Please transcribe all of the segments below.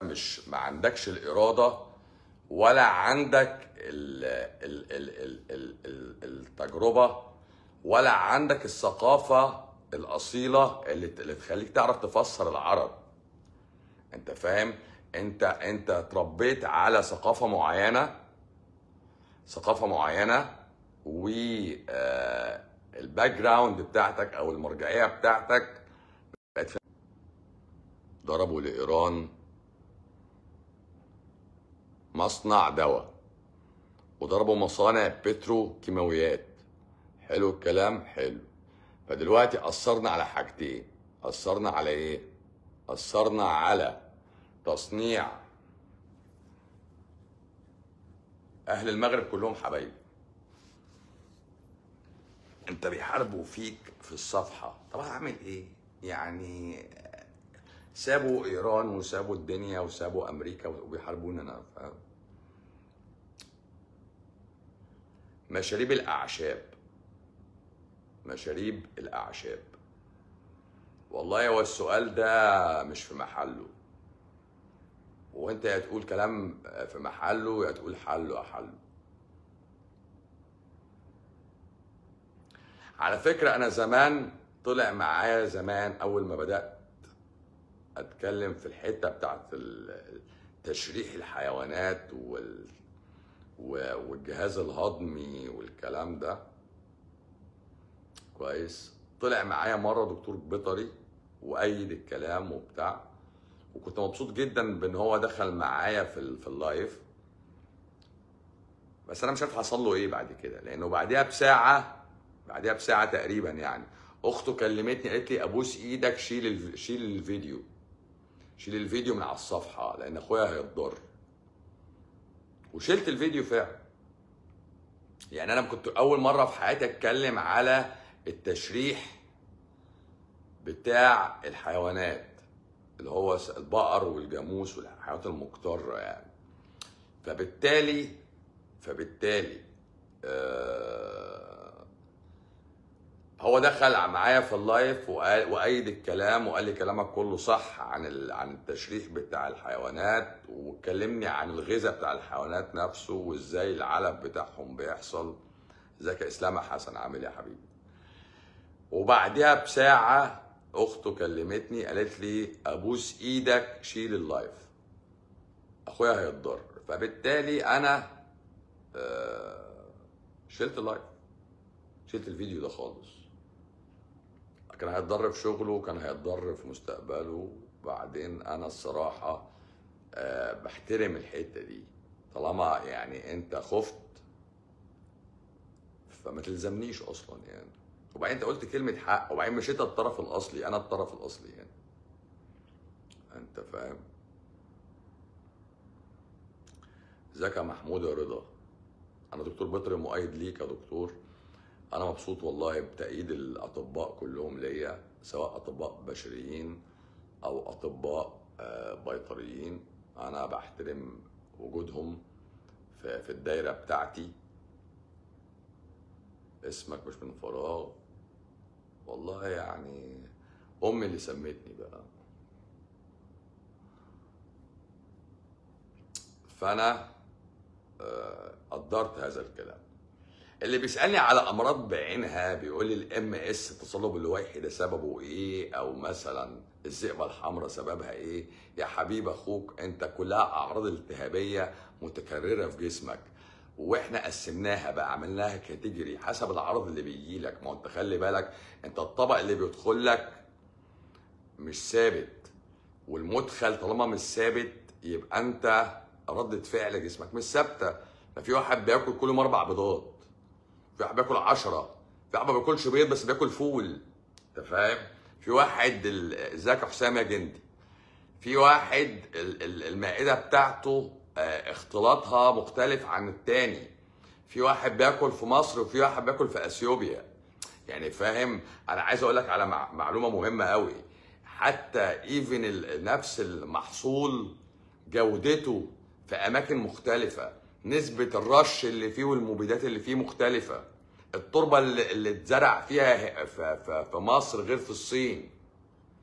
مش ما عندكش الاراده ولا عندك ال ال ال ال ال ال التجربه ولا عندك الثقافه الاصيله اللي اللي تخليك تعرف تفسر العرب انت فاهم انت انت اتربيت على ثقافه معينه ثقافه معينه و آه، الباك جراوند بتاعتك او المرجعيه بتاعتك بقت في ضربوا لايران مصنع دواء وضربوا مصانع بترو كيماويات حلو الكلام حلو فدلوقتي اثرنا على حاجتين اثرنا على ايه اثرنا على تصنيع اهل المغرب كلهم حبايبي انت بيحاربوا فيك في الصفحه طب هعمل ايه يعني سابوا ايران وسابوا الدنيا وسابوا امريكا وبيحاربونا انا فاهم مشاريب الاعشاب مشاريب الاعشاب والله هو السؤال ده مش في محله وانت يا تقول كلام في محله يا تقول حله حله على فكرة أنا زمان طلع معايا زمان أول ما بدأت أتكلم في الحتة بتاعت ال- تشريح الحيوانات وال و- والجهاز الهضمي والكلام ده كويس طلع معايا مرة دكتور بيطري وأيد الكلام وبتاع وكنت مبسوط جدا بان هو دخل معايا في ال- في اللايف بس انا مش عارف حصل له ايه بعد كده لانه بعدها بساعه بعدها بساعه تقريبا يعني اخته كلمتني قالت لي ابوس ايدك شيل الف... شيل الفيديو شيل الفيديو من على الصفحه لان اخويا هيتضر وشلت الفيديو فعلا يعني انا كنت اول مره في حياتي اتكلم على التشريح بتاع الحيوانات اللي هو البقر والجاموس والحيوانات المقترة يعني فبالتالي فبالتالي آه هو دخل معايا في اللايف وقال وايد الكلام وقال لي كلامك كله صح عن ال... عن التشريح بتاع الحيوانات وكلمني عن الغذاء بتاع الحيوانات نفسه وازاي العلف بتاعهم بيحصل ازيك يا اسلام يا حسن عامل إيه يا حبيبي وبعدها بساعة أخته كلمتني قالت لي أبوس إيدك شيل اللايف أخويا هيتضر فبالتالي أنا آه، شلت اللايف شلت الفيديو ده خالص كان هيتضر في شغله وكان هيتضر في مستقبله بعدين أنا الصراحة آه، بحترم الحتة دي طالما يعني أنت خفت فما تلزمنيش أصلا يعني وبعدين انت قلت كلمة حق وبعدين مش انت الطرف الأصلي أنا الطرف الأصلي يعني أنت فاهم؟ ازيك يا محمود يا رضا أنا دكتور بطري مؤيد ليك يا دكتور أنا مبسوط والله بتأييد الأطباء كلهم ليا سواء أطباء بشريين أو أطباء آه، بيطريين أنا بحترم وجودهم في في الدايرة بتاعتي اسمك مش من فراغ والله يعني امي اللي سمتني بقى فانا آه، قدرت هذا الكلام اللي بيسالني على امراض بعينها بيقول لي الام اس التصلب اللويحي ده سببه ايه او مثلا الذئبه الحمراء سببها ايه يا حبيب اخوك انت كلها اعراض التهابيه متكرره في جسمك واحنا قسمناها بقى عملناها كاتيجوري حسب العرض اللي بيجي لك ما هو انت خلي بالك انت الطبق اللي بيدخل لك مش ثابت والمدخل طالما مش ثابت يبقى انت ردة فعل جسمك مش ثابته ففي واحد بياكل كل يوم اربع بيضات في واحد بياكل عشرة في واحد ما بياكلش بيض بس بياكل فول انت فاهم في واحد ال- ازيك يا حسام يا جندي في واحد ال- ال- المائده بتاعته آه، اختلاطها مختلف عن التاني في واحد بياكل في مصر وفي واحد بياكل في اثيوبيا يعني فاهم انا عايز اقول لك على مع- معلومه مهمه قوي حتى ايفن نفس المحصول جودته في اماكن مختلفه نسبه الرش اللي فيه والمبيدات اللي فيه مختلفه التربه اللي, اللي اتزرع فيها ه- في, في, في مصر غير في الصين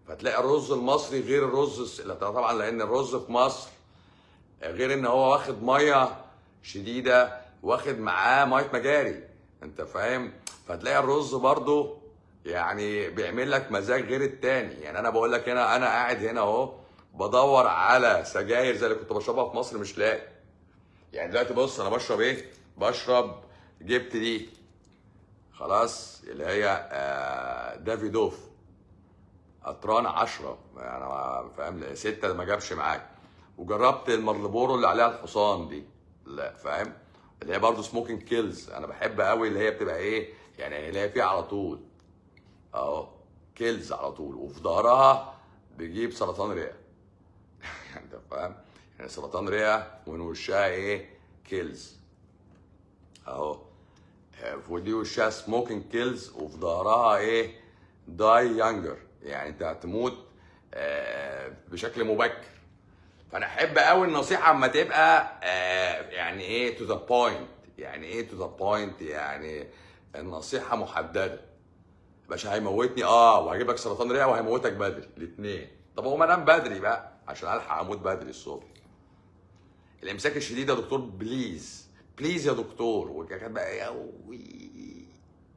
فتلاقي الرز المصري غير الرز الس- لا طبعا لان الرز في مصر غير ان هو واخد ميه شديده واخد معاه ميه مجاري انت فاهم فتلاقي الرز برضو يعني بيعمل لك مزاج غير التاني يعني انا بقول لك هنا انا قاعد هنا اهو بدور على سجاير زي اللي كنت بشربها في مصر مش لاقي يعني دلوقتي بص انا بشرب ايه بشرب جبت دي خلاص اللي هي آه، دافيدوف قطران 10 يعني ما- فاهم ستة ما جابش معاك وجربت المارلبورو اللي عليها الحصان دي لا فاهم اللي هي برضه سموكينج كيلز انا بحب قوي اللي هي بتبقى ايه يعني اللي هي فيها على طول اهو كيلز على طول وفي ظهرها بيجيب سرطان رئه يعني انت فاهم يعني سرطان رئه ومن وشها ايه كيلز اهو ودي وشها سموكينج كيلز وفي ظهرها ايه داي يانجر يعني انت هتموت آه، بشكل مبكر فانا احب قوي النصيحه اما تبقى آه، يعني ايه تو ذا بوينت يعني ايه تو ذا بوينت يعني النصيحه محدده باشا هيموتني اه وهجيب لك سرطان رئه وهيموتك بدري الاثنين طب هو ما انام بدري بقى عشان الحق اموت بدري الصبح الامساك الشديد يا دكتور بليز بليز يا دكتور وكانت بقى يا وي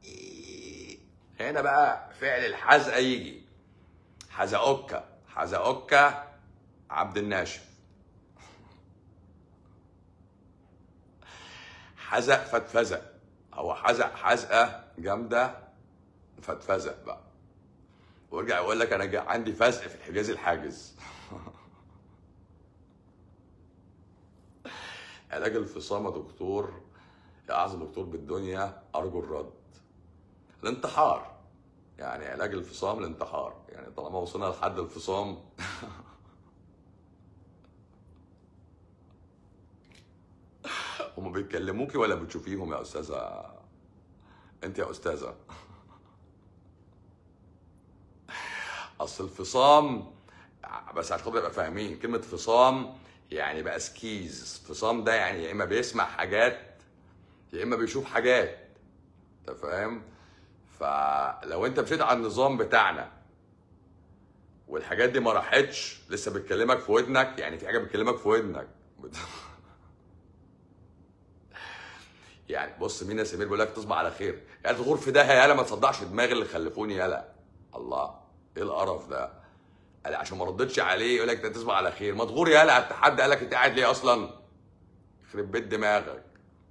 هنا بقى فعل الحزقه يجي حزقوكا حزقوكا عبد الناشف حزق فتفزق هو حزق حزقه جامده فتفزق بقى ويرجع يقول لك انا جا- عندي فزق في الحجاز الحاجز علاج الفصام يا دكتور يا اعظم دكتور بالدنيا ارجو الرد الانتحار يعني علاج الفصام الانتحار يعني طالما وصلنا لحد الفصام هم بيكلموكي ولا بتشوفيهم يا استاذه انت يا استاذه اصل الفصام بس عشان خاطر نبقى فاهمين كلمه فصام يعني بقى سكيز فصام ده يعني يا اما بيسمع حاجات يا اما بيشوف حاجات انت فاهم فلو انت مشيت على النظام بتاعنا والحاجات دي ما راحتش لسه بتكلمك في ودنك يعني في حاجه بتكلمك في ودنك يعني بص مين يا سمير بيقول لك تصبح على خير يعني تغور في ده يالا ما تصدعش دماغ اللي خلفوني يالا الله ايه القرف ده قال عشان ما ردتش عليه يقول لك انت تصبح على خير ما تغور يالا حتى حد قال لك انت قاعد ليه اصلا يخرب بيت دماغك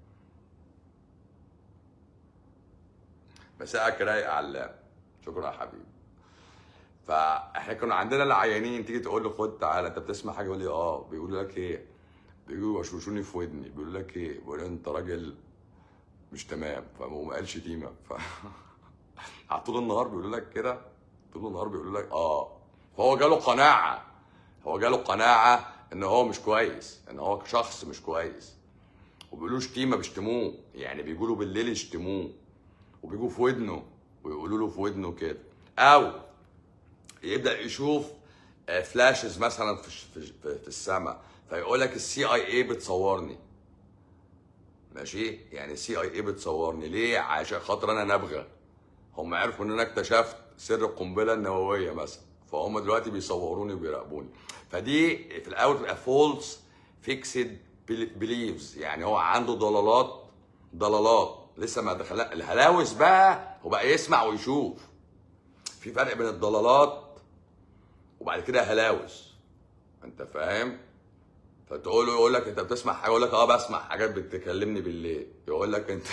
مساءك رايق يا علام شكرا يا حبيبي فاحنا كنا عندنا العيانين تيجي تقول له خد تعالى انت بتسمع حاجه يقول لي اه بيقولوا لك ايه بيجوا يوشوشوني في ودني بيقولوا لك ايه بيقولوا انت راجل مش تمام فما قالش شتيمه ف على طول النهار بيقولوا لك كده طول النهار بيقولوا لك اه فهو جاله قناعه هو جاله قناعه ان هو مش كويس ان هو شخص مش كويس وبيقولوا شتيمه بيشتموه يعني بيقولوا بالليل يشتموه وبيجوا في ودنه ويقولوا له في ودنه كده او يبدا يشوف آه، فلاشز مثلا في في في, في السماء فيقول لك السي اي اي بتصورني ماشي يعني السي اي اي بتصورني ليه عشان خاطر انا نابغه هم عرفوا ان انا اكتشفت سر القنبله النوويه مثلا فهم دلوقتي بيصوروني وبيراقبوني فدي في الاول بتبقى فولس فيكسد بليفز يعني هو عنده ضلالات ضلالات لسه ما دخل الهلاوس بقى هو بقى يسمع ويشوف في فرق بين الضلالات وبعد كده هلاوس انت فاهم فتقول له يقول لك انت بتسمع حاجه يقول لك اه بسمع حاجات بتكلمني بالليل يقول لك انت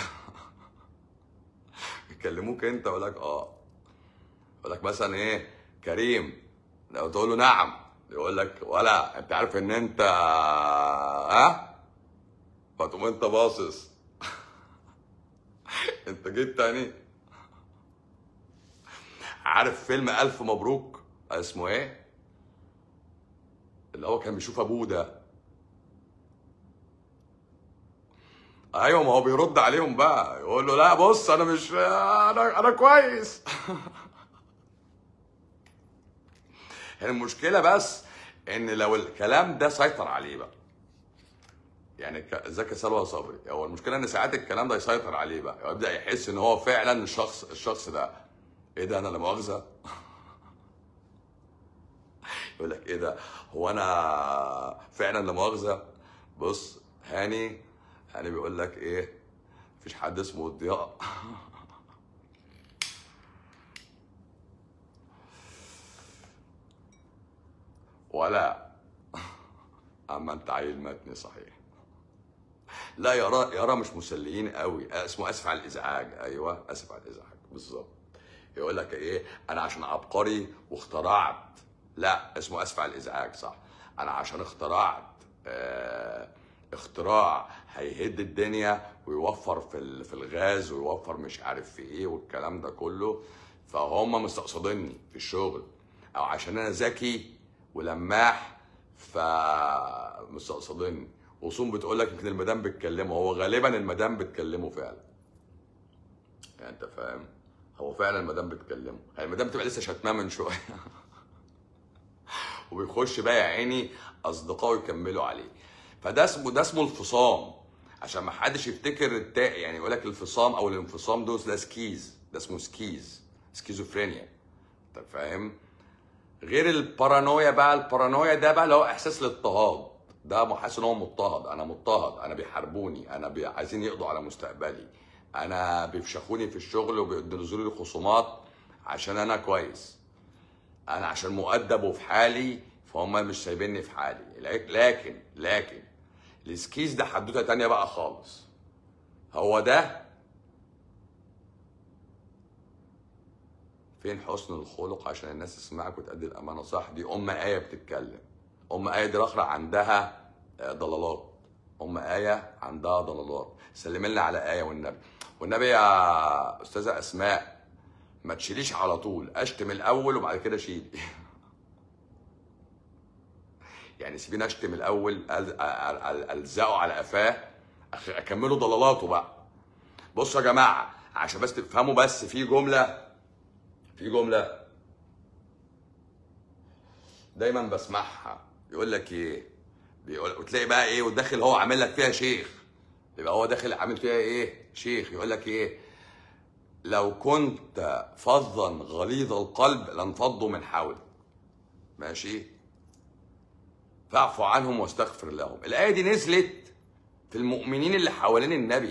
بيكلموك انت يقول لك اه يقول لك مثلا ايه كريم لو تقول له نعم يقول لك ولا انت عارف ان انت ها فتقوم انت باصص انت جيت تاني عارف فيلم الف مبروك اسمه ايه اللي هو كان بيشوف ابوه ده ايوه ما هو بيرد عليهم بقى يقول له لا بص انا مش انا انا كويس المشكله بس ان لو الكلام ده سيطر عليه بقى يعني ك- ازيك يا سلوى صبري هو المشكله ان ساعات الكلام ده يسيطر عليه بقى يبدا يحس ان هو فعلا الشخص الشخص ده ايه ده انا لا مؤاخذه يقول لك ايه ده هو انا فعلا لا مؤاخذه بص هاني هاني بيقول لك ايه مفيش حد اسمه الضياء ولا اما انت عيل متني صحيح لا يرى يرى مش مسليين قوي آه، اسمه اسف على الازعاج ايوه اسف على الازعاج بالظبط يقول لك ايه انا عشان عبقري واخترعت لا اسمه اسف على الازعاج صح انا عشان اخترعت آه اختراع هيهد الدنيا ويوفر في ال- في الغاز ويوفر مش عارف في ايه والكلام ده كله فهم مستقصديني في الشغل او عشان انا ذكي ولماح فمستقصديني وصوم بتقول لك يمكن المدام بتكلمه هو غالبا المدام بتكلمه فعلا يعني انت فاهم هو فعلا المدام بتكلمه يعني المدام تبقى لسه شتماه من شويه وبيخش بقى يا عيني اصدقائه يكملوا عليه فده اسمه ده اسمه الفصام عشان ما حدش يفتكر التا يعني يقول لك الفصام او الانفصام دول ده سكيز ده اسمه سكيز سكيزوفرينيا انت فاهم غير البارانويا بقى البارانويا ده بقى اللي هو احساس الاضطهاد ده حاسس ان هو مضطهد انا مضطهد انا بيحاربوني انا بي... عايزين يقضوا على مستقبلي انا بيفشخوني في الشغل وبينزلوا لي خصومات عشان انا كويس انا عشان مؤدب وفي حالي فهم مش سايبيني في حالي لك- لكن لكن السكيز ده حدوته تانية بقى خالص هو ده فين حسن الخلق عشان الناس تسمعك وتأدي الأمانة صح دي أم آية بتتكلم أم آية دي رخرة عندها آه، ضلالات أم آية عندها ضلالات سلم لنا على آية والنبي والنبي يا أستاذة أسماء ما تشيليش على طول أشتم الأول وبعد كده شيلي يعني سيبيني أشتم الأول أل- أل- أل- ألزقه على قفاه أخ- أكمله ضلالاته بقى بصوا يا جماعة عشان بس تفهموا بس في جملة في جملة دايما بسمعها يقول لك ايه بيقول وتلاقي بقى ايه وداخل هو عامل لك فيها شيخ يبقى هو داخل عامل فيها ايه شيخ يقول لك ايه لو كنت فظا غليظ القلب لانفضوا من حولك ماشي فاعفو عنهم واستغفر لهم الايه دي نزلت في المؤمنين اللي حوالين النبي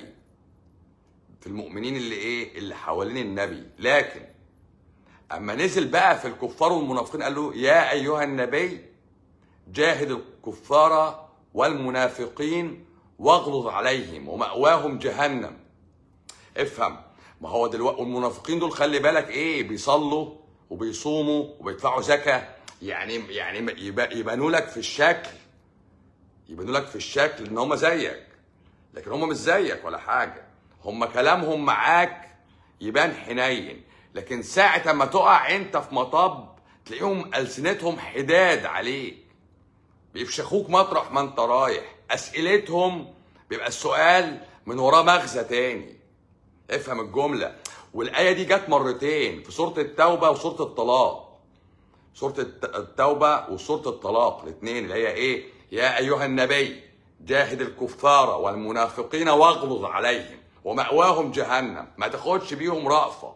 في المؤمنين اللي ايه اللي حوالين النبي لكن اما نزل بقى في الكفار والمنافقين قال له يا ايها النبي جاهد الكفار والمنافقين واغلظ عليهم ومأواهم جهنم افهم ما هو دلوقتي والمنافقين دول خلي بالك ايه بيصلوا وبيصوموا وبيدفعوا زكاة يعني يعني يبا- يبانوا لك في الشكل يبانوا لك في الشكل ان هم زيك لكن هم مش زيك ولا حاجة هم كلامهم معاك يبان حنين لكن ساعة ما تقع انت في مطب تلاقيهم ألسنتهم حداد عليك بيفشخوك مطرح ما انت رايح أسئلتهم بيبقى السؤال من وراه مغزى تاني افهم الجملة والآية دي جت مرتين في سورة التوبة وسورة الطلاق سورة الت- التوبة وسورة الطلاق الاثنين اللي هي ايه يا أيها النبي جاهد الكفار والمنافقين واغلظ عليهم ومأواهم جهنم ما تاخدش بيهم رأفة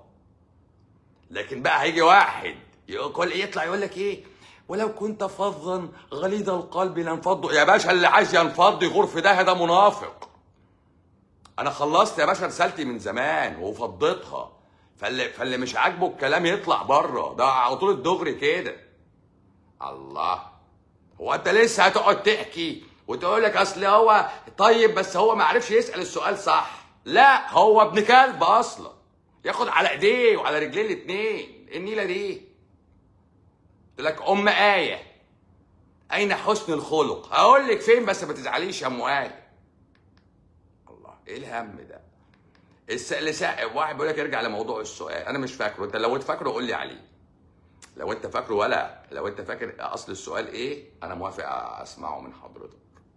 لكن بقى هيجي واحد يقول يطلع يقول لك ايه ولو كنت فظا غليظ القلب لانفضوا يا باشا اللي عايز ينفض يغور في ده ده منافق انا خلصت يا باشا رسالتي من زمان وفضيتها فاللي فاللي مش عاجبه الكلام يطلع بره ده على طول الدغري كده الله هو انت لسه هتقعد تحكي وتقول لك اصل هو طيب بس هو ما عرفش يسال السؤال صح لا هو ابن كلب اصلا ياخد على ايديه وعلى رجليه الاثنين النيله دي قلت لك ام ايه اين حسن الخلق هقول لك فين بس ما تزعليش يا ام ايه الله ايه الهم ده الس... لسا... واحد بيقول لك ارجع لموضوع السؤال انا مش فاكره انت لو انت فاكره قول لي عليه لو انت فاكره ولا لو انت فاكر اصل السؤال ايه انا موافق اسمعه من حضرتك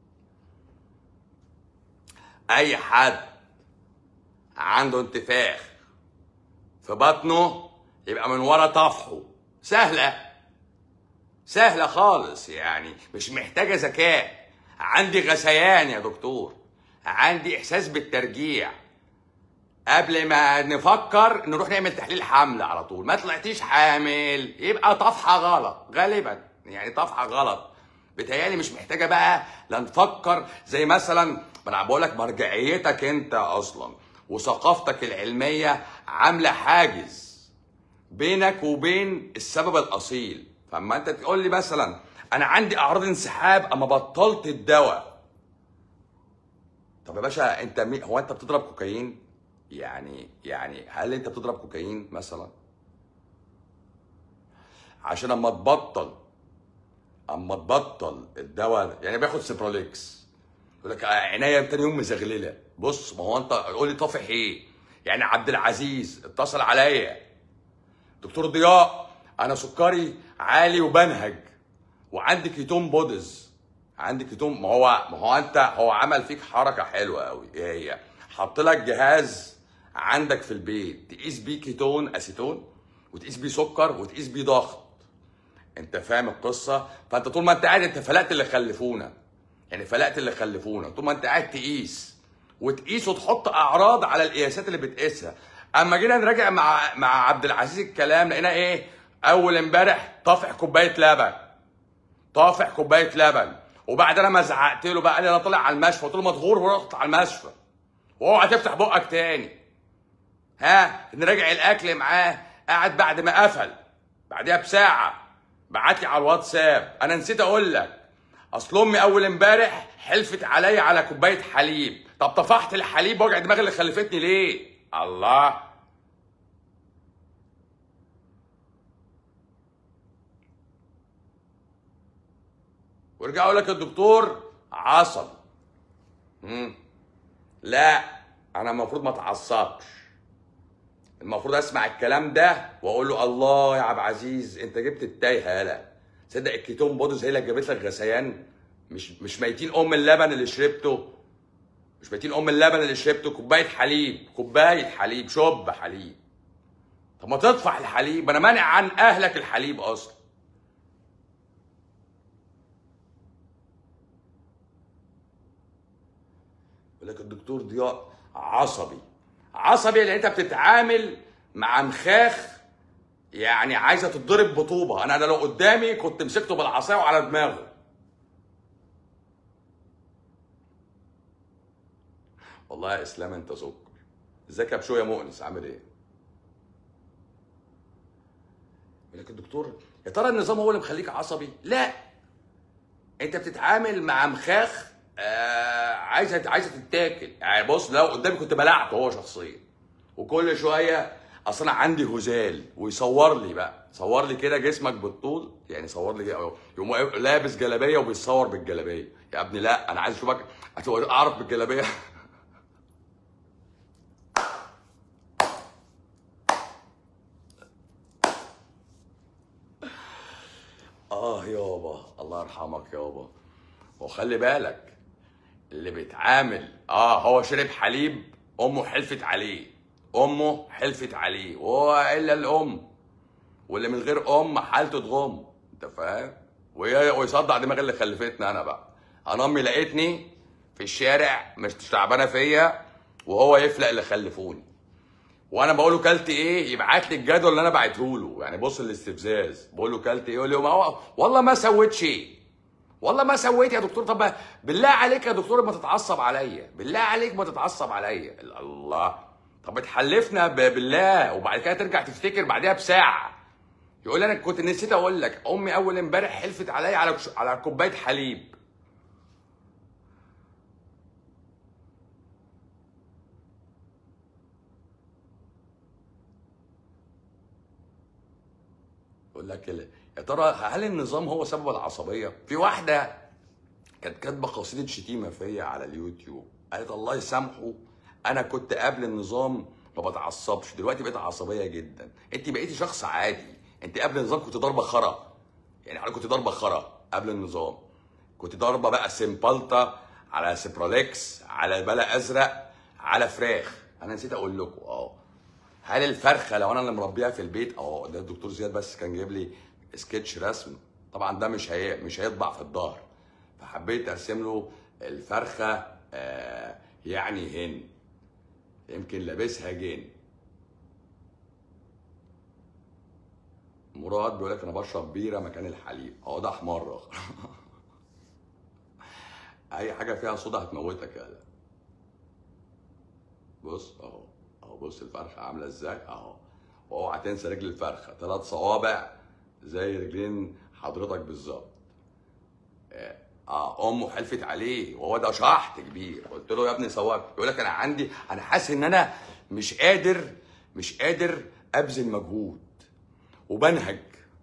اي حد عنده انتفاخ في بطنه يبقى من ورا طفحه سهله سهله خالص يعني مش محتاجه ذكاء عندي غثيان يا دكتور عندي احساس بالترجيع قبل ما نفكر نروح نعمل تحليل حمل على طول ما طلعتيش حامل يبقى طفحه غلط غالبا يعني طفحه غلط بتهيالي مش محتاجه بقى لا نفكر زي مثلا ما انا بقول لك مرجعيتك انت اصلا وثقافتك العلميه عامله حاجز بينك وبين السبب الاصيل فاما انت تقول لي مثلا انا عندي اعراض انسحاب اما بطلت الدواء طب يا باشا انت مي... هو انت بتضرب كوكايين يعني يعني هل انت بتضرب كوكايين مثلا عشان اما تبطل اما تبطل الدواء يعني باخد سيبروليكس يقول لك عينيا تاني يوم مزغلله بص ما هو انت قول لي طافح ايه يعني عبد العزيز اتصل عليا دكتور ضياء انا سكري عالي وبنهج وعندي كيتون بودز عندي كيتون ما هو ما هو انت هو عمل فيك حركه حلوه قوي ايه هي حط لك جهاز عندك في البيت تقيس بيه كيتون اسيتون وتقيس بيه سكر وتقيس بيه ضغط انت فاهم القصه فانت طول ما انت قاعد انت فلقت اللي خلفونا يعني فلقت اللي خلفونا طول ما انت قاعد تقيس وتقيس وتحط اعراض على القياسات اللي بتقيسها اما جينا نراجع مع مع عبد العزيز الكلام لقينا ايه اول امبارح طافح كوبايه لبن طافح كوبايه لبن وبعد انا ما زعقت له بقى قال لي انا طالع على المشفى قلت له مضغور ورحت على المشفى واوعى تفتح بقك تاني ها نراجع الاكل معاه قعد بعد ما قفل بعدها بساعه بعت لي على الواتساب انا نسيت اقول لك اصل امي اول امبارح حلفت عليا على كوبايه حليب طب طفحت الحليب وجع دماغي اللي خلفتني ليه الله وارجع اقول لك الدكتور عصب مم. لا انا المفروض ما اتعصبش المفروض اسمع الكلام ده واقول له الله يا عبد العزيز انت جبت التايهه يالا تصدق الكيتون بودز هي اللي جابت لك غثيان مش مش ميتين ام اللبن اللي شربته مش ميتين ام اللبن اللي شربته كوبايه حليب كوبايه حليب شب حليب طب ما تطفح الحليب انا مانع عن اهلك الحليب اصلا يقول لك الدكتور ضياء عصبي عصبي لان انت بتتعامل مع مخاخ يعني عايزه تتضرب بطوبه انا ده لو قدامي كنت مسكته بالعصايه وعلى دماغه والله يا اسلام انت سكر ازيك يا بشويه مؤنس عامل ايه يقول لك الدكتور يا ترى النظام هو اللي مخليك عصبي لا انت بتتعامل مع مخاخ آه عايزه عايزه تتاكل يعني بص لو قدامي كنت بلعته هو شخصيا وكل شويه اصل انا عندي هزال ويصور لي بقى صور لي كده جسمك بالطول يعني صور لي كده يقوم لابس جلابيه وبيصور بالجلابيه يا ابني لا انا عايز اشوفك اعرف بالجلابيه اه يابا الله يرحمك يابا وخلي بالك اللي بيتعامل اه هو شرب حليب امه حلفت عليه امه حلفت عليه وهو الا الام واللي من غير ام حالته تغم انت فاهم وهي- ويصدع دماغ اللي خلفتني انا بقى انا امي لقيتني في الشارع مش تعبانه فيا وهو يفلق اللي خلفوني وانا بقول له كلت ايه يبعت لي الجدول اللي انا بعته له يعني بص الاستفزاز بقول له كلت ايه يقول لي ما هو والله ما سويت شيء والله ما سويت يا دكتور طب بالله عليك يا دكتور ما تتعصب عليا بالله عليك ما تتعصب عليا الله طب تحلفنا ب- بالله وبعد كده ترجع تفتكر بعدها بساعه يقول لي انا كنت نسيت اقول لك امي اول امبارح حلفت عليا على على كوبايه حليب يقول لك ال- يا ترى هل النظام هو سبب العصبيه؟ في واحده كانت كاتبه قصيده شتيمه فيا على اليوتيوب قالت الله يسامحه انا كنت قبل النظام ما بتعصبش دلوقتي بقيت عصبيه جدا انت بقيتي شخص عادي انت قبل النظام كنت ضاربه خرا يعني انا كنت ضاربه خرا قبل النظام كنت ضاربه بقى سيمبالتا على سيبروليكس على بلا ازرق على فراخ انا نسيت اقول لكم اه هل الفرخه لو انا اللي مربيها في البيت اه ده الدكتور زياد بس كان جايب لي سكتش رسم طبعا ده مش هي مش هيطبع في الظهر فحبيت ارسم له الفرخه آه يعني هن يمكن لابسها جن مراد بيقول لك انا بشرب بيره مكان الحليب اهو ده حمار اي حاجه فيها صودا هتموتك يالا بص اهو اهو بص الفرخه عامله ازاي اهو واوعى تنسى رجل الفرخه ثلاث صوابع زي رجلين حضرتك بالظبط اه آه، امه حلفت عليه وهو ده شحط كبير قلت له يا ابني سواك يقول لك انا عندي انا حاسس ان انا مش قادر مش قادر ابذل مجهود وبنهج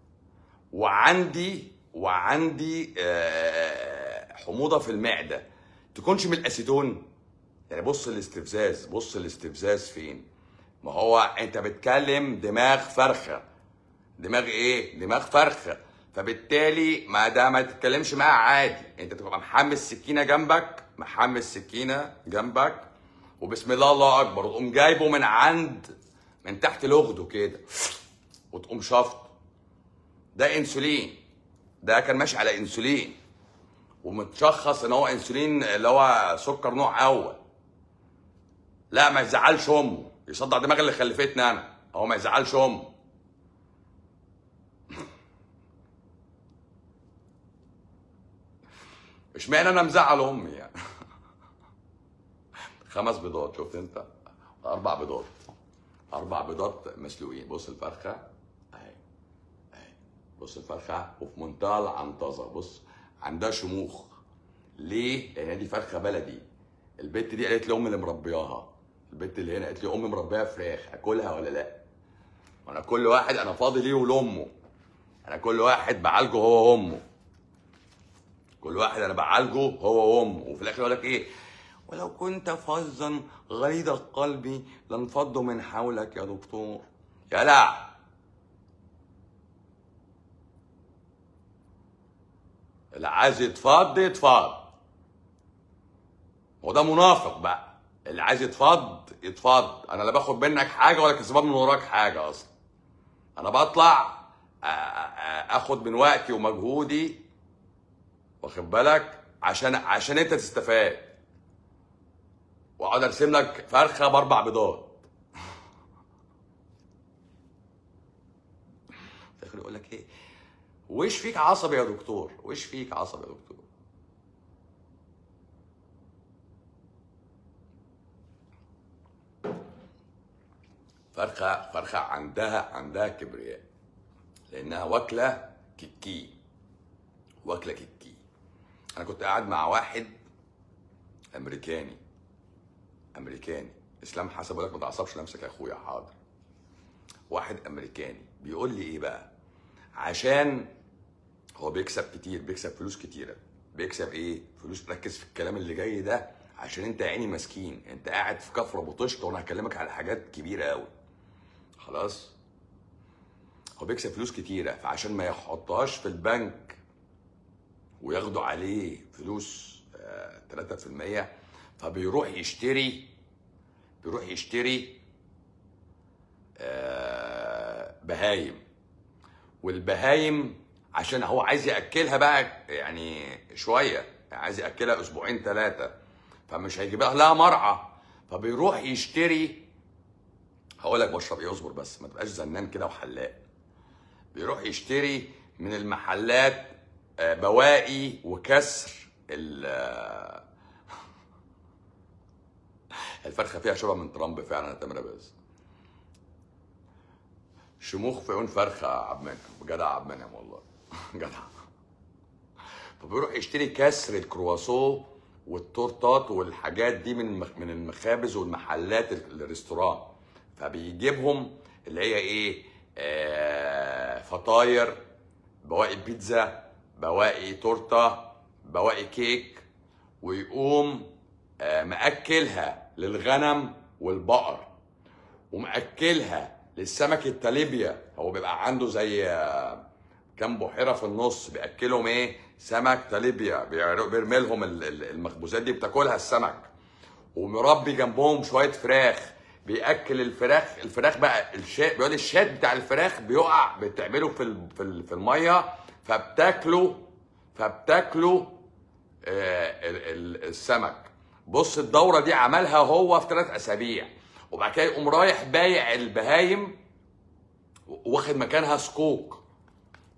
وعندي وعندي آه، حموضه في المعده تكونش من الاسيتون يعني بص الاستفزاز بص الاستفزاز فين ما هو انت بتكلم دماغ فرخه دماغ ايه دماغ فرخه فبالتالي ما ده ما تتكلمش معاه عادي انت تبقى محمل سكينه جنبك محمل سكينه جنبك وبسم الله الله اكبر وتقوم جايبه من عند من تحت لغده كده وتقوم شافطه ده انسولين ده كان ماشي على انسولين ومتشخص ان هو انسولين اللي هو سكر نوع اول لا ما يزعلش امه يصدع دماغ اللي خلفتني انا هو ما يزعلش امه اشمعنى انا مزعل امي يعني خمس بيضات شفت انت اربع بيضات اربع بيضات مسلوقين بص الفرخه اهي اهي بص الفرخه وفي منتهى العنطزه بص عندها شموخ ليه؟ لان دي فرخه بلدي البت دي قالت لي امي اللي مربياها البت اللي هنا قالت لي امي مربيه فراخ اكلها ولا لا؟ وانا كل واحد انا فاضي ليه ولامه انا كل واحد بعالجه هو وامه كل واحد انا بعالجه هو وامه وفي الاخر يقول لك ايه ولو كنت فظا غليظ القلب لانفضوا من حولك يا دكتور يا لا اللي عايز يتفض يتفض هو ده منافق بقى اللي عايز يتفض يتفض انا لا باخد منك حاجه ولا كسبان من وراك حاجه اصلا انا بطلع آ- آ- اخد من وقتي ومجهودي واخد بالك عشان عشان انت تستفاد واقعد ارسم لك فرخه باربع بيضات في الاخر يقول لك ايه وش فيك عصبي يا دكتور وش فيك عصبي يا دكتور فرخه فرخه عندها عندها كبرياء لانها واكله كيكي واكله كيكي انا كنت قاعد مع واحد امريكاني امريكاني اسلام حسن بيقول لك ما تعصبش نفسك يا اخويا حاضر واحد امريكاني بيقول لي ايه بقى عشان هو بيكسب كتير بيكسب فلوس كتيره بيكسب ايه فلوس ركز في الكلام اللي جاي ده عشان انت يا عيني مسكين انت قاعد في كفر ابو طشت وانا هكلمك على حاجات كبيره قوي خلاص هو بيكسب فلوس كتيره فعشان ما يحطهاش في البنك وياخدوا عليه فلوس آه، 3% فبيروح يشتري بيروح يشتري آه، بهايم والبهايم عشان هو عايز ياكلها بقى يعني شويه يعني عايز ياكلها اسبوعين ثلاثه فمش هيجيب لها مرعى فبيروح يشتري هقول لك بشرب ايه اصبر بس ما تبقاش زنان كده وحلاق بيروح يشتري من المحلات آه، بواقي وكسر ال- آه، الفرخه فيها شبه من ترامب فعلا يا تامر بس شموخ في عيون فرخه يا عبد المنعم جدع عبد المنعم والله جدع فبيروح يشتري كسر الكرواسون والتورتات والحاجات دي من المخ- من المخابز والمحلات ال- الريستوران فبيجيبهم اللي هي ايه آه فطاير بواقي بيتزا بواقي تورته بواقي كيك ويقوم آه مأكلها للغنم والبقر ومأكلها للسمك التاليبيا هو بيبقى عنده زي آه، كام بحيره في النص بياكلهم ايه سمك تاليبيا بيعر- بيرمي لهم ال- ال- المخبوزات دي بتاكلها السمك ومربي جنبهم شويه فراخ بياكل الفراخ الفراخ بقى الشات بيقول الشات بتاع الفراخ بيقع بتعمله في ال- في ال- في الميه فبتاكله فبتاكله آه، ال- ال- السمك بص الدوره دي عملها هو في ثلاث اسابيع وبعد كده يقوم رايح بايع البهايم واخد مكانها سكوك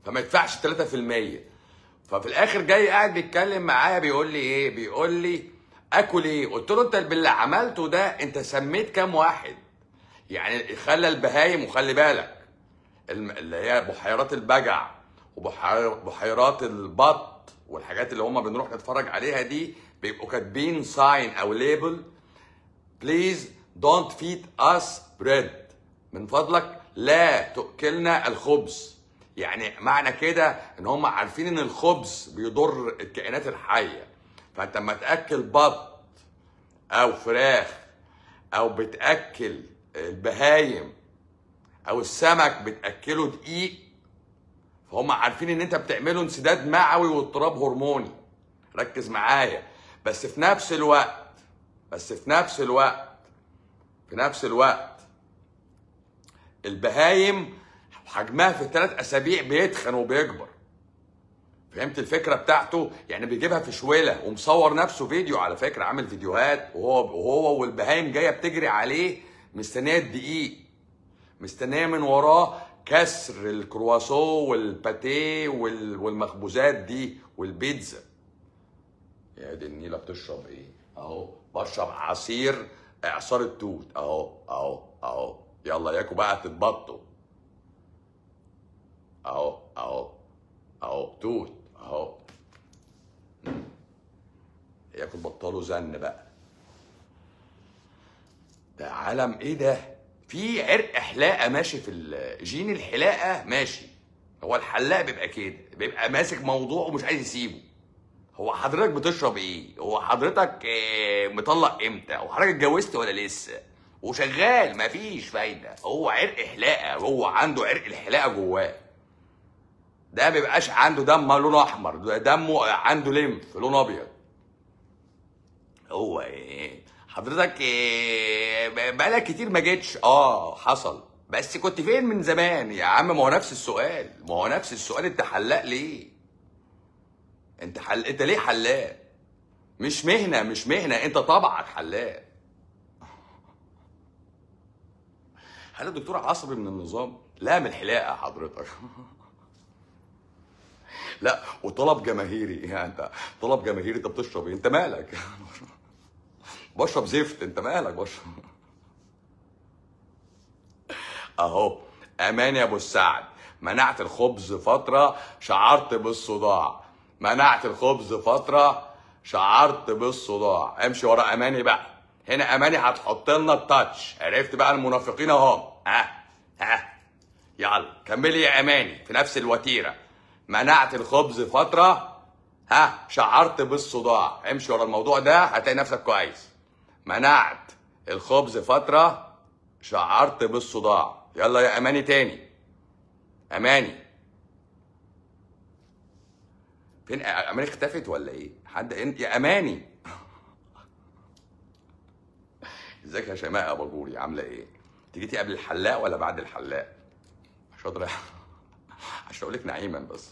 فما يدفعش 3% ففي الاخر جاي قاعد بيتكلم معايا بيقول لي ايه بيقول لي اكل ايه قلت له انت باللي عملته ده انت سميت كام واحد يعني خلى البهايم وخلي بالك الم- اللي هي بحيرات البجع وبحيرات البط والحاجات اللي هم بنروح نتفرج عليها دي بيبقوا كاتبين ساين او ليبل بليز دونت فيد اس بريد من فضلك لا تاكلنا الخبز يعني معنى كده ان هم عارفين ان الخبز بيضر الكائنات الحيه فانت لما تاكل بط او فراخ او بتاكل البهايم او السمك بتاكله دقيق فهم عارفين ان انت بتعمله انسداد معوي واضطراب هرموني ركز معايا بس في نفس الوقت بس في نفس الوقت في نفس الوقت البهايم حجمها في ثلاث اسابيع بيتخن وبيكبر فهمت الفكره بتاعته يعني بيجيبها في شويله ومصور نفسه فيديو على فكره عامل فيديوهات وهو وهو والبهايم جايه بتجري عليه مستنيه الدقيق مستنيه من وراه كسر الكرواسون والباتيه وال- والمخبوزات دي والبيتزا يا دي النيله بتشرب ايه اهو بشرب عصير اعصار التوت اهو اهو اهو يلا ياكوا بقى تتبطوا اهو اهو اهو توت اهو مم. ياكل بطلوا زن بقى ده عالم ايه ده في عرق حلاقه ماشي في ال- جين الحلاقه ماشي هو الحلاق بيبقى كده بيبقى ماسك موضوع ومش عايز يسيبه هو حضرتك بتشرب ايه هو حضرتك آه، مطلق امتى هو حضرتك اتجوزت ولا لسه وشغال مفيش فايده هو عرق حلاقه هو عنده عرق الحلاقه جواه ده ما بيبقاش عنده دم لونه احمر ده دمه عنده لمف لونه ابيض هو ايه حضرتك إيه بقالك كتير ما جيتش اه حصل بس كنت فين من زمان يا عم ما هو نفس السؤال ما هو نفس السؤال انت حلاق ليه انت حل... انت ليه حلاق مش مهنه مش مهنه انت طبعك حلاق هل الدكتور عصبي من النظام لا من الحلاقه حضرتك لا وطلب جماهيري يعني انت طلب جماهيري انت بتشرب ايه انت مالك بشرب زفت انت مالك بشرب اهو امان يا ابو السعد منعت الخبز فتره شعرت بالصداع منعت الخبز فتره شعرت بالصداع امشي ورا اماني بقى هنا اماني هتحط لنا التاتش عرفت بقى المنافقين اهو ها ها يلا كملي يا اماني في نفس الوتيره منعت الخبز فتره ها شعرت بالصداع امشي ورا الموضوع ده هتلاقي نفسك كويس منعت الخبز فتره شعرت بالصداع يلا يا اماني تاني اماني فين اماني اختفت ولا ايه حد انت يا اماني ازيك يا شيماء يا باجوري عامله ايه تيجي قبل الحلاق ولا بعد الحلاق مش قادر عشان اقول لك نعيما بس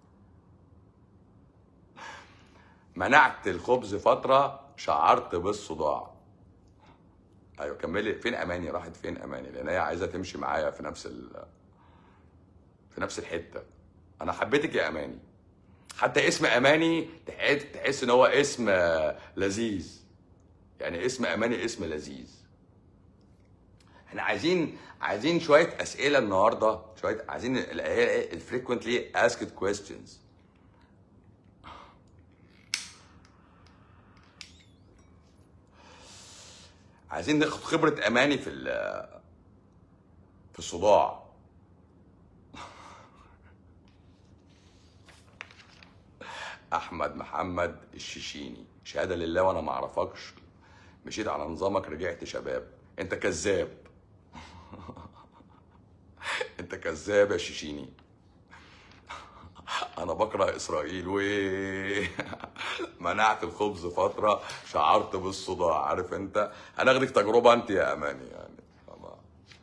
منعت الخبز فتره شعرت بالصداع ايوه كملي فين اماني راحت فين اماني لان هي عايزه تمشي معايا في نفس ال في نفس الحته انا حبيتك يا اماني حتى اسم اماني تحس تحس ان هو اسم آه، لذيذ يعني اسم اماني اسم لذيذ احنا عايزين عايزين شويه اسئله النهارده شويه عايزين الفريكوينتلي اسكت كويستشنز عايزين ناخد خبره اماني في ال- في الصداع احمد محمد الشيشيني شهاده لله وانا ما اعرفكش مشيت على نظامك رجعت شباب انت كذاب انت كذاب يا شيشيني انا بكره اسرائيل و منعت الخبز فتره شعرت بالصداع عارف انت هناخدك تجربه انت يا اماني يعني طبعا.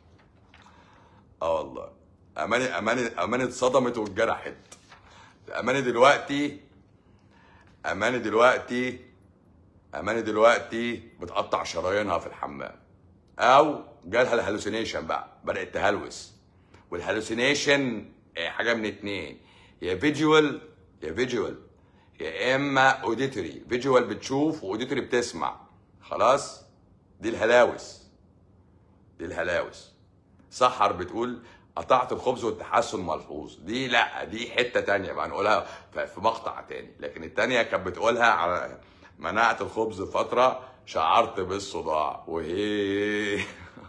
اه والله اماني اماني اماني اتصدمت واتجرحت اماني دلوقتي اماني دلوقتي اماني دلوقتي بتقطع شرايينها في الحمام او جالها الهلوسينيشن بقى بدات تهلوس والهلوسينيشن آه، حاجه من اتنين يا فيجوال يا فيجوال يا اما اوديتوري فيجوال بتشوف واوديتوري بتسمع خلاص دي الهلاوس دي الهلاوس سحر بتقول قطعت الخبز والتحسن ملحوظ دي لا دي حته تانية بقى نقولها في في مقطع تاني لكن التانية كانت بتقولها على منعت الخبز فتره شعرت بالصداع وهي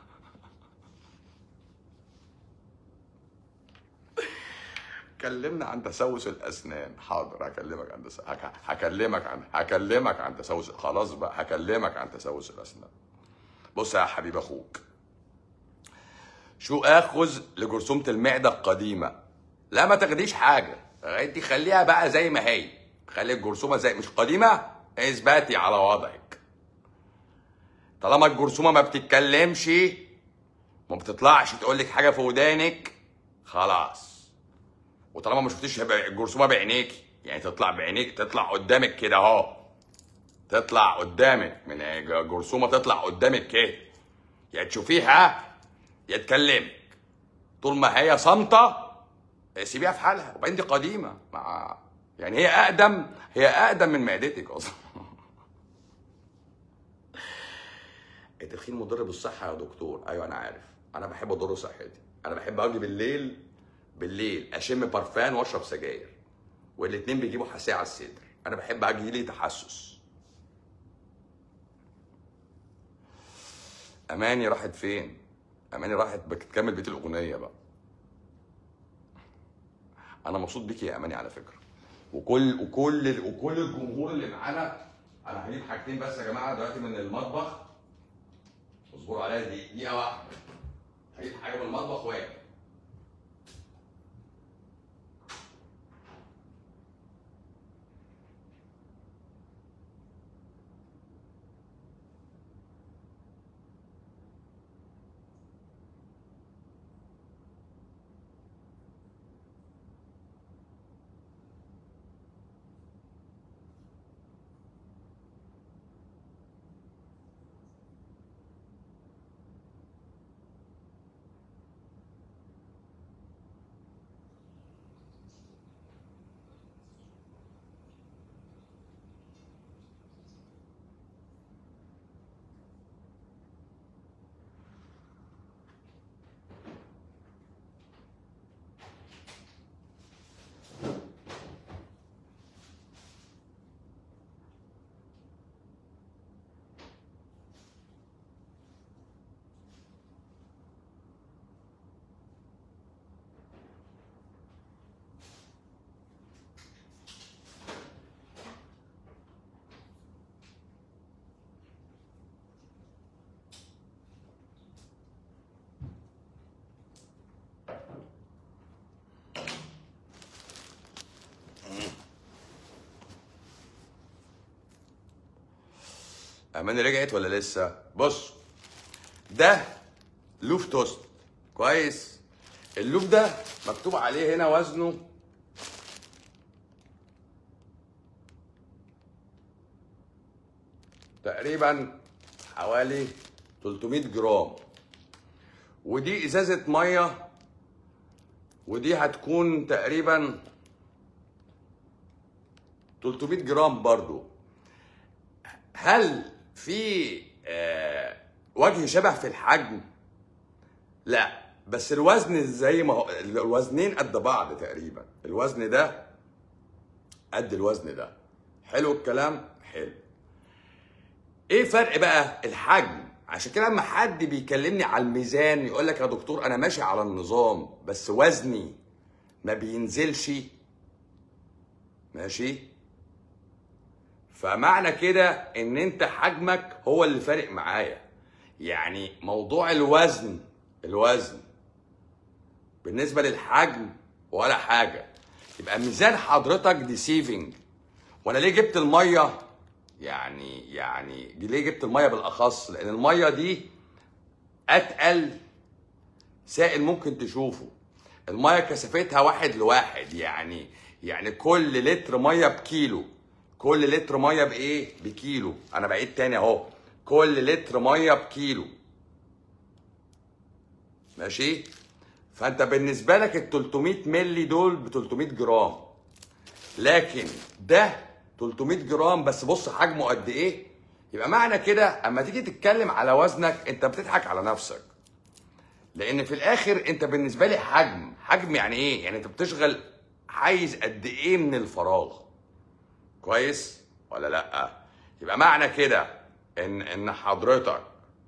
كلمنا عن تسوس الاسنان حاضر هكلمك عن تس... هك... هكلمك عن هكلمك عن تسوس خلاص بقى هكلمك عن تسوس الاسنان بص يا حبيب اخوك شو اخذ لجرثومه المعده القديمه لا ما تاخديش حاجه انت خليها بقى زي ما هي خلي الجرثومه زي مش قديمه اثباتي على وضعك طالما الجرثومه ما بتتكلمش ما بتطلعش تقول لك حاجه في ودانك خلاص وطالما ما شفتيش الجرثومه بعينيك يعني تطلع بعينيك تطلع قدامك كده اهو تطلع قدامك من جرثومه تطلع قدامك كده يا تشوفيها يا تكلمك طول ما هي صامته سيبيها في حالها وبعدين دي قديمه مع يعني هي اقدم هي اقدم من معدتك اصلا التدخين مضر بالصحه يا دكتور ايوه انا عارف انا بحب اضر صحتي انا بحب اجي بالليل بالليل اشم برفان واشرب سجاير والاتنين بيجيبوا حساسيه على الصدر انا بحب اجي لي تحسس اماني راحت فين اماني راحت بتكمل بيت الاغنيه بقى انا مبسوط بيكي يا اماني على فكره وكل وكل وكل الجمهور اللي معانا انا هجيب حاجتين بس يا جماعه دلوقتي من المطبخ اصبروا عليا دي دقيقه واحده هجيب حاجه من المطبخ واجي اماني رجعت ولا لسه بص ده لوف توست كويس اللوف ده مكتوب عليه هنا وزنه تقريبا حوالي 300 جرام ودي ازازه ميه ودي هتكون تقريبا 300 جرام برضو هل في آه، وجه شبه في الحجم لا بس الوزن زي ما هو الوزنين قد بعض تقريبا الوزن ده قد الوزن ده حلو الكلام حلو ايه فرق بقى الحجم عشان كده لما حد بيكلمني على الميزان يقول لك يا دكتور انا ماشي على النظام بس وزني ما بينزلش ماشي فمعنى كده ان انت حجمك هو اللي فارق معايا يعني موضوع الوزن الوزن بالنسبه للحجم ولا حاجه يبقى ميزان حضرتك ديسيفنج وانا ليه جبت الميه يعني يعني ليه جبت الميه بالاخص لان الميه دي اتقل سائل ممكن تشوفه الميه كثافتها واحد لواحد يعني يعني كل لتر ميه بكيلو كل لتر ميه بايه بكيلو انا بعيد تاني اهو كل لتر ميه بكيلو ماشي فانت بالنسبه لك ال 300 مللي دول ب 300 جرام لكن ده 300 جرام بس بص حجمه قد ايه يبقى معنى كده اما تيجي تتكلم على وزنك انت بتضحك على نفسك لان في الاخر انت بالنسبه لي حجم حجم يعني ايه يعني انت بتشغل حيز قد ايه من الفراغ كويس ولا لا يبقى معنى كده ان ان حضرتك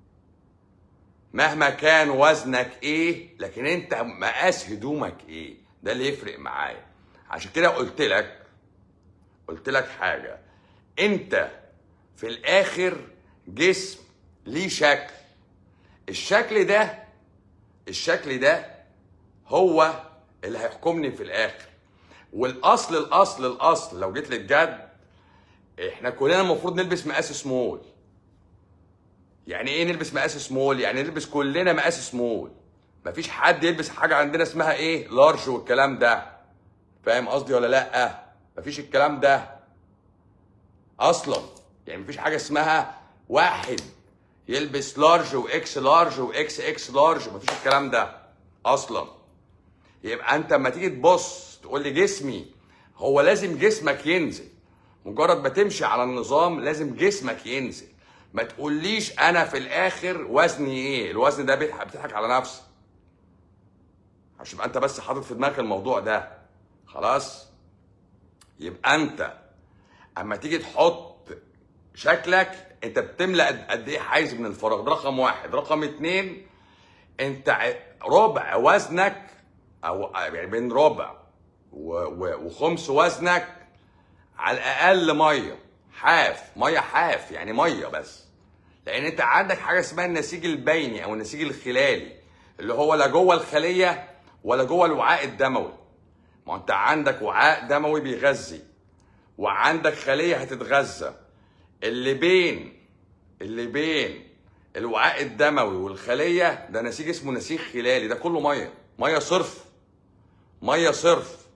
مهما كان وزنك ايه لكن انت مقاس هدومك ايه ده اللي يفرق معايا عشان كده قلت لك قلت لك حاجه انت في الاخر جسم ليه شكل الشكل ده الشكل ده هو اللي هيحكمني في الاخر والاصل الاصل الاصل لو جيت للجد احنا كلنا المفروض نلبس مقاس سمول يعني ايه نلبس مقاس سمول يعني نلبس كلنا مقاس سمول مفيش حد يلبس حاجه عندنا اسمها ايه لارج والكلام ده فاهم قصدي ولا لا مفيش الكلام ده اصلا يعني مفيش حاجه اسمها واحد يلبس لارج واكس لارج واكس اكس لارج مفيش الكلام ده اصلا يبقى انت اما تيجي تبص تقول لي جسمي هو لازم جسمك ينزل مجرد ما تمشي على النظام لازم جسمك ينزل ما تقوليش انا في الاخر وزني ايه الوزن ده بيضحك بتضحك على نفسك عشان يبقى انت بس حاطط في دماغك الموضوع ده خلاص يبقى انت اما تيجي تحط شكلك انت بتملى قد- قد ايه حيز من الفراغ ده رقم واحد رقم اتنين انت ع- ربع وزنك او يعني بين ربع و- و- وخمس وزنك على الاقل ميه حاف ميه حاف يعني ميه بس لان انت عندك حاجه اسمها النسيج البيني او النسيج الخلالي اللي هو لا جوه الخليه ولا جوه الوعاء الدموي ما انت عندك وعاء دموي بيغذي وعندك خليه هتتغذى اللي بين اللي بين الوعاء الدموي والخليه ده نسيج اسمه نسيج خلالي ده كله ميه ميه صرف ميه صرف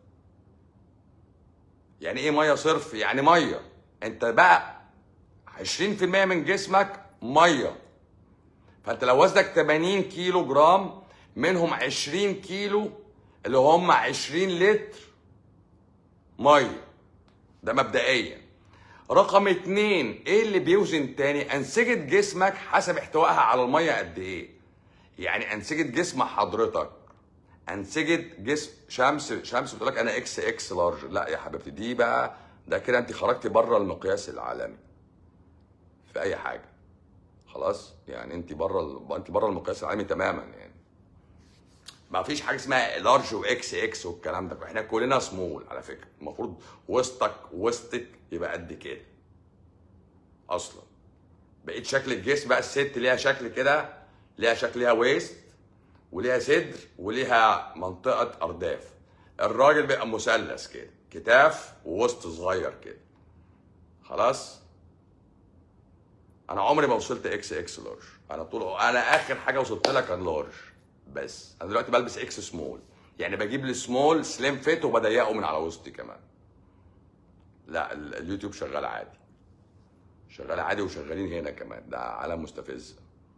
يعني ايه ميه صرف يعني ميه انت بقى 20% من جسمك ميه فانت لو وزنك 80 كيلو جرام منهم 20 كيلو اللي هم 20 لتر ميه ده مبدئيا رقم اتنين ايه اللي بيوزن تاني انسجة جسمك حسب احتوائها على الميه قد ايه يعني انسجة جسم حضرتك انسجة جسم شمس شمس بتقول لك انا اكس اكس لارج لا يا حبيبتي دي بقى ده كده انت خرجتي بره المقياس العالمي في اي حاجه خلاص يعني انت بره انت بره المقياس العالمي تماما يعني ما فيش حاجه اسمها لارج واكس اكس والكلام ده احنا كلنا سمول على فكره المفروض وسطك وسطك يبقى قد كده اصلا بقيت شكل الجسم بقى الست ليها شكل كده ليها شكل ليها ويست وليها صدر وليها منطقه ارداف الراجل بيبقى مثلث كده كتاف ووسط صغير كده خلاص انا عمري ما وصلت اكس اكس لارج انا طول انا اخر حاجه وصلت لها كان لارج بس انا دلوقتي بلبس اكس سمول يعني بجيب السمول سليم فيت وبضيقه من على وسطي كمان لا ال- اليوتيوب شغال عادي شغال عادي وشغالين هنا كمان ده عالم مستفز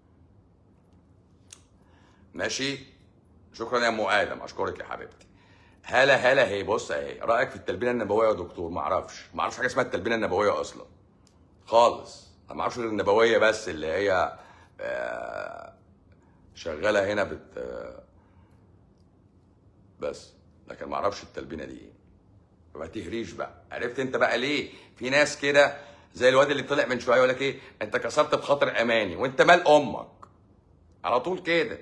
ماشي شكرا يا ام ادم اشكرك يا حبيبتي هلا هلا هي بص اهي رايك في التلبينه النبويه يا دكتور ما اعرفش ما اعرفش حاجه اسمها التلبينه النبويه اصلا خالص انا ما اعرفش غير النبويه بس اللي هي آه، شغاله هنا بت آه، بس لكن ما اعرفش التلبينه دي ايه ما تهريش بقى عرفت انت بقى ليه في ناس كده زي الواد اللي طلع من شويه يقول لك ايه انت كسرت بخاطر اماني وانت مال امك على طول كده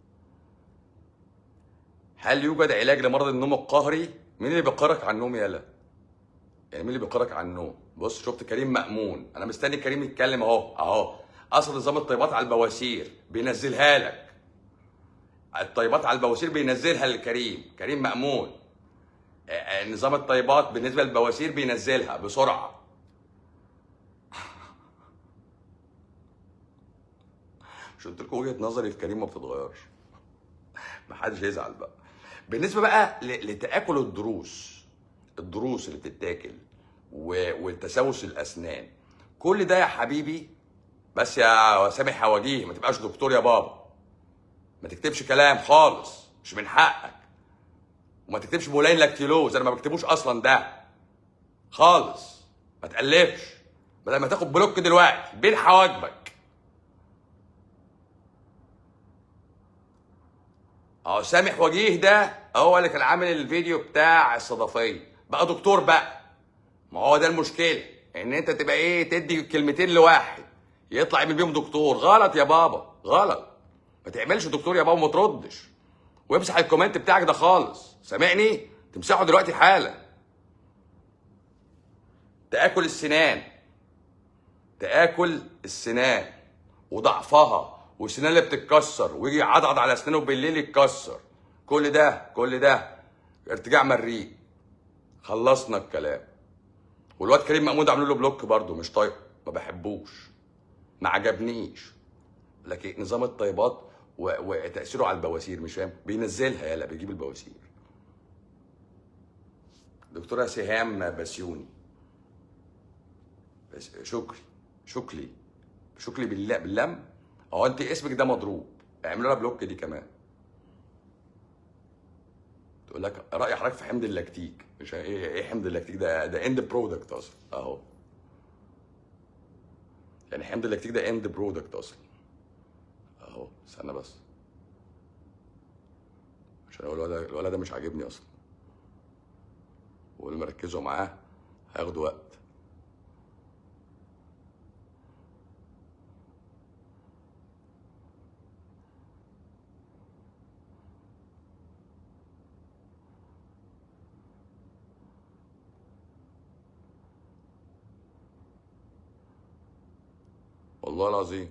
هل يوجد علاج لمرض النوم القهري مين اللي بيقرك عن النوم يالا يعني مين اللي بيقرك عن النوم بص شفت كريم مأمون انا مستني كريم يتكلم اهو اهو اصل نظام الطيبات على البواسير بينزلها لك الطيبات على البواسير بينزلها لكريم كريم مأمون آه، آه، نظام الطيبات بالنسبه للبواسير بينزلها بسرعه مش قلت لكم وجهه نظري في كريم ما بتتغيرش ما حدش يزعل بقى بالنسبه بقى ل- لتاكل الضروس الضروس اللي بتتاكل و- والتسوس الاسنان كل ده يا حبيبي بس يا سامح حواجيه ما تبقاش دكتور يا بابا ما تكتبش كلام خالص مش من حقك وما تكتبش بولين لاكتيلوز انا ما بكتبوش اصلا ده خالص ما تقلبش بدل ما تاخد بلوك دلوقتي بين حواجبك اهو سامح وجيه ده هو اللي كان عامل الفيديو بتاع الصدفيه بقى دكتور بقى ما هو ده المشكله ان انت تبقى ايه تدي كلمتين لواحد يطلع يعمل بيهم دكتور غلط يا بابا غلط ما تعملش دكتور يا بابا وما تردش وامسح الكومنت بتاعك ده خالص سامعني تمسحه دلوقتي حالا تاكل السنان تاكل السنان وضعفها والسنان اللي بتتكسر ويجي يعضعض على اسنانه بالليل يتكسر كل ده كل ده ارتجاع مريء خلصنا الكلام والواد كريم محمود عامل له بلوك برضه مش طايق ما بحبوش ما عجبنيش لكن نظام الطيبات و... وتاثيره على البواسير مش فاهم بينزلها يلا بيجيب البواسير دكتوره سهام بسيوني بس شكري شكلي شكلي بالله باللم اه انت اسمك ده مضروب اعمل لها بلوك دي كمان تقول لك راي حضرتك في حمض اللاكتيك مش ايه ايه حمض اللاكتيك ده ده اند برودكت اصلا اهو يعني حمض اللاكتيك ده اند برودكت اصلا اهو استنى بس عشان هو الولد الولد ده مش عاجبني اصلا واللي مركزوا معاه هياخدوا وقت والله العظيم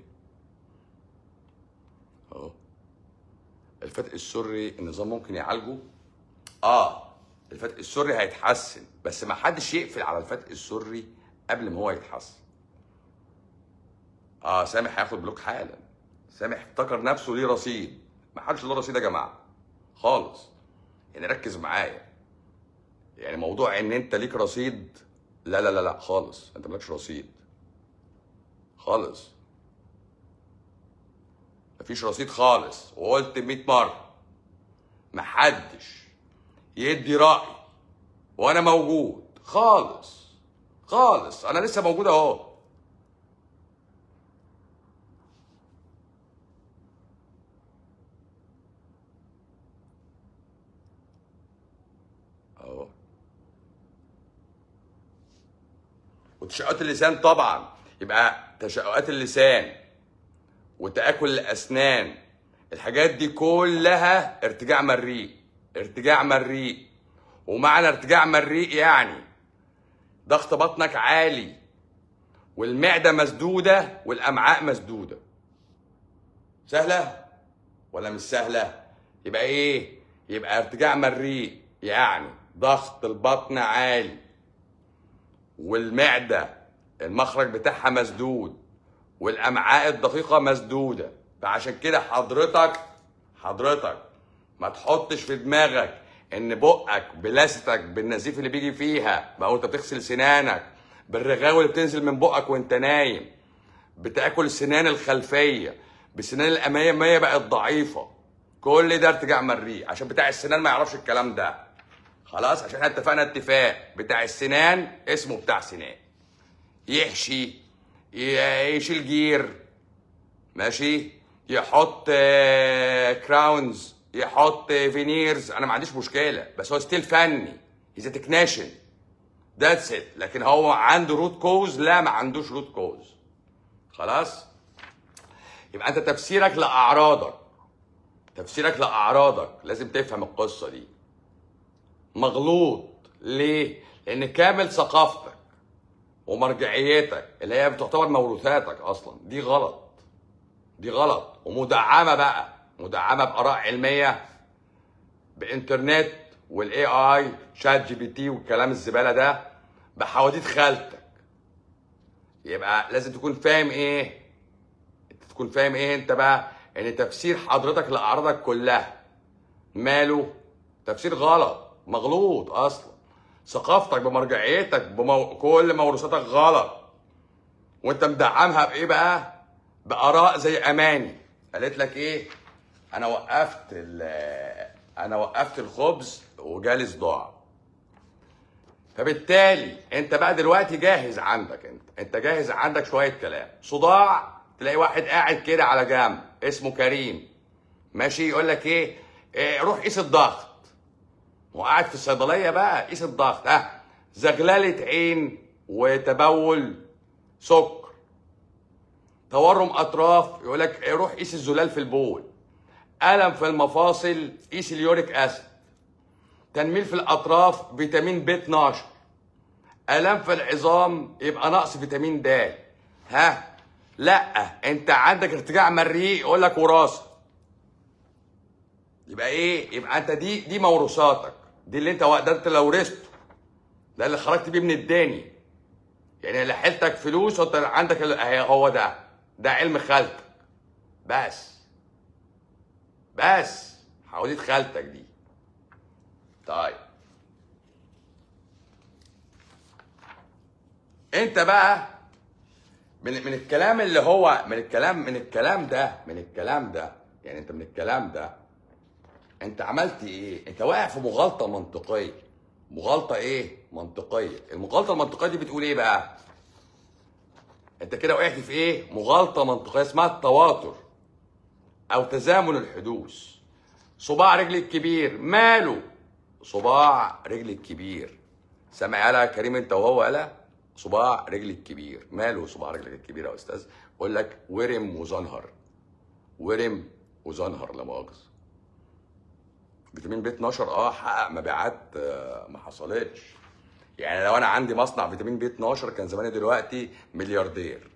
اهو الفتق السري النظام ممكن يعالجه اه الفتق السري هيتحسن بس ما حدش يقفل على الفتق السري قبل ما هو يتحسن اه سامح هياخد بلوك حالا سامح افتكر نفسه ليه رصيد ما حدش له رصيد يا جماعه خالص يعني ركز معايا يعني موضوع ان انت ليك رصيد لا لا لا لا خالص انت مالكش رصيد خالص مفيش رصيد خالص وقلت 100 مره محدش يدي راي وانا موجود خالص خالص انا لسه موجود اهو اهو وتشققات اللسان طبعا يبقى تشققات اللسان وتآكل الأسنان الحاجات دي كلها ارتجاع مريء ارتجاع مريء ومعنى ارتجاع مريء يعني ضغط بطنك عالي والمعدة مسدودة والأمعاء مسدودة سهلة ولا مش سهلة يبقى ايه يبقى ارتجاع مريء يعني ضغط البطن عالي والمعدة المخرج بتاعها مسدود والامعاء الدقيقه مسدوده فعشان كده حضرتك حضرتك ما تحطش في دماغك ان بقك بلاستك بالنزيف اللي بيجي فيها بقى وانت بتغسل سنانك بالرغاوي اللي بتنزل من بقك وانت نايم بتاكل السنان الخلفيه بالسنان الاماميه بقت ضعيفه كل ده ارتجاع مريء عشان بتاع السنان ما يعرفش الكلام ده خلاص عشان احنا اتفقنا اتفاق بتاع السنان اسمه بتاع سنان يحشي ي- يشيل جير ماشي يحط آه، كراونز يحط فينيرز انا ما عنديش مشكله بس هو ستيل فني هيز تكنيشن ذاتس ات لكن هو عنده روت كوز لا ما عندوش روت كوز خلاص يبقى انت تفسيرك لاعراضك تفسيرك لاعراضك لازم تفهم القصه دي مغلوط ليه لان كامل ثقافتك ومرجعيتك اللي هي بتعتبر موروثاتك اصلا دي غلط دي غلط ومدعمه بقى مدعمه باراء علميه بانترنت والاي اي شات جي بي تي والكلام الزباله ده بحواديت خالتك يبقى لازم تكون فاهم ايه انت تكون فاهم ايه انت بقى ان تفسير حضرتك لاعراضك كلها ماله تفسير غلط مغلوط اصلا ثقافتك بمرجعيتك بمو... كل موروثاتك غلط وانت مدعمها بايه بقى باراء زي اماني قالت لك ايه انا وقفت ال- انا وقفت الخبز وجالي صداع فبالتالي انت بقى دلوقتي جاهز عندك انت انت جاهز عندك شويه كلام صداع تلاقي واحد قاعد كده على جنب اسمه كريم ماشي يقول لك ايه, إيه روح قيس الضغط وقاعد في الصيدليه بقى قيس الضغط ها زغلله عين وتبول سكر تورم اطراف يقول لك إيه روح قيس الزلال في البول الم في المفاصل قيس اليوريك اسيد تنميل في الاطراف فيتامين ب 12 الام في العظام يبقى نقص فيتامين د ها لا انت عندك ارتجاع مريء يقول لك وراثه يبقى ايه يبقى انت دي دي موروثاتك دي اللي انت ده انت لو ورثته ده اللي خرجت بيه من الداني يعني اللي حيلتك فلوس وانت عندك ال- اهي هو ده ده علم خالتك بس بس حواديت خالتك دي طيب انت بقى من من الكلام اللي هو من الكلام من الكلام ده من الكلام ده يعني انت من الكلام ده انت عملت ايه؟ انت واقع في مغالطه منطقيه مغالطه ايه؟ منطقيه المغالطه المنطقيه دي بتقول ايه بقى؟ انت كده وقعت في ايه؟ مغالطه منطقيه اسمها التواتر او تزامن الحدوث صباع رجلي الكبير ماله؟ صباع رجلي الكبير سامع يالا كريم انت وهو يالا صباع رجلي الكبير ماله صباع رجلك الكبير يا استاذ؟ بقول لك ورم وزنهر ورم وزنهر لا مؤاخذه فيتامين بي 12 اه حقق مبيعات آه، ما حصلتش يعني لو انا عندي مصنع فيتامين بي 12 كان زماني دلوقتي ملياردير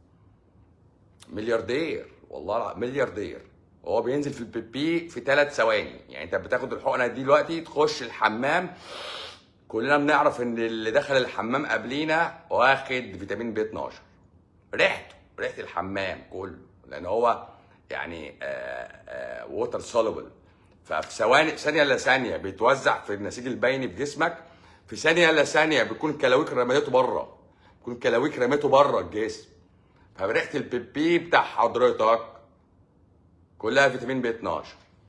ملياردير والله الع- ملياردير هو بينزل في البي بي في ثلاث ثواني يعني انت بتاخد الحقنه دي دلوقتي تخش الحمام كلنا بنعرف ان اللي دخل الحمام قبلينا واخد فيتامين بي 12 ريحته ريحه الحمام كله لان هو يعني ووتر سولوبل ففي ثواني ثانيه الا ثانيه بيتوزع في النسيج البيني في جسمك في ثانيه الا ثانيه بيكون كلاويك رميته بره بيكون كلاويك رميته بره الجسم فريحه البيبي بتاع حضرتك كلها فيتامين بي 12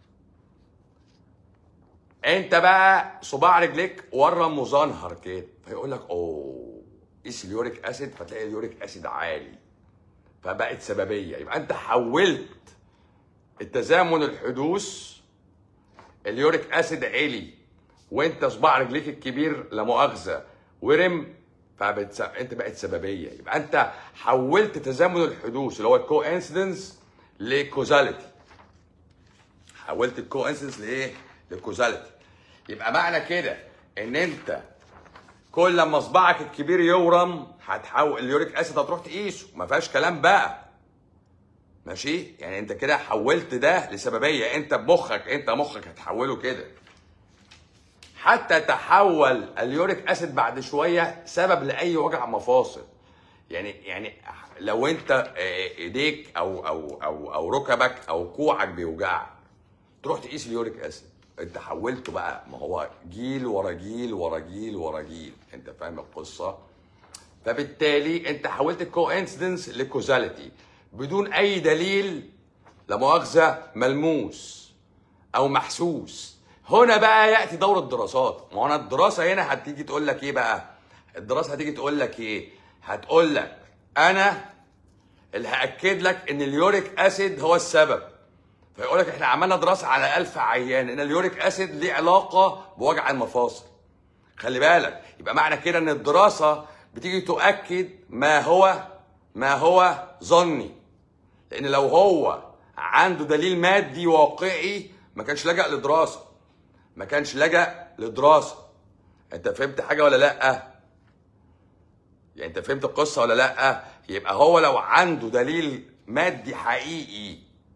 انت بقى صباع رجليك ورم مزنهر كده فيقول لك اوه قيس اليوريك اسيد فتلاقي اليوريك اسيد عالي فبقت سببيه يبقى انت حولت التزامن الحدوث اليوريك اسيد عالي وانت صباع رجليك الكبير لا مؤاخذه ورم فبتس... انت بقت سببيه يبقى انت حولت تزامن الحدوث اللي هو الكو انسيدنس لكوزاليتي حولت الكو انسيدنس لايه؟ لكوزاليتي يبقى معنى كده ان انت كل لما صباعك الكبير يورم هتحول اليوريك اسيد هتروح تقيسه ما فيهاش كلام بقى ماشي يعني انت كده حولت ده لسببيه انت بمخك انت مخك هتحوله كده حتى تحول اليوريك اسيد بعد شويه سبب لاي وجع مفاصل يعني يعني لو انت اه، ايديك او او او او ركبك او كوعك بيوجعك تروح تقيس اليوريك اسيد انت حولته بقى ما هو جيل ورا جيل ورا جيل ورا جيل انت فاهم القصه فبالتالي انت حولت الكو انسيدنس لكوزاليتي بدون اي دليل لا مؤاخذه ملموس او محسوس هنا بقى ياتي دور الدراسات ما هو انا الدراسه هنا هتيجي تقول لك ايه بقى الدراسه هتيجي تقول لك ايه هتقول لك انا اللي هاكد لك ان اليوريك اسيد هو السبب فيقول لك احنا عملنا دراسه على 1000 عيان ان اليوريك اسيد ليه علاقه بوجع المفاصل خلي بالك يبقى معنى كده ان الدراسه بتيجي تؤكد ما هو ما هو ظني لان لو هو عنده دليل مادي واقعي ما كانش لجأ لدراسه ما كانش لجأ لدراسه انت فهمت حاجه ولا لا يعني انت فهمت القصه ولا لا يبقى هو لو عنده دليل مادي حقيقي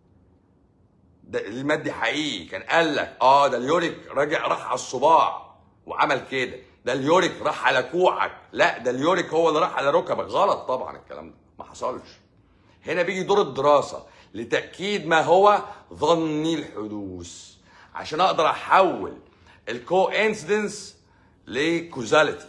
دليل مادي حقيقي كان قال لك اه ده اليوريك راجع راح على الصباع وعمل كده ده اليوريك راح على كوعك لا ده اليوريك هو اللي راح على ركبك غلط طبعا الكلام ده ما حصلش هنا بيجي دور الدراسة لتأكيد ما هو ظني الحدوث عشان أقدر أحول الكو انسيدنس لكوزاليتي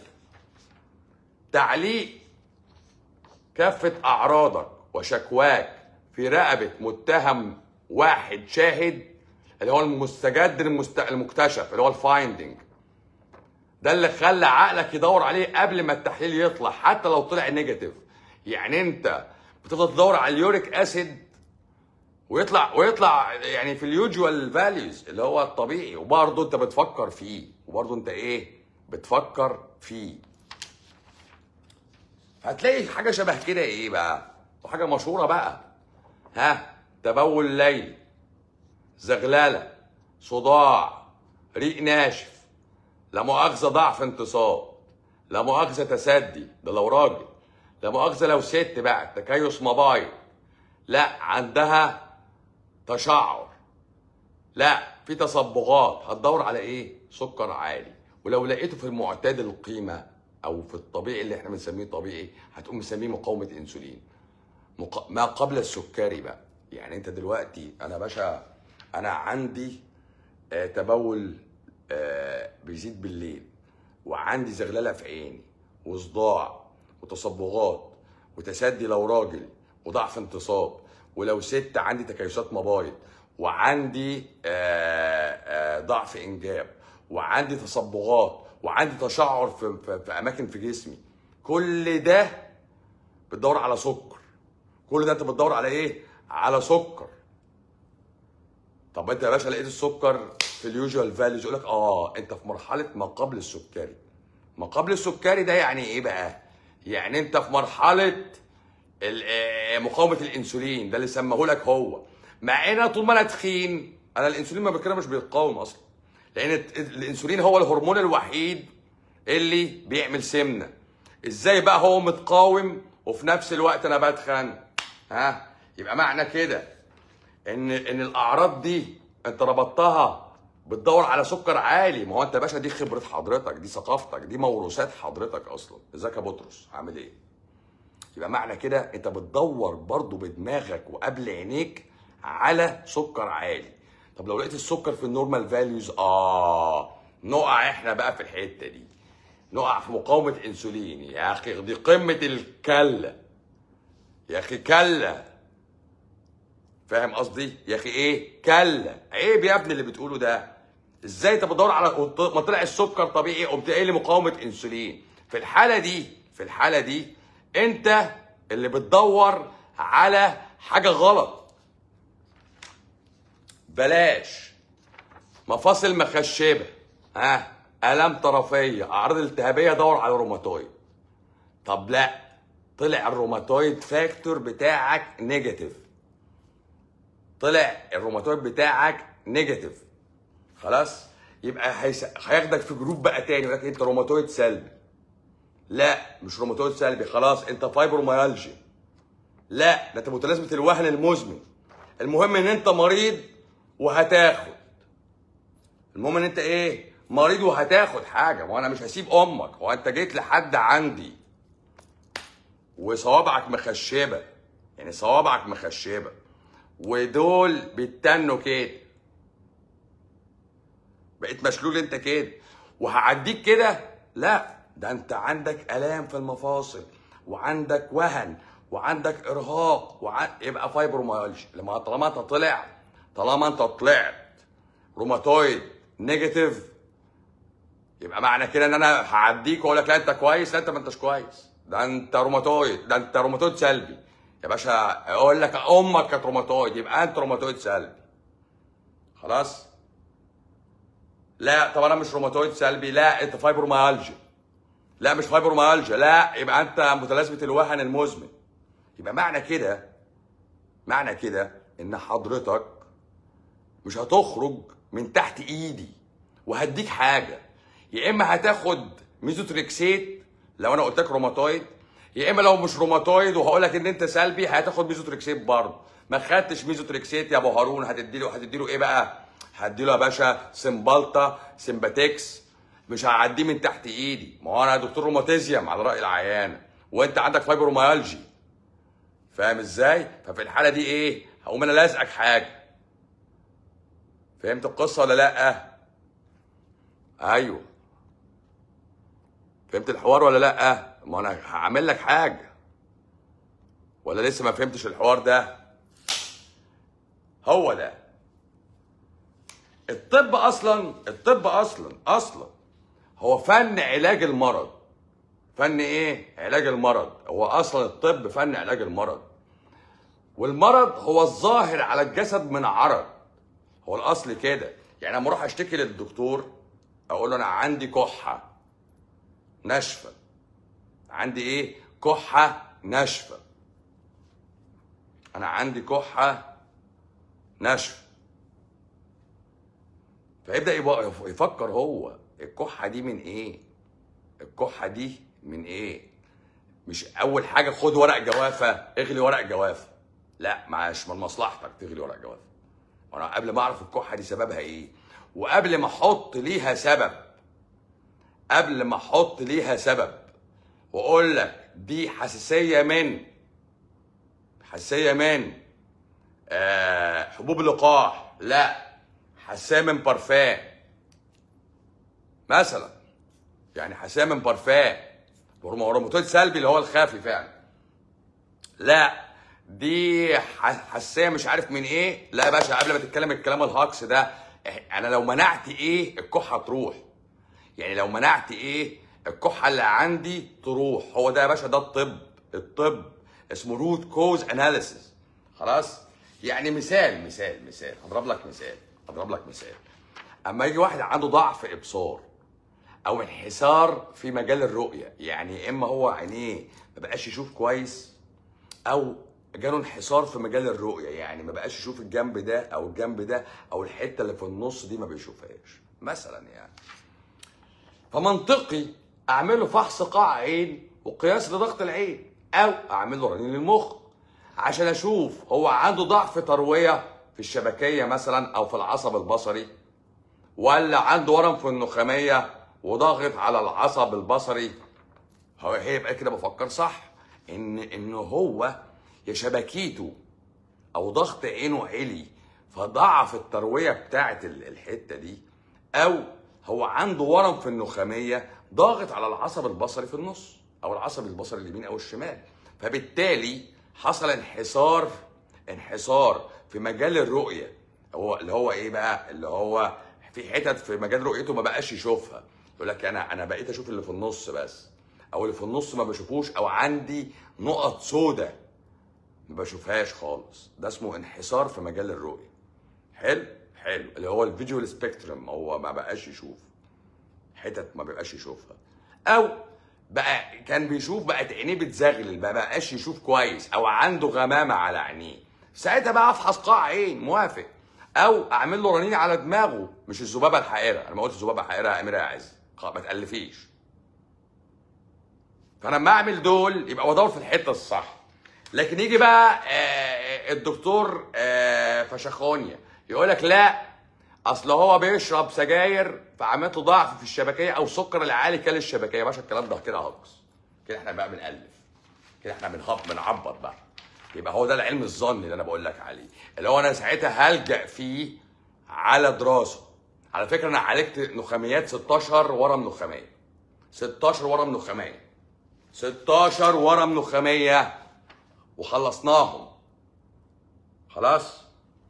تعليق كافة أعراضك وشكواك في رقبة متهم واحد شاهد اللي هو المستجد المست... المكتشف اللي هو الفايندنج ده اللي خلى عقلك يدور عليه قبل ما التحليل يطلع حتى لو طلع نيجاتيف يعني انت بتفضل تدور على اليوريك اسيد ويطلع ويطلع يعني في اليوجوال فاليوز اللي هو الطبيعي وبرضه انت بتفكر فيه وبرضه انت ايه بتفكر فيه هتلاقي حاجه شبه كده ايه بقى وحاجه مشهوره بقى ها تبول ليلي زغلله صداع ريق ناشف لا مؤاخذه ضعف انتصاب لا مؤاخذه تسدي ده لو راجل لا مؤاخذه لو ست بقى تكيس موبايل لا عندها تشعر لا في تصبغات هتدور على ايه سكر عالي ولو لقيته في المعتدل القيمه او في الطبيعي اللي احنا بنسميه طبيعي هتقوم مسميه مقاومه انسولين مق... ما قبل السكري بقى يعني انت دلوقتي انا باشا انا عندي آه تبول آه بيزيد بالليل وعندي زغلله في عيني وصداع وتصبغات وتسدي لو راجل وضعف انتصاب ولو ست عندي تكيسات مبايض وعندي آه آه ضعف انجاب وعندي تصبغات وعندي تشعر في, في, في اماكن في جسمي كل ده بتدور على سكر كل ده انت بتدور على ايه على سكر طب انت يا باشا لقيت السكر في اليوجوال فاليوز يقول لك اه انت في مرحله ما قبل السكري ما قبل السكري ده يعني ايه بقى يعني انت في مرحله مقاومه الانسولين ده اللي سماه لك هو مع ان طول ما انا تخين انا الانسولين ما بكره مش بيتقاوم اصلا لان الانسولين هو الهرمون الوحيد اللي بيعمل سمنه ازاي بقى هو متقاوم وفي نفس الوقت انا بتخن ها يبقى معنى كده ان ان الاعراض دي انت ربطتها بتدور على سكر عالي ما هو انت يا باشا دي خبره حضرتك دي ثقافتك دي موروثات حضرتك اصلا ازيك يا بطرس عامل ايه يبقى معنى كده انت بتدور برضو بدماغك وقبل عينيك على سكر عالي طب لو لقيت السكر في النورمال فاليوز اه نقع احنا بقى في الحته دي نقع في مقاومه انسولين يا اخي دي قمه الكله يا اخي كله فاهم قصدي يا اخي ايه كله عيب يا ابني اللي بتقوله ده ازاي انت بتدور على ما طلع السكر طبيعي قمت قايل لي مقاومه انسولين في الحاله دي في الحاله دي انت اللي بتدور على حاجه غلط بلاش مفاصل مخشبه ها الام طرفيه اعراض التهابيه دور على الروماتويد طب لا طلع الروماتويد فاكتور بتاعك نيجاتيف طلع الروماتويد بتاعك نيجاتيف خلاص يبقى هيس... هياخدك في جروب بقى تاني يقول لك انت روماتويد سلبي لا مش روماتويد سلبي خلاص انت فايبروميالجيا لا ده انت متلازمه الوهن المزمن المهم ان انت مريض وهتاخد المهم ان انت ايه مريض وهتاخد حاجه ما انا مش هسيب امك هو انت جيت لحد عندي وصوابعك مخشبه يعني صوابعك مخشبه ودول بيتنوا كده بقيت مشلول انت كده وهعديك كده لا ده انت عندك الام في المفاصل وعندك وهن وعندك ارهاق وع... يبقى فايبروميالجيا لما طالما انت طلع طالما انت طلعت روماتويد نيجاتيف يبقى معنى كده ان انا هعديك واقول لك لا انت كويس لا انت ما انتش كويس ده انت روماتويد ده انت روماتويد سلبي يا باشا اقول لك امك كانت روماتويد يبقى انت روماتويد سلبي خلاص لا طب انا مش روماتويد سلبي لا انت فايبروميالجيا لا مش فايبروميالجيا لا يبقى انت متلازمه الوهن المزمن يبقى معنى كده معنى كده ان حضرتك مش هتخرج من تحت ايدي وهديك حاجه يا اما هتاخد ميزوتريكسيت لو انا قلت لك روماتويد يا اما لو مش روماتويد وهقول لك ان انت سلبي هتاخد ميزوتريكسيت برضه ما خدتش ميزوتريكسيت يا ابو هارون هتدي له هتدي له ايه بقى هدي له يا باشا سمبالتا سمباتكس مش هعديه من تحت ايدي ما هو انا دكتور روماتيزيوم على راي العيان وانت عندك فايبروميالجي فاهم ازاي ففي الحاله دي ايه هقوم انا لازقك حاجه فهمت القصه ولا لا ايوه فهمت الحوار ولا لا ما انا هعمل لك حاجه ولا لسه ما فهمتش الحوار ده هو ده الطب اصلا الطب اصلا اصلا هو فن علاج المرض فن ايه علاج المرض هو اصلا الطب فن علاج المرض والمرض هو الظاهر على الجسد من عرض هو الاصل كده يعني لما اروح اشتكي للدكتور اقول له انا عندي كحه ناشفه عندي ايه كحه ناشفه انا عندي كحه ناشفه فيبدا يبقى يفكر هو الكحه دي من ايه الكحه دي من ايه مش اول حاجه خد ورق جوافه اغلي ورق جوافه لا معاش من مصلحتك تغلي ورق جوافه وانا قبل ما اعرف الكحه دي سببها ايه وقبل ما احط ليها سبب قبل ما احط ليها سبب واقول لك دي حساسيه من حساسيه من آه حبوب اللقاح لا حساسيه من بارفان مثلا يعني حساسيه من بارفان روماتويد سلبي اللي هو الخافي فعلا لا دي ح- حساسيه مش عارف من ايه لا يا باشا قبل ما تتكلم الكلام الهاكس ده إح- انا لو منعت ايه الكحه تروح يعني لو منعت ايه الكحه اللي عندي تروح هو ده يا باشا ده الطب الطب اسمه روت كوز اناليسيس خلاص يعني مثال مثال مثال هضرب لك مثال هضرب لك مثال اما يجي واحد عنده ضعف ابصار او انحسار في مجال الرؤيه يعني اما هو عينيه ما بقاش يشوف كويس او جاله انحسار في مجال الرؤيه يعني ما بقاش يشوف الجنب ده او الجنب ده او الحته اللي في النص دي ما بيشوفهاش مثلا يعني فمنطقي اعمل له فحص قاع عين وقياس لضغط العين او اعمل له رنين للمخ عشان اشوف هو عنده ضعف ترويه في الشبكيه مثلا او في العصب البصري ولا عنده ورم في النخاميه وضاغط على العصب البصري هو هيبقى كده بفكر صح ان ان هو يا شبكيته او ضغط عينه عالي فضعف الترويه بتاعه ال- الحته دي او هو عنده ورم في النخاميه ضاغط على العصب البصري في النص او العصب البصري اليمين او الشمال فبالتالي حصل انحسار انحسار في مجال الرؤيه هو اللي هو ايه بقى اللي هو في حتت في مجال رؤيته ما بقاش يشوفها يقول لك انا انا بقيت اشوف اللي في النص بس او اللي في النص ما بشوفوش او عندي نقط سودة ما بشوفهاش خالص ده اسمه انحسار في مجال الرؤيه حلو حلو اللي هو الفيجوال سبيكترم هو ما بقاش يشوف حتت ما بيبقاش يشوفها او بقى كان بيشوف بقت عينيه بتزغلل ما بقاش يشوف كويس او عنده غمامه على عينيه ساعتها بقى افحص قاع عين موافق او اعمل له رنين على دماغه مش الذبابه الحائره انا ما قلت الذبابه الحائره يا اميره يا عز خلاص ما تالفيش فانا لما اعمل دول يبقى بدور في الحته الصح لكن يجي بقى آه، الدكتور آه، فشخونيا يقول لك لا اصل هو بيشرب سجاير فعملت له ضعف في الشبكيه او سكر العالي كل الشبكيه يا باشا الكلام ده كده هجص كده احنا بقى بنالف كده احنا بنهب بنعبر بقى يبقى هو ده العلم الظني اللي انا بقول لك عليه اللي هو انا ساعتها هلجا فيه على دراسه على فكره انا عالجت نخاميات 16 ورم نخاميه 16 ورم نخاميه 16 ورم نخاميه وخلصناهم خلاص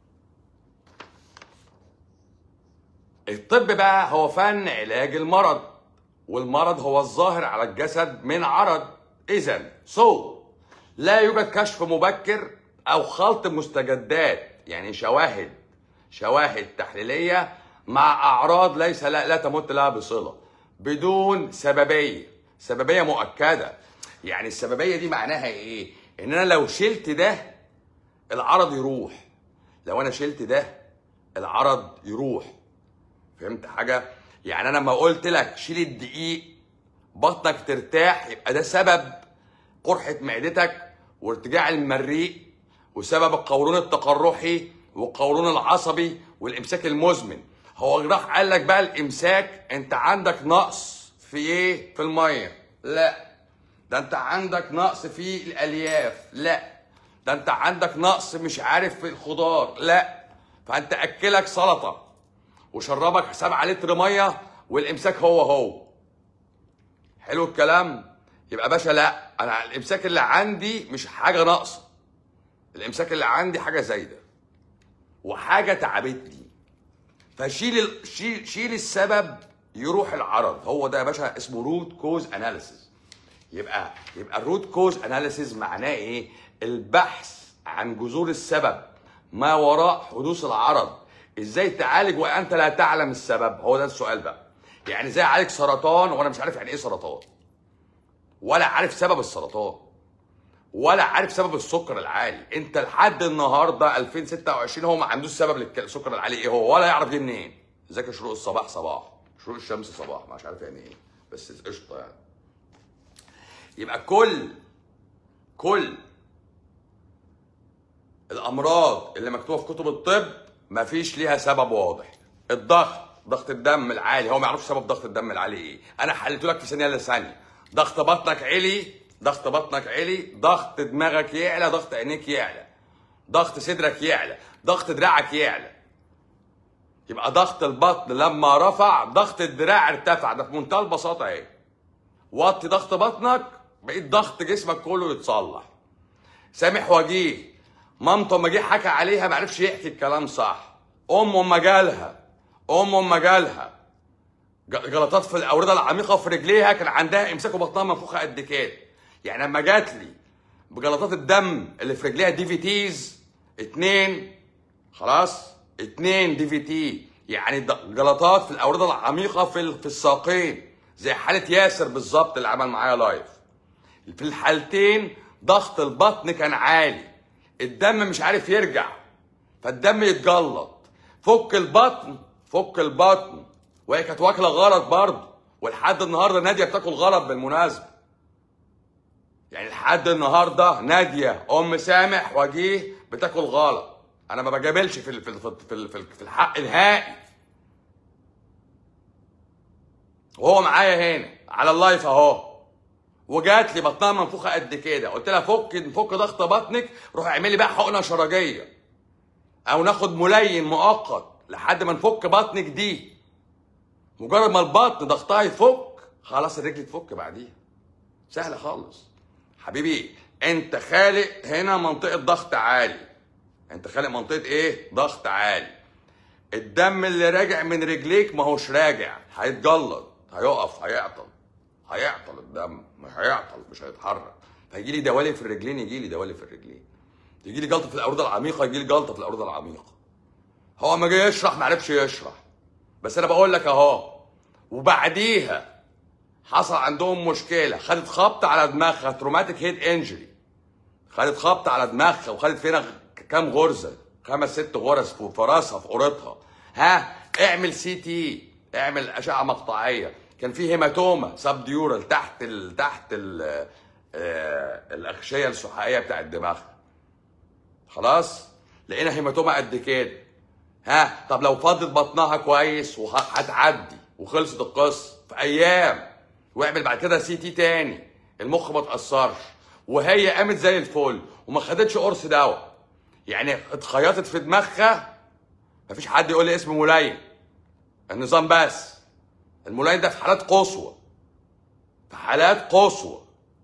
الطب بقى هو فن علاج المرض والمرض هو الظاهر على الجسد من عرض اذا سو لا يوجد كشف مبكر او خلط مستجدات يعني شواهد شواهد تحليليه مع اعراض ليس لا, لا تمت لها بصله بدون سببيه سببيه مؤكده يعني السببيه دي معناها ايه ان انا لو شلت ده العرض يروح لو انا شلت ده العرض يروح فهمت حاجه يعني انا لما قلت لك شيل الدقيق بطنك ترتاح يبقى ده سبب قرحه معدتك وارتجاع المريء وسبب القولون التقرحي والقولون العصبي والامساك المزمن هو راح قال لك بقى الامساك انت عندك نقص في ايه في الميه لا ده انت عندك نقص في الالياف لا ده انت عندك نقص مش عارف في الخضار لا فانت اكلك سلطه وشربك 7 لتر ميه والامساك هو هو حلو الكلام يبقى باشا لا انا الامساك اللي عندي مش حاجه ناقصه الامساك اللي عندي حاجه زايده وحاجه تعبتني فشيل ال... شيل شيل السبب يروح العرض هو ده يا باشا اسمه روت كوز اناليسيس يبقى يبقى الروت كوز اناليسيس معناه ايه البحث عن جذور السبب ما وراء حدوث العرض ازاي تعالج وانت لا تعلم السبب هو ده السؤال بقى يعني ازاي اعالج سرطان وانا مش عارف يعني ايه سرطان ولا عارف سبب السرطان ولا عارف سبب السكر العالي انت لحد النهارده 2026 هو ما عندوش سبب للسكر العالي ايه هو ولا يعرف جه منين ذاك شروق الصباح صباح شروق الشمس صباح مش عارف يعني ايه بس قشطه يعني يبقى كل كل الامراض اللي مكتوبه في كتب الطب مفيش ليها سبب واضح الضغط ضغط الدم العالي هو ما يعرفش سبب ضغط الدم العالي ايه انا حليته لك في ثانيه الا ثانيه ضغط بطنك عالي ضغط بطنك عالي ضغط دماغك يعلى ضغط عينيك يعلى ضغط صدرك يعلى ضغط دراعك يعلى يبقى ضغط البطن لما رفع ضغط الدراع ارتفع ده في منتهى البساطه اهي وطي ضغط بطنك بقيت ضغط جسمك كله يتصلح سامح وجيه مامته اما جه حكى عليها ما عرفش يحكي الكلام صح امه اما جالها امه اما جالها ج- جلطات في الاورده العميقه في رجليها كان عندها امساك وبطنها منفوخه قد كده يعني لما جات لي بجلطات الدم اللي في رجليها دي في تيز اتنين خلاص اتنين دي في تي يعني د- جلطات في الاورده العميقه في ال- في الساقين زي حاله ياسر بالظبط اللي عمل معايا لايف في الحالتين ضغط البطن كان عالي الدم مش عارف يرجع فالدم يتجلط فك البطن فك البطن وهي كانت واكله غلط برضه ولحد النهارده ناديه بتاكل غلط بالمناسبه يعني لحد النهارده ناديه ام سامح وجيه بتاكل غلط انا ما بجاملش في ال- في ال- في ال- في ال- في الحق نهائي وهو معايا هنا على اللايف اهو وجات لي بطنها منفوخه قد كده قلت لها فك فك ضغط بطنك روح اعملي بقى حقنه شرجيه او ناخد ملين مؤقت لحد ما نفك بطنك دي مجرد ما البطن ضغطها يفك خلاص الرجل تفك بعديها سهله خالص حبيبي انت خالق هنا منطقه ضغط عالي انت خالق منطقه ايه ضغط عالي الدم اللي راجع من رجليك ما هوش راجع هيتجلط هيقف هيعطل هيعطل الدم مش هيعطل مش هيتحرك فيجي لي دوالي في الرجلين يجي لي دوالي في الرجلين يجي لي جلطه في الاورده العميقه يجي لي جلطه في الاورده العميقه هو ما جاي يشرح ما عرفش يشرح بس انا بقول لك اهو وبعديها حصل عندهم مشكله خدت خبط على دماغها تروماتيك هيد انجري خدت خبط على دماغها وخدت فينا كام غرزه خمس ست غرز في في راسها في قورتها ها اعمل سي تي اعمل اشعه مقطعيه كان في هيماتوما سب ديورال تحت ال تحت ال آه الاغشيه السحائيه بتاعت دماغها خلاص لقينا هيماتوما قد كده ها طب لو فضت بطنها كويس وهتعدي وخلصت القصه في ايام واعمل بعد كده سي تي تاني المخ ما اتاثرش وهي قامت زي الفل وما خدتش قرص دواء يعني اتخيطت في دماغها مفيش حد يقول لي اسم ملين النظام بس الملين ده في حالات قصوى في حالات قصوى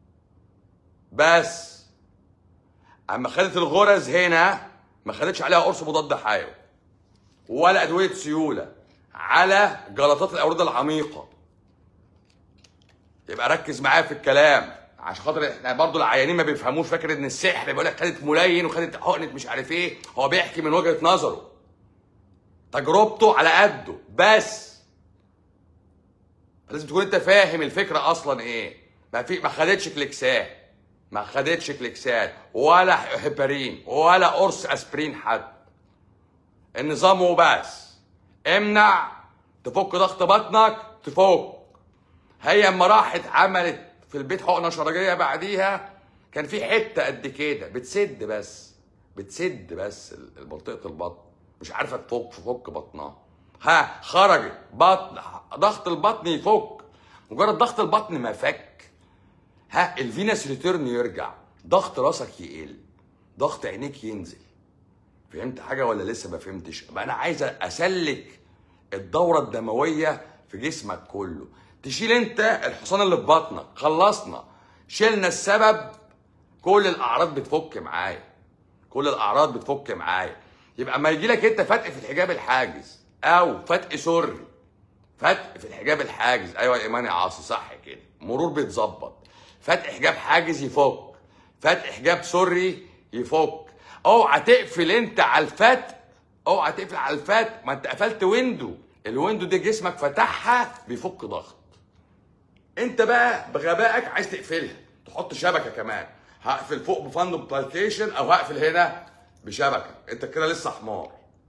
بس اما خدت الغرز هنا ما خدتش عليها قرص مضاد حيوي ولا ادويه سيوله على جلطات الاورده العميقه يبقى ركز معايا في الكلام عشان خاطر احنا برضو العيانين ما بيفهموش فاكر ان السحر بيقول لك خدت ملين وخدت حقنه مش عارف ايه هو بيحكي من وجهه نظره تجربته على قده بس لازم تكون انت فاهم الفكره اصلا ايه ما في ما خدتش كليكسات ما خدتش كليكسات ولا هيبارين ولا قرص اسبرين حتى النظام وبس امنع تفك ضغط بطنك تفك هي اما راحت عملت في البيت حقنه شرجيه بعديها كان في حته قد كده بتسد بس بتسد بس منطقه البطن مش عارفه تفك تفك بطنها ها خرجت بطن ضغط البطن يفك مجرد ضغط البطن ما فك ها الفينس ريتيرن يرجع ضغط راسك يقل ضغط عينيك ينزل فهمت حاجه ولا لسه ما فهمتش بقى انا عايز اسلك الدوره الدمويه في جسمك كله تشيل انت الحصان اللي في بطنك خلصنا شلنا السبب كل الاعراض بتفك معايا كل الاعراض بتفك معايا يبقى ما يجي لك انت فتق في الحجاب الحاجز او فتق سري فتق في الحجاب الحاجز ايوه يا ايمان يا عاصي صح كده مرور بيتظبط فتق حجاب حاجز يفك فتق حجاب سري يفك اوعى تقفل انت على الفتق اوعى تقفل على الفتق ما انت قفلت ويندو الويندو دي جسمك فتحها بيفك ضغط انت بقى بغبائك عايز تقفلها تحط شبكه كمان هقفل فوق بفندق بارتيشن او هقفل هنا بشبكه انت كده لسه حمار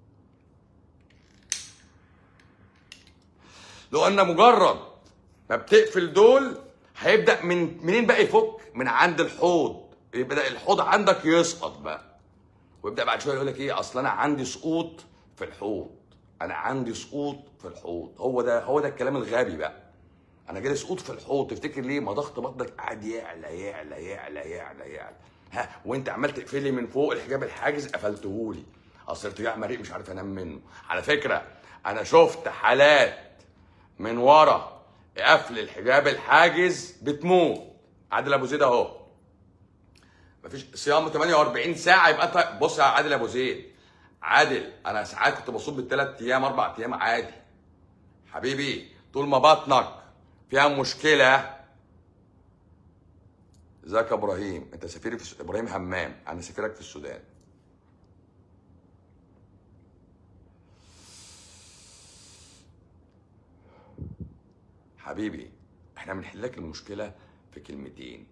لو ان مجرد ما بتقفل دول هيبدا من منين بقى يفك من عند الحوض يبدا الحوض عندك يسقط بقى ويبدا بعد شويه يقول لك ايه اصل انا عندي سقوط في الحوض انا عندي سقوط في الحوض هو ده هو ده الكلام الغبي بقى انا جالي سقوط في الحوض تفتكر ليه ما ضغط بطنك قاعد يعلى يعلى يعلى يعلى يعلى ها وانت عمال تقفلي من فوق الحجاب الحاجز قفلتهولي اصل ارتجاع مريء مش عارف انام منه على فكره انا شفت حالات من ورا قفل الحجاب الحاجز بتموت عادل ابو زيد اهو مفيش صيام 48 ساعه يبقى انت بص يا عادل ابو زيد عادل انا ساعات كنت بصوم بالثلاث ايام اربع ايام عادي حبيبي طول ما بطنك فيها مشكله ازيك يا ابراهيم انت سفيري في الس- ابراهيم همام انا سفيرك في السودان حبيبي احنا بنحل لك المشكله في كلمتين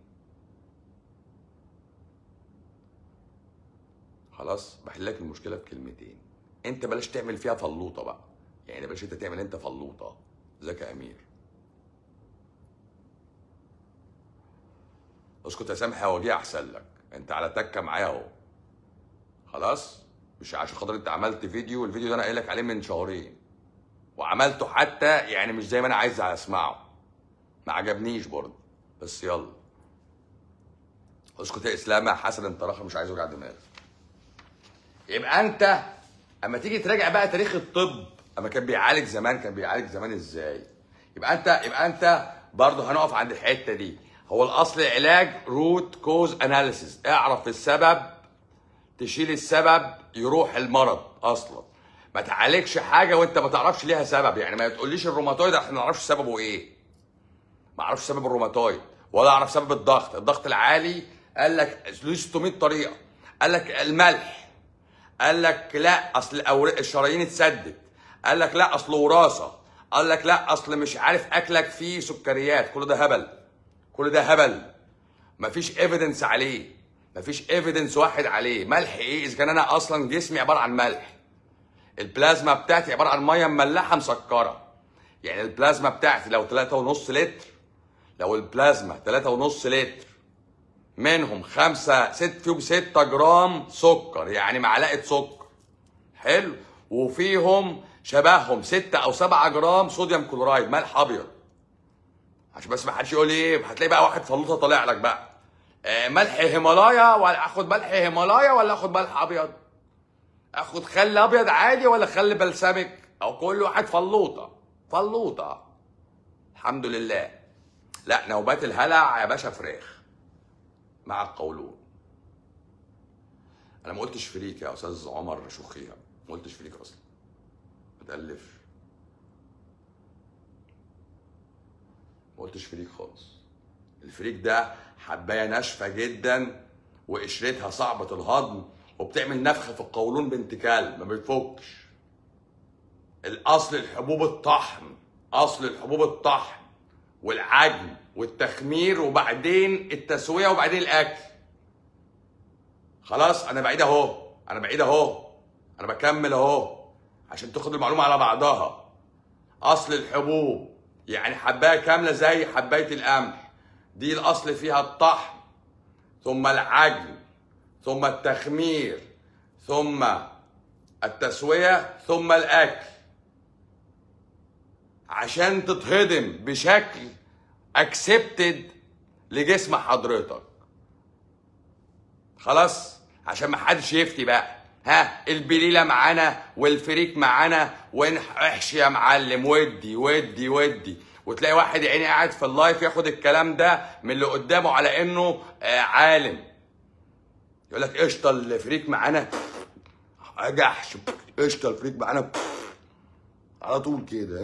خلاص بحل لك المشكله في كلمتين انت بلاش تعمل فيها فلوطه بقى يعني بلاش انت تعمل انت فلوطه ازيك يا امير اسكت يا سامح هو دي احسن لك انت على تكه معايا اهو خلاص مش عشان خاطر انت عملت فيديو الفيديو ده انا قايل لك عليه من شهرين وعملته حتى يعني مش زي ما انا عايز اسمعه ما عجبنيش برضه بس يلا اسكت يا اسلام يا حسن انت راخر مش عايز اوجع دماغي يبقى انت اما تيجي تراجع بقى تاريخ الطب اما كان بيعالج زمان كان بيعالج زمان ازاي يبقى انت يبقى انت برضه هنقف عند الحته دي هو الاصل علاج روت كوز اناليسيس اعرف السبب تشيل السبب يروح المرض اصلا ما تعالجش حاجه وانت ما تعرفش ليها سبب يعني ما تقوليش الروماتويد احنا ما نعرفش سببه ايه ما اعرفش سبب الروماتويد ولا اعرف سبب الضغط الضغط العالي قال لك له 600 طريقه قال لك الملح قال لك لا اصل أور- الشرايين اتسدت قال لك لا اصل وراثه قال لك لا اصل مش عارف اكلك فيه سكريات كل ده هبل كل ده هبل مفيش ايفيدنس عليه مفيش ايفيدنس واحد عليه ملح ايه اذا كان انا اصلا جسمي عباره عن ملح البلازما بتاعتي عباره عن ميه مملحه مسكره يعني البلازما بتاعتي لو 3.5 لتر لو البلازما 3.5 لتر منهم خمسة ست فيهم 6 جرام سكر يعني معلقة سكر حلو وفيهم شبههم 6 أو 7 جرام صوديوم كلورايد ملح أبيض عشان بس ما حدش يقول لي ايه هتلاقي بقى واحد فلوطه طالع لك بقى آه ملح هيمالايا ولا اخد ملح هيمالايا ولا اخد ملح ابيض اخد خل ابيض عادي ولا خل بلسمك او كل واحد فلوطه فلوطه الحمد لله لا نوبات الهلع يا باشا فراخ مع القولون انا ما قلتش فريك يا استاذ عمر شخيها ما قلتش فريك اصلا ما تالفش ما قلتش فريك خالص الفريك ده حبايه ناشفه جدا وقشرتها صعبه الهضم وبتعمل نفخه في القولون بنت كلب ما بتفكش الاصل الحبوب الطحن اصل الحبوب الطحن والعجن والتخمير وبعدين التسويه وبعدين الاكل خلاص انا بعيد اهو انا بعيد اهو انا بكمل اهو عشان تاخد المعلومه على بعضها اصل الحبوب يعني حبايه كامله زي حبايه القمح دي الاصل فيها الطحن ثم العجن ثم التخمير ثم التسويه ثم الاكل عشان تتهضم بشكل اكسبتد لجسم حضرتك خلاص عشان ما حدش يفتي بقى ها البليله معانا والفريك معانا ونحشي يا معلم ودي ودي ودي وتلاقي واحد يا عيني قاعد في اللايف ياخد الكلام ده من اللي قدامه على انه آه عالم يقول لك قشطه الفريك معانا جحش قشطه الفريك معانا على طول كده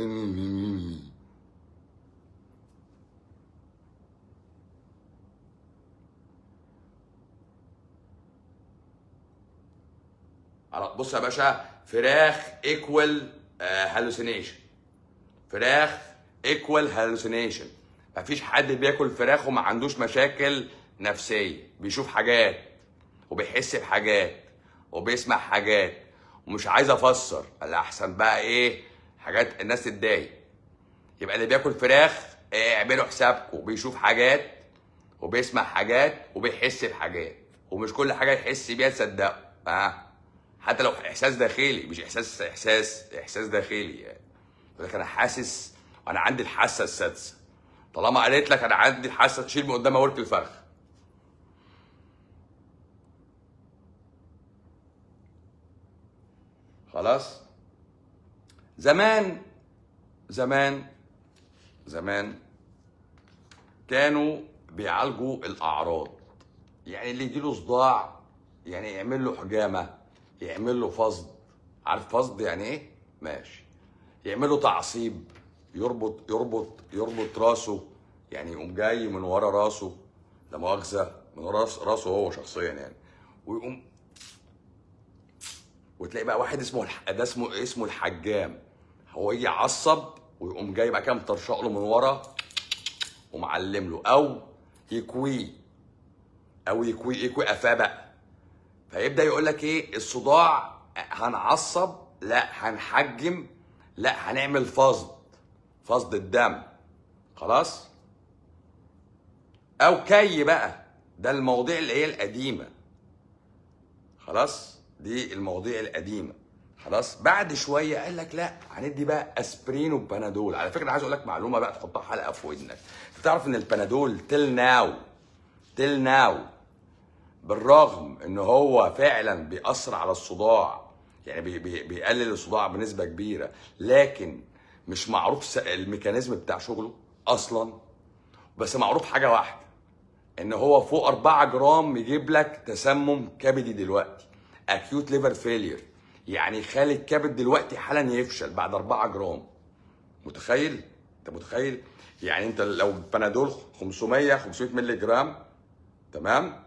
على- بص يا باشا فراخ ايكوال هالوسينيشن فراخ ايكوال هالوسينيشن مفيش حد بياكل فراخ وما عندوش مشاكل نفسيه بيشوف حاجات وبيحس بحاجات وبيسمع حاجات ومش عايز افسر الاحسن بقى ايه حاجات الناس تتضايق يبقى اللي بياكل فراخ إيه، اعملوا حسابكم بيشوف حاجات وبيسمع حاجات وبيحس بحاجات ومش كل حاجه يحس بيها تصدقوا ها حتى لو احساس داخلي مش احساس احساس احساس داخلي يعني يقول لك انا حاسس وانا عندي الحاسه السادسه طالما قالت لك انا عندي الحاسه تشيل من قدام ورك الفرخ خلاص زمان زمان زمان كانوا بيعالجوا الاعراض يعني اللي يجيله صداع يعني يعمل له حجامه يعمل له فصد عارف فصد يعني ايه ماشي يعمل له تعصيب يربط يربط يربط راسه يعني يقوم جاي من ورا راسه لا مؤاخذه من ورا راس- راسه هو شخصيا يعني ويقوم وتلاقي بقى واحد اسمه الح... ده اسمه اسمه الحجام هو يجي يعصب ويقوم جاي بقى كده مطرشق له من ورا ومعلم له او يكويه او يكوي يكوي قفاه بقى فيبدا يقول لك ايه الصداع هنعصب لا هنحجم لا هنعمل فصد فصد الدم خلاص او كي بقى ده المواضيع اللي هي القديمه خلاص دي المواضيع القديمه خلاص بعد شويه قال لك لا هندي بقى اسبرين وبنادول على فكره عايز اقول لك معلومه بقى تحطها حلقه في ودنك تعرف ان البنادول تل ناو تل ناو بالرغم ان هو فعلا بيأثر على الصداع يعني بي بي بيقلل الصداع بنسبه كبيره لكن مش معروف س- الميكانيزم بتاع شغله اصلا بس معروف حاجه واحده ان هو فوق 4 جرام يجيب لك تسمم كبدي دلوقتي اكيوت ليفر فيلير يعني يخلي الكبد دلوقتي حالا يفشل بعد 4 جرام متخيل انت متخيل يعني انت لو بنادول 500 500 مللي جرام تمام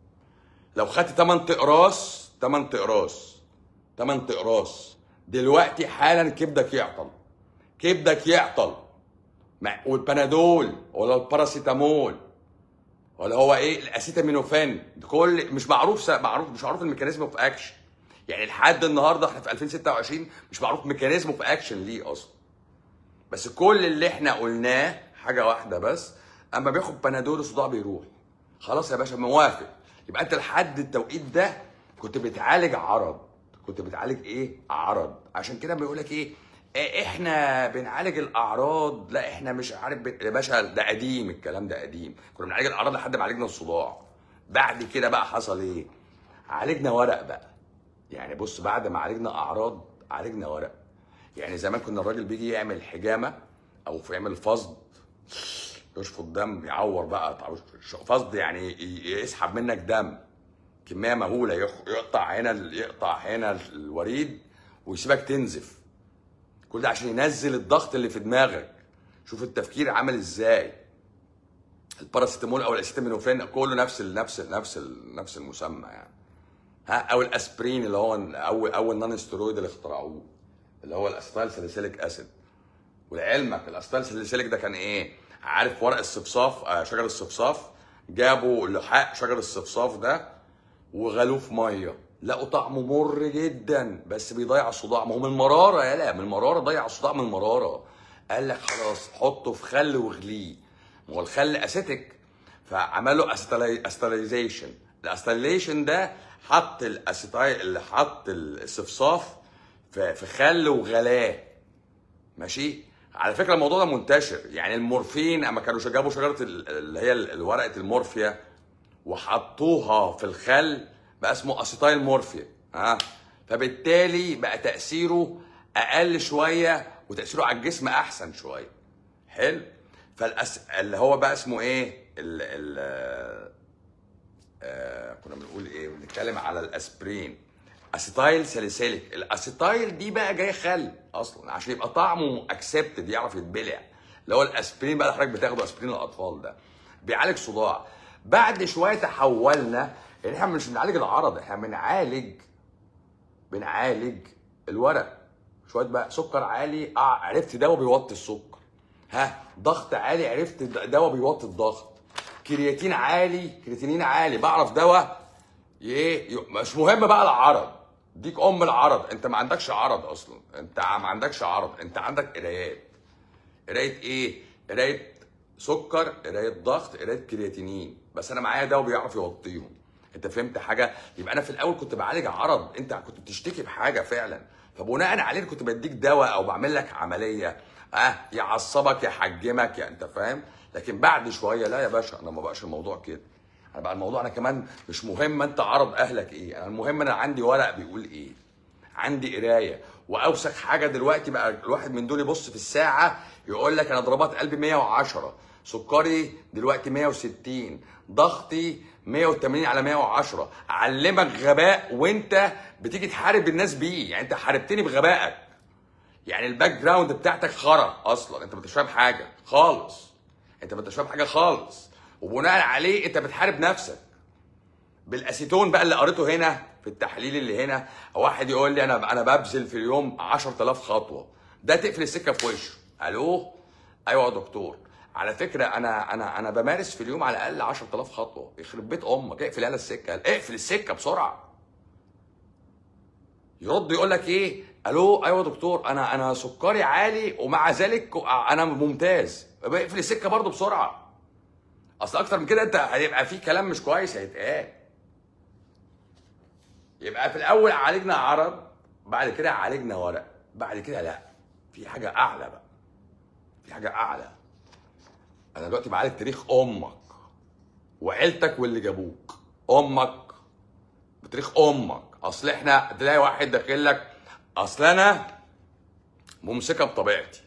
لو خدت 8 تقراص 8 تقراص 8 تقراص دلوقتي حالا كبدك يعطل كبدك يعطل مع والبنادول ولا الباراسيتامول ولا هو ايه الاسيتامينوفين ده كل مش معروف س- معروف مش معروف الميكانيزم اوف اكشن يعني لحد النهارده احنا في 2026 مش معروف ميكانيزم اوف اكشن ليه اصلا بس كل اللي احنا قلناه حاجه واحده بس اما بياخد بنادول الصداع بيروح خلاص يا باشا موافق يبقى انت لحد التوقيت ده كنت بتعالج عرض كنت بتعالج ايه عرض عشان كده بيقول لك ايه إيه احنا بنعالج الاعراض لا احنا مش عارف ب... يا باشا ده قديم الكلام ده قديم كنا بنعالج الاعراض لحد ما عالجنا الصداع بعد كده بقى حصل ايه عالجنا ورق بقى يعني بص بعد ما عالجنا اعراض عالجنا ورق يعني زمان كنا الراجل بيجي يعمل حجامه او في يعمل فصد يشفط دم يعور بقى طب- فصد يعني ي- يسحب منك دم كميه مهوله يخ- يقطع هنا ال- يقطع هنا الوريد ويسيبك تنزف كل ده عشان ينزل الضغط اللي في دماغك شوف التفكير عامل ازاي الباراسيتامول او الاسيتامينوفين كله نفس ال نفس ال نفس ال نفس المسمى يعني ها او الاسبرين اللي هو اول اول نون ستيرويد اللي اخترعوه اللي هو الاسيتايل ساليسيليك اسيد ولعلمك الاسيتايل ساليسيليك ده كان ايه عارف ورق الصفصاف آه شجر الصفصاف جابوا لحاء شجر الصفصاف ده وغلوه في ميه لقوا طعمه مر جدا بس بيضيع الصداع ما هو من المراره يا لا من المراره ضيع الصداع من المراره قال لك خلاص حطه في خل واغليه ما هو الخل اسيتك فعملوا استلايزيشن الاستلايزيشن ده حط الاسيتايل اللي حط الصفصاف في في خل وغلاه ماشي على فكره الموضوع ده منتشر يعني المورفين اما كانوا جابوا شجره ال- اللي هي ال- ورقه المورفيا وحطوها في الخل بقى اسمه اسيتايل مورفيا ها فبالتالي بقى تاثيره اقل شويه وتاثيره على الجسم احسن شويه حلو فالأس... اللي هو بقى اسمه ايه ال... ال... آه... كنا بنقول ايه بنتكلم على الاسبرين اسيتايل ساليسيليك الاسيتايل دي بقى جاي خل اصلا عشان يبقى طعمه اكسبتد يعرف يتبلع اللي هو الاسبرين بقى اللي حضرتك بتاخده اسبرين الاطفال ده بيعالج صداع بعد شويه تحولنا ان احنا مش بنعالج العرض احنا بنعالج بنعالج الورق شويه بقى سكر عالي اه عرفت دواء بيوطي السكر ها ضغط عالي عرفت دواء بيوطي الضغط كرياتين عالي كرياتينين عالي بعرف دواء ايه مش مهم بقى العرض ديك ام العرض انت ما عندكش عرض اصلا انت ما عندكش عرض انت عندك قرايات قرايه ايه قرايه سكر قرايه ضغط قرايه كرياتينين بس انا معايا دواء بيعرف يوطيهم انت فهمت حاجه يبقى انا في الاول كنت بعالج عرض انت كنت بتشتكي بحاجه فعلا فبناء عليه كنت بديك دواء او بعمل لك عمليه اه يعصبك يحجمك يا انت فاهم لكن بعد شويه لا يا باشا انا ما بقاش الموضوع كده انا بقى الموضوع انا كمان مش مهم انت عرض اهلك ايه انا المهم انا عندي ورق بيقول ايه عندي قرايه واوسخ حاجه دلوقتي بقى الواحد من دول يبص في الساعه يقول لك انا ضربات قلبي 110 سكري دلوقتي 160 ضغطي 180 على 110 علمك غباء وانت بتيجي تحارب الناس بيه يعني انت حاربتني بغبائك يعني الباك جراوند بتاعتك خرا اصلا انت ما انتش فاهم حاجه خالص انت ما انتش فاهم حاجه خالص وبناء عليه انت بتحارب نفسك بالاسيتون بقى اللي قريته هنا في التحليل اللي هنا واحد يقول لي انا انا ببذل في اليوم 10000 خطوه ده تقفل السكه في وشه الو ايوه يا دكتور على فكره انا انا انا بمارس في اليوم على الاقل 10000 خطوه يخرب بيت امك اقفل على السكه اقفل السكه بسرعه يرد يقول لك ايه الو ايوه يا دكتور انا انا سكري عالي ومع ذلك انا ممتاز اقفل السكه برضه بسرعه اصل اكتر من كده انت هيبقى في كلام مش كويس هيتقال يبقى في الاول عالجنا عرض بعد كده عالجنا ورق بعد كده لا في حاجه اعلى بقى في حاجه اعلى انا دلوقتي بعالج تاريخ امك وعيلتك واللي جابوك امك بتاريخ امك اصل احنا تلاقي واحد داخل لك اصل انا ممسكه بطبيعتي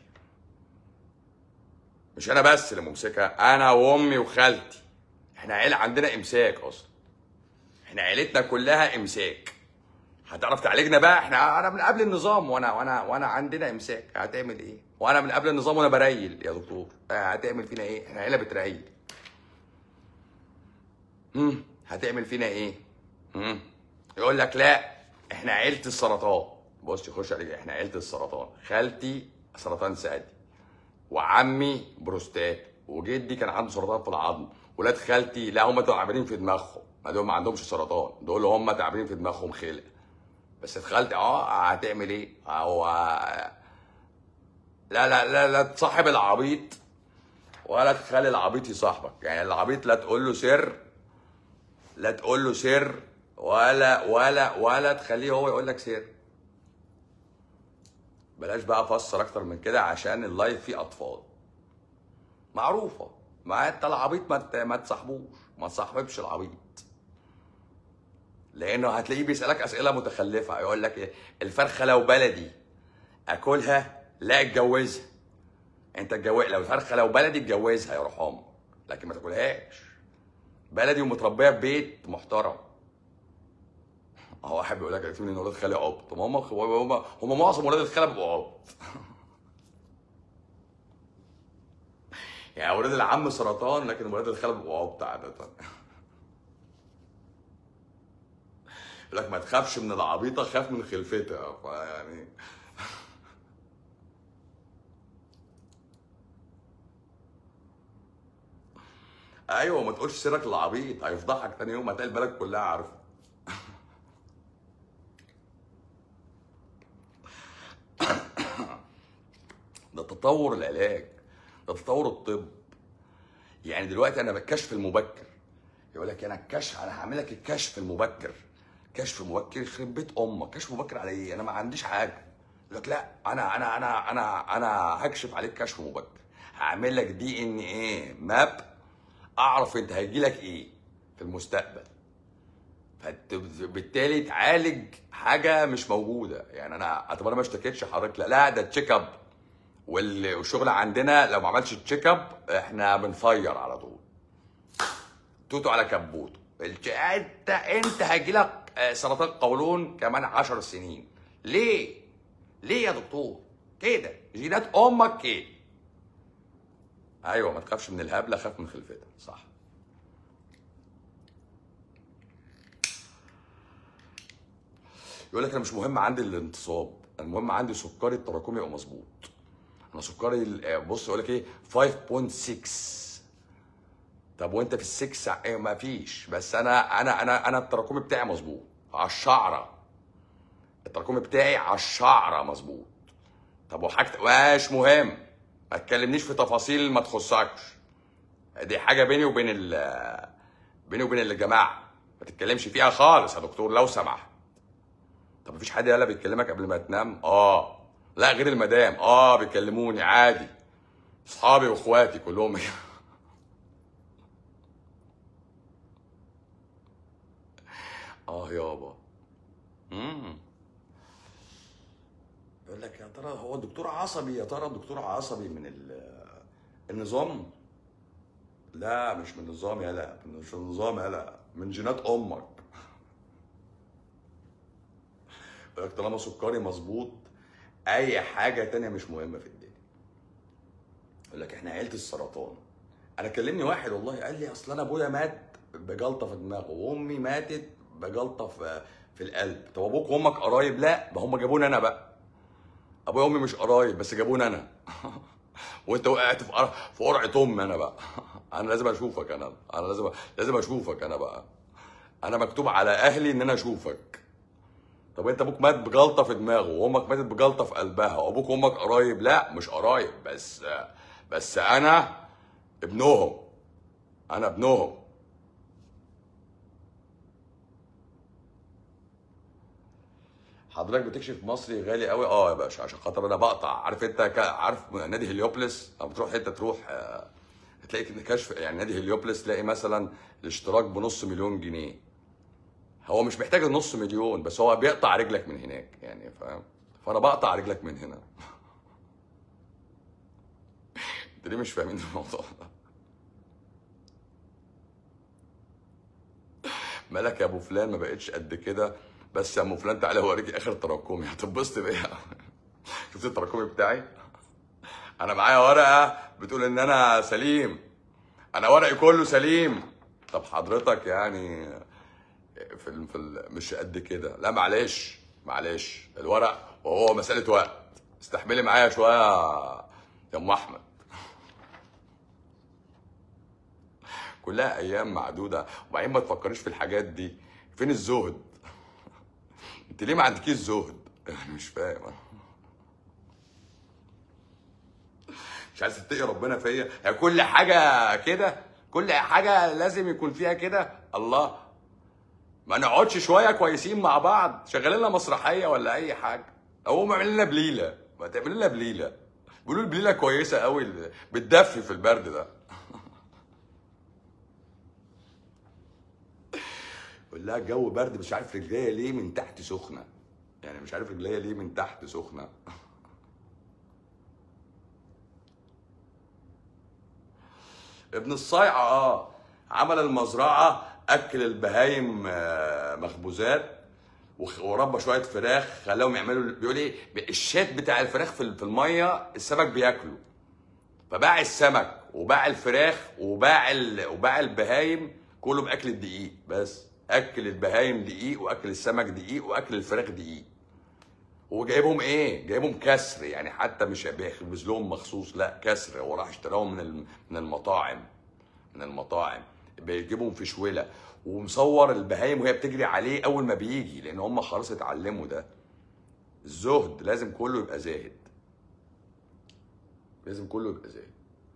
مش انا بس اللي ممسكه انا وامي وخالتي احنا عيله عندنا امساك اصلا احنا عيلتنا كلها امساك هتعرف تعالجنا بقى احنا انا من قبل النظام وانا وانا وانا عندنا امساك هتعمل ايه وانا من قبل النظام وانا بريل يا دكتور هتعمل فينا ايه احنا عيله بتريل امم هتعمل فينا ايه امم يقول لك لا احنا عيله السرطان بص يخش عليك احنا عيله السرطان خالتي سرطان ثدي وعمي بروستات وجدي كان عنده سرطان في العظم ولاد خالتي لا هم تعبانين في دماغهم ما دول ما عندهمش سرطان دول هم تعبانين في دماغهم خلق بس خالتي اه هتعمل ايه هو لا لا لا لا تصاحب العبيط ولا تخلي العبيط يصاحبك يعني العبيط لا تقول له سر لا تقول له سر ولا ولا ولا تخليه هو يقول لك سر بلاش بقى افسر اكتر من كده عشان اللايف فيه اطفال معروفه ما انت العبيط ما ما تصاحبوش ما تصاحبش العبيط لانه هتلاقيه بيسالك اسئله متخلفه يقول لك ايه الفرخه لو بلدي اكلها لا اتجوزها انت اتجوز لو الفرخه لو بلدي اتجوزها يا روح امك لكن ما تاكلهاش بلدي ومتربيه في بيت محترم هو واحد بيقول لك عرفتوا ان ولاد خالي عبط هم هم هم معظم ولاد الخاله بيبقوا عبط يعني ولاد العم سرطان لكن ولاد الخاله بيبقوا عبط عاده يقول لك ما تخافش من العبيطه خاف من خلفتها فيعني ايوه ما تقولش سرك للعبيط هيفضحك تاني يوم هتلاقي البلد كلها عارفه ده تطور العلاج ده تطور الطب يعني دلوقتي انا بالكشف المبكر يقول لك انا الكشف انا هعمل لك الكشف المبكر كشف مبكر يخرب بيت امك كشف مبكر على ايه انا ما عنديش حاجه يقول لك لا انا انا انا انا انا هكشف عليك كشف مبكر هعمل لك دي ان ايه ماب اعرف انت هيجي لك ايه في المستقبل فبالتالي تعالج حاجه مش موجوده يعني انا طب انا ما اشتكيتش حضرتك لا لا ده تشيك اب والشغل عندنا لو ما عملش تشيك اب احنا بنفير على طول توتو على كبوته الج- انت انت هيجيلك آه، سرطان قولون كمان عشر سنين ليه ليه يا دكتور كده جينات امك كده ايوه ما تخافش من الهبله خاف من خلفتها صح يقول لك انا مش مهم عندي الانتصاب المهم عندي سكري التراكمي يبقى مظبوط انا سكري ال- بص يقول لك ايه 5.6 طب وانت في السكس ايه ما فيش بس انا انا انا انا التراكمي بتاعي مظبوط على الشعره التراكمي بتاعي على الشعره مظبوط طب وحاجتك مش مهم ما تكلمنيش في تفاصيل ما تخصكش دي حاجه بيني وبين ال بيني وبين الجماعه ما تتكلمش فيها خالص يا دكتور لو سمحت طب مفيش حد يلا بيكلمك قبل ما تنام اه لا غير المدام اه بيكلموني عادي اصحابي واخواتي كلهم اه يابا امم يقول لك يا ترى هو الدكتور عصبي يا ترى الدكتور عصبي من ال- النظام لا مش من النظام يلا مش من النظام يلا من جينات امك يقول لك طالما سكري مظبوط اي حاجه تانية مش مهمه في الدنيا يقول لك احنا عيله السرطان انا كلمني واحد والله قال لي اصل انا ابويا مات بجلطه في دماغه وامي ماتت بجلطه في في القلب طب ابوك وامك قرايب لا ما هم جابوني انا بقى ابويا وامي مش قرايب بس جابوني انا وانت وقعت في قرع في قرعه امي انا بقى انا لازم اشوفك انا انا لازم لازم اشوفك انا بقى انا مكتوب على اهلي ان انا اشوفك طب انت ابوك مات بجلطه في دماغه وامك ماتت بجلطه في قلبها وابوك وامك قرايب لا مش قرايب بس بس انا ابنهم انا ابنهم حضرتك بتكشف مصري غالي قوي اه يا باشا عشان خاطر انا بقطع عارف انت ك- عارف نادي هليوبلس لما بتروح حته تروح آه، تلاقي كده كشف يعني نادي هليوبلس تلاقي مثلا الاشتراك بنص مليون جنيه هو مش محتاج النص مليون بس هو بيقطع رجلك من هناك يعني فاهم فانا بقطع رجلك من هنا انت ليه مش فاهمين الموضوع ده مالك يا ابو فلان ما بقتش قد كده بس يا ابو فلان تعالى اوريك اخر تراكمي هتنبسط بيا شفت التراكمي بتاعي انا معايا ورقه بتقول ان انا سليم انا ورقي كله سليم طب حضرتك يعني في ال... في ال... مش قد كده لا معلش معلش الورق وهو مساله وقت استحملي معايا شويه يا ام احمد كلها ايام معدوده وبعدين ما تفكريش في الحاجات دي فين الزهد انت ليه ما عندكيش زهد يعني مش فاهم مش عايز تتقي ربنا فيا هي كل حاجه كده كل حاجه لازم يكون فيها كده الله ما نقعدش شويه كويسين مع بعض شغالين لنا مسرحيه ولا اي حاجه او اعمل لنا بليله ما تعمل لنا بليله بيقولوا البليله كويسه قوي بتدفي في البرد ده يقول لها الجو برد مش عارف رجليا ليه من تحت سخنه يعني مش عارف رجليا ليه من تحت سخنه ابن الصيعه اه عمل المزرعه اكل البهايم آه، مخبوزات وخ- وربى شويه فراخ خلاهم يعملوا بيقول ايه الشات بتاع الفراخ في في الميه السمك بياكله فباع السمك وباع الفراخ وباع ال... وباع البهايم كله باكل الدقيق بس اكل البهايم دقيق واكل السمك دقيق واكل الفراخ دقيق وجايبهم ايه؟ جايبهم كسر يعني حتى مش بيخبز لهم مخصوص لا كسر هو راح اشتراهم من الم- من المطاعم من المطاعم بيجيبهم في شوله ومصور البهايم وهي بتجري عليه اول ما بيجي لان هم خلاص اتعلموا ده الزهد لازم كله يبقى زاهد لازم كله يبقى زاهد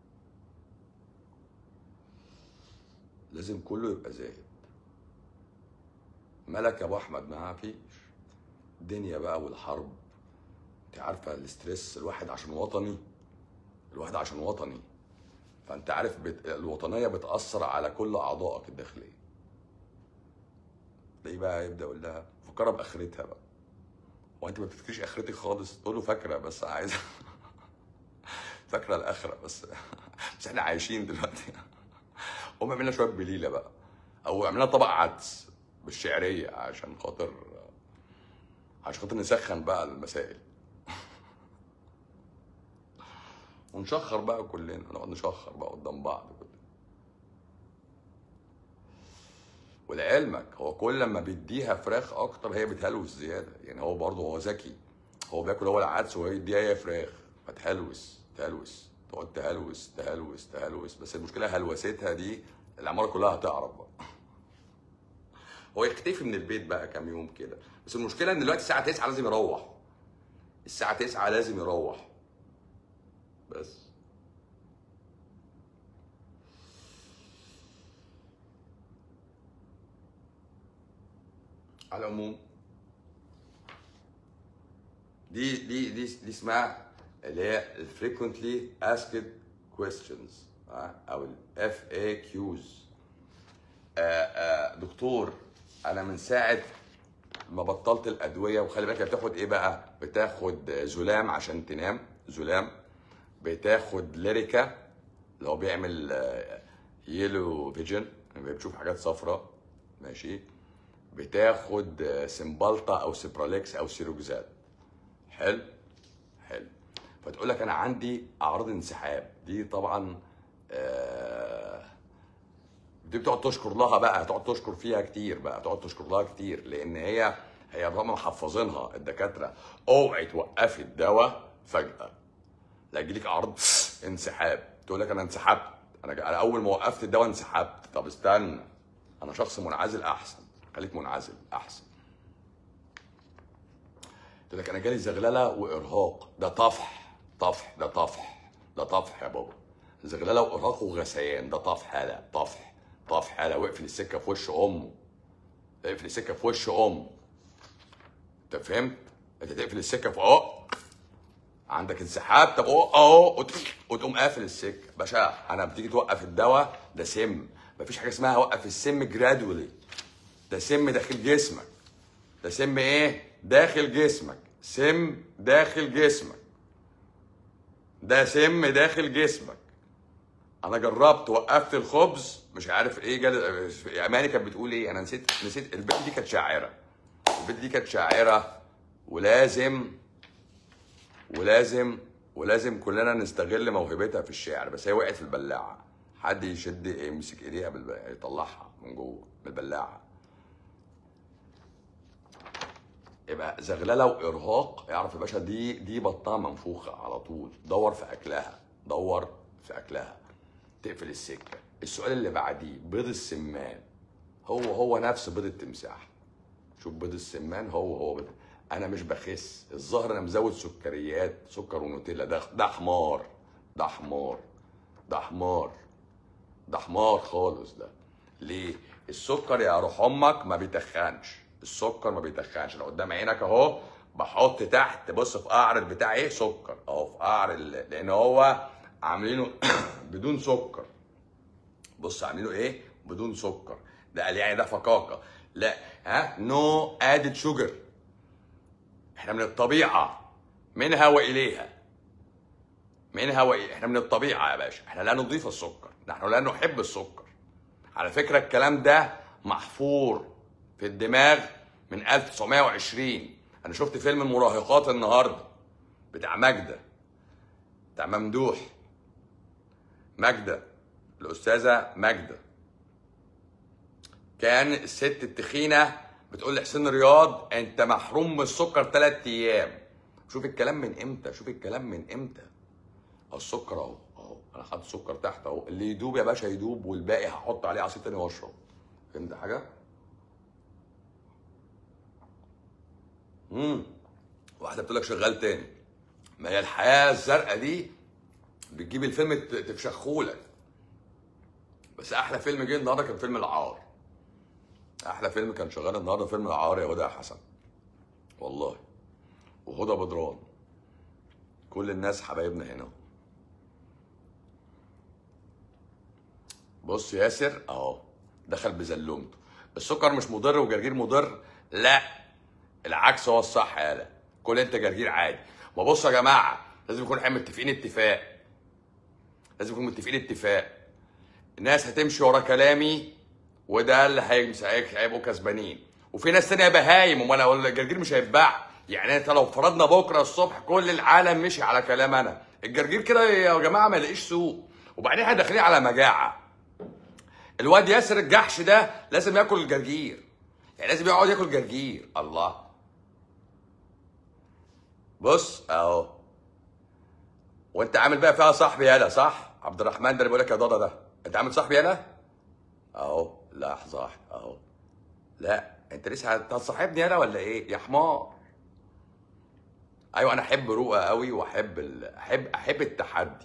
لازم كله يبقى زاهد مالك يا ابو احمد ما فيش الدنيا بقى والحرب انت عارفه الاسترس الواحد عشان وطني الواحد عشان وطني فانت عارف بت... الوطنيه بتاثر على كل اعضائك الداخليه تلاقيه بقى يبدا يقول لها فكرها باخرتها بقى هو انت ما بتفكريش اخرتك خالص تقول له فاكره بس عايزه فاكره الاخره بس بس احنا عايشين دلوقتي قوم اعمل لنا شويه بليله بقى او اعمل لنا طبق عدس بالشعريه عشان خاطر عشان خاطر نسخن بقى المسائل ونشخر بقى كلنا نقعد نشخر بقى قدام بعض كده ولعلمك هو كل ما بيديها فراخ اكتر هي بتهلوس زياده يعني هو برضه هو ذكي هو بياكل هو العدس وهي يديها هي فراخ فتهلوس تهلوس تقعد تهلوس تهلوس تهلوس بس المشكله هلوستها دي العماره كلها هتعرف بقى هو يختفي من البيت بقى كام يوم كده بس المشكله ان دلوقتي الساعه 9 لازم يروح الساعه 9 لازم يروح بس على العموم دي دي دي دي اسمها اللي هي ال frequently asked questions آه، او ال FAQs آه، آه، دكتور انا من ساعه ما بطلت الادويه وخلي بالك هي بتاخد ايه بقى بتاخد زلام عشان تنام زلام بتاخد ليريكا اللي هو بيعمل يلو فيجن يعني بتشوف حاجات صفراء ماشي بتاخد آه، سمبالتا او سيبراليكس او سيروكزات حلو حلو فتقول لك انا عندي اعراض انسحاب دي طبعا آه، دي بتقعد تشكر لها بقى تقعد تشكر فيها كتير بقى تقعد تشكر لها كتير لان هي هي هم محفظينها الدكاتره اوعي توقفي الدواء فجاه لا يجيلك عرض انسحاب تقول لك انا انسحبت انا انا اول ما وقفت الدواء انسحبت طب استنى انا شخص منعزل احسن خليك منعزل احسن تقول لك انا جالي زغلله وارهاق ده طفح طفح ده طفح ده طفح يا بابا زغلله وارهاق وغثيان ده طفح هلا طفح طفح هلا واقفل السكه في وش امه اقفل السكه في وش امه انت فهمت؟ انت تقفل السكه في اهو عندك انسحاب طب اهو اهو وت- وتقوم قافل السكه باشا انا بتيجي توقف الدواء ده سم مفيش حاجه اسمها وقف السم جرادولي ده سم داخل جسمك ده سم ايه داخل جسمك سم داخل جسمك ده سم داخل جسمك انا جربت وقفت الخبز مش عارف ايه جل... اماني كانت بتقول ايه انا نسيت نسيت البنت دي كانت شاعره البنت دي كانت شاعره ولازم ولازم ولازم كلنا نستغل موهبتها في الشعر بس هي وقعت في البلاعه حد يشد يمسك ايديها بالب... يطلعها من جوه من البلاعه يبقى زغلله وارهاق اعرف يا باشا دي دي بطنها منفوخه على طول دور في اكلها دور في اكلها تقفل السكه السؤال اللي بعديه بيض السمان هو هو نفس بيض التمساح شوف بيض السمان هو هو بيض انا مش بخس الظاهر انا مزود سكريات سكر ونوتيلا ده ده حمار ده حمار ده حمار ده حمار خالص ده ليه السكر يا روح امك ما بيتخنش السكر ما بيتخنش انا قدام عينك اهو بحط تحت بص في قعر البتاع ايه سكر اهو في قعر ال- لان هو عاملينه بدون سكر بص عاملينه ايه بدون سكر ده قال يعني ده فكاكه لا ها نو ادد شوجر احنا من الطبيعه منها واليها منها وإليها احنا من الطبيعه يا باشا احنا لا نضيف السكر نحن لا نحب السكر على فكره الكلام ده محفور في الدماغ من 1920 انا شفت فيلم المراهقات النهارده بتاع ماجده بتاع ممدوح ماجده الاستاذه ماجده كان الست التخينه بتقول لحسين رياض انت محروم من السكر ثلاث ايام شوف الكلام من امتى شوف الكلام من امتى أهو السكر اهو اهو انا حاطط سكر تحت اهو اللي يدوب يا باشا يدوب والباقي هحط عليه عصير تاني واشرب فهمت حاجه امم واحده بتقول لك شغال تاني ما هي الحياه الزرقاء دي بتجيب الفيلم ت- تفشخهولك بس احلى فيلم جه النهارده كان فيلم العار احلى فيلم كان شغال النهارده فيلم العار يا هدى يا حسن والله وهدى بدران كل الناس حبايبنا هنا بص ياسر اهو دخل بزلومته السكر مش مضر وجرجير مضر لا العكس هو الصح يالا كل انت جرجير عادي ما بص يا جماعه لازم نكون احنا متفقين اتفاق لازم نكون متفقين اتفاق الناس هتمشي ورا كلامي وده اللي هيمس- هيك- هيبقوا كسبانين وفي ناس تانية بهايم امال هو الجرجير مش هيتباع يعني انت لو فرضنا بكره الصبح كل العالم مشي على كلام انا الجرجير كده يا جماعه ما يلاقيش سوق وبعدين احنا داخلين على مجاعه الواد ياسر الجحش ده لازم ياكل الجرجير يعني لازم يقعد ياكل جرجير الله بص اهو وانت عامل بقى فيها صاحبي يالا صح عبد الرحمن ده اللي بيقول لك يا ضاضا ده انت عامل صاحبي يالا اهو لحظه واحده اهو لا انت لسه هتصاحبني انا ولا ايه يا حمار ايوه انا احب رؤى قوي واحب ال... احب احب التحدي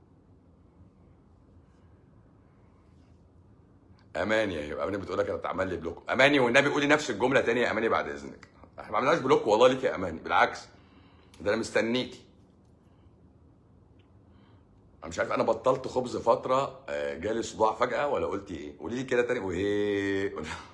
اماني ايوه اماني بتقول لك انا اتعمل لي بلوك اماني والنبي قولي نفس الجمله تاني يا اماني بعد اذنك احنا ما عملناش بلوك والله ليك يا اماني بالعكس ده انا مستنيكي انا مش عارف انا بطلت خبز فتره آه، جالي صداع فجاه ولا قلتي ايه قولي لي كده تاني وايه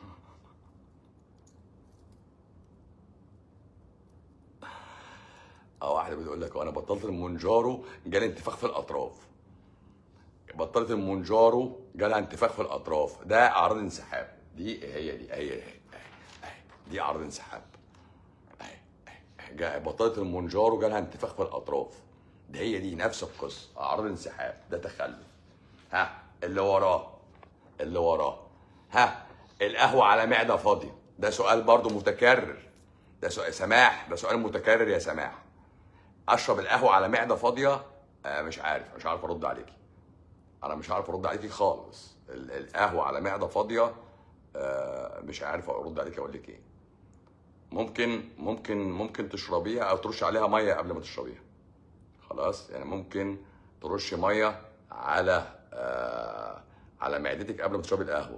اه واحده بتقول لك انا بطلت المونجارو جالي انتفاخ في الاطراف بطلت المونجارو جالها انتفاخ في الاطراف ده اعراض انسحاب دي هي دي هي هي هي دي اعراض انسحاب اهي اهي جا- بطلت المونجارو جالها انتفاخ في الاطراف ده هي دي نفس القصه اعراض انسحاب ده تخلف ها اللي وراه اللي وراه ها القهوه على معده فاضيه ده سؤال برضو متكرر ده سؤال سماح ده سؤال متكرر يا سماح اشرب القهوه على معده فاضيه آه مش عارف مش عارف ارد عليكي انا مش عارف ارد عليكي خالص ال- القهوه على معده فاضيه آه مش عارف ارد عليكي اقول لك ايه ممكن ممكن ممكن تشربيها او ترش عليها ميه قبل ما تشربيها خلاص يعني ممكن ترش ميه على آه على معدتك قبل ما تشربي القهوه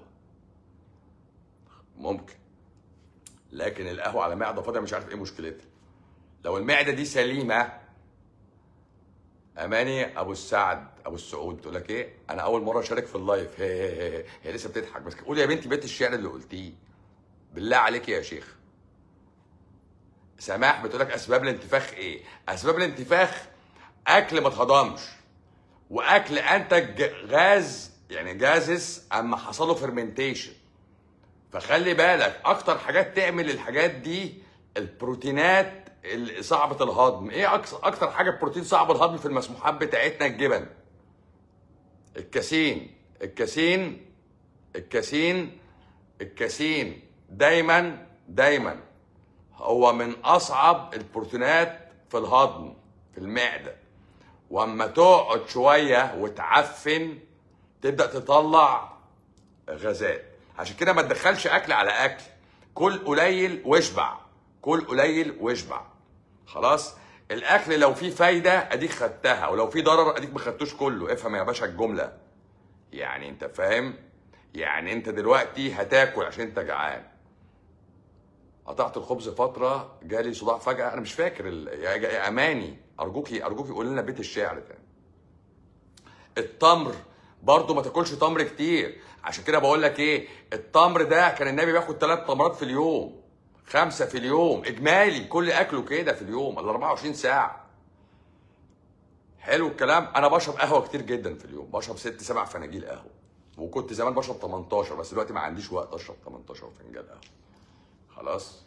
ممكن لكن القهوه على معده فاضيه مش عارف ايه مشكلتها لو المعده دي سليمه اماني ابو السعد ابو السعود تقول لك ايه انا اول مره اشارك في اللايف هي, هي, هي, هي, هي لسه بتضحك بس قول يا بنتي بيت الشعر اللي قلتيه بالله عليك يا شيخ سماح بتقول لك اسباب الانتفاخ ايه اسباب الانتفاخ اكل ما اتهضمش واكل انتج غاز يعني جازس اما حصل له فيرمنتيشن فخلي بالك اكتر حاجات تعمل الحاجات دي البروتينات اللي صعبة الهضم ايه أكس- اكتر حاجة بروتين صعب الهضم في المسموحات بتاعتنا الجبن الكاسين الكاسين الكاسين الكاسين دايما دايما هو من اصعب البروتينات في الهضم في المعدة واما تقعد شوية وتعفن تبدأ تطلع غازات عشان كده ما تدخلش اكل على اكل كل قليل واشبع كل قليل واشبع خلاص الاكل لو فيه فايده اديك خدتها ولو فيه ضرر اديك ما خدتوش كله افهم يا باشا الجمله يعني انت فاهم يعني انت دلوقتي هتاكل عشان انت جعان قطعت الخبز فتره جالي صداع فجاه انا مش فاكر ال... يا يا اماني ارجوكي ارجوكي قول لنا بيت الشعر تاني التمر برضه ما تاكلش تمر كتير عشان كده بقول لك ايه التمر ده كان النبي بياخد ثلاث تمرات في اليوم خمسه في اليوم اجمالي كل اكله كده في اليوم ال 24 ساعه حلو الكلام انا بشرب قهوه كتير جدا في اليوم بشرب ست سبع فناجيل قهوه وكنت زمان بشرب 18 بس دلوقتي ما عنديش وقت اشرب 18 فنجان قهوه خلاص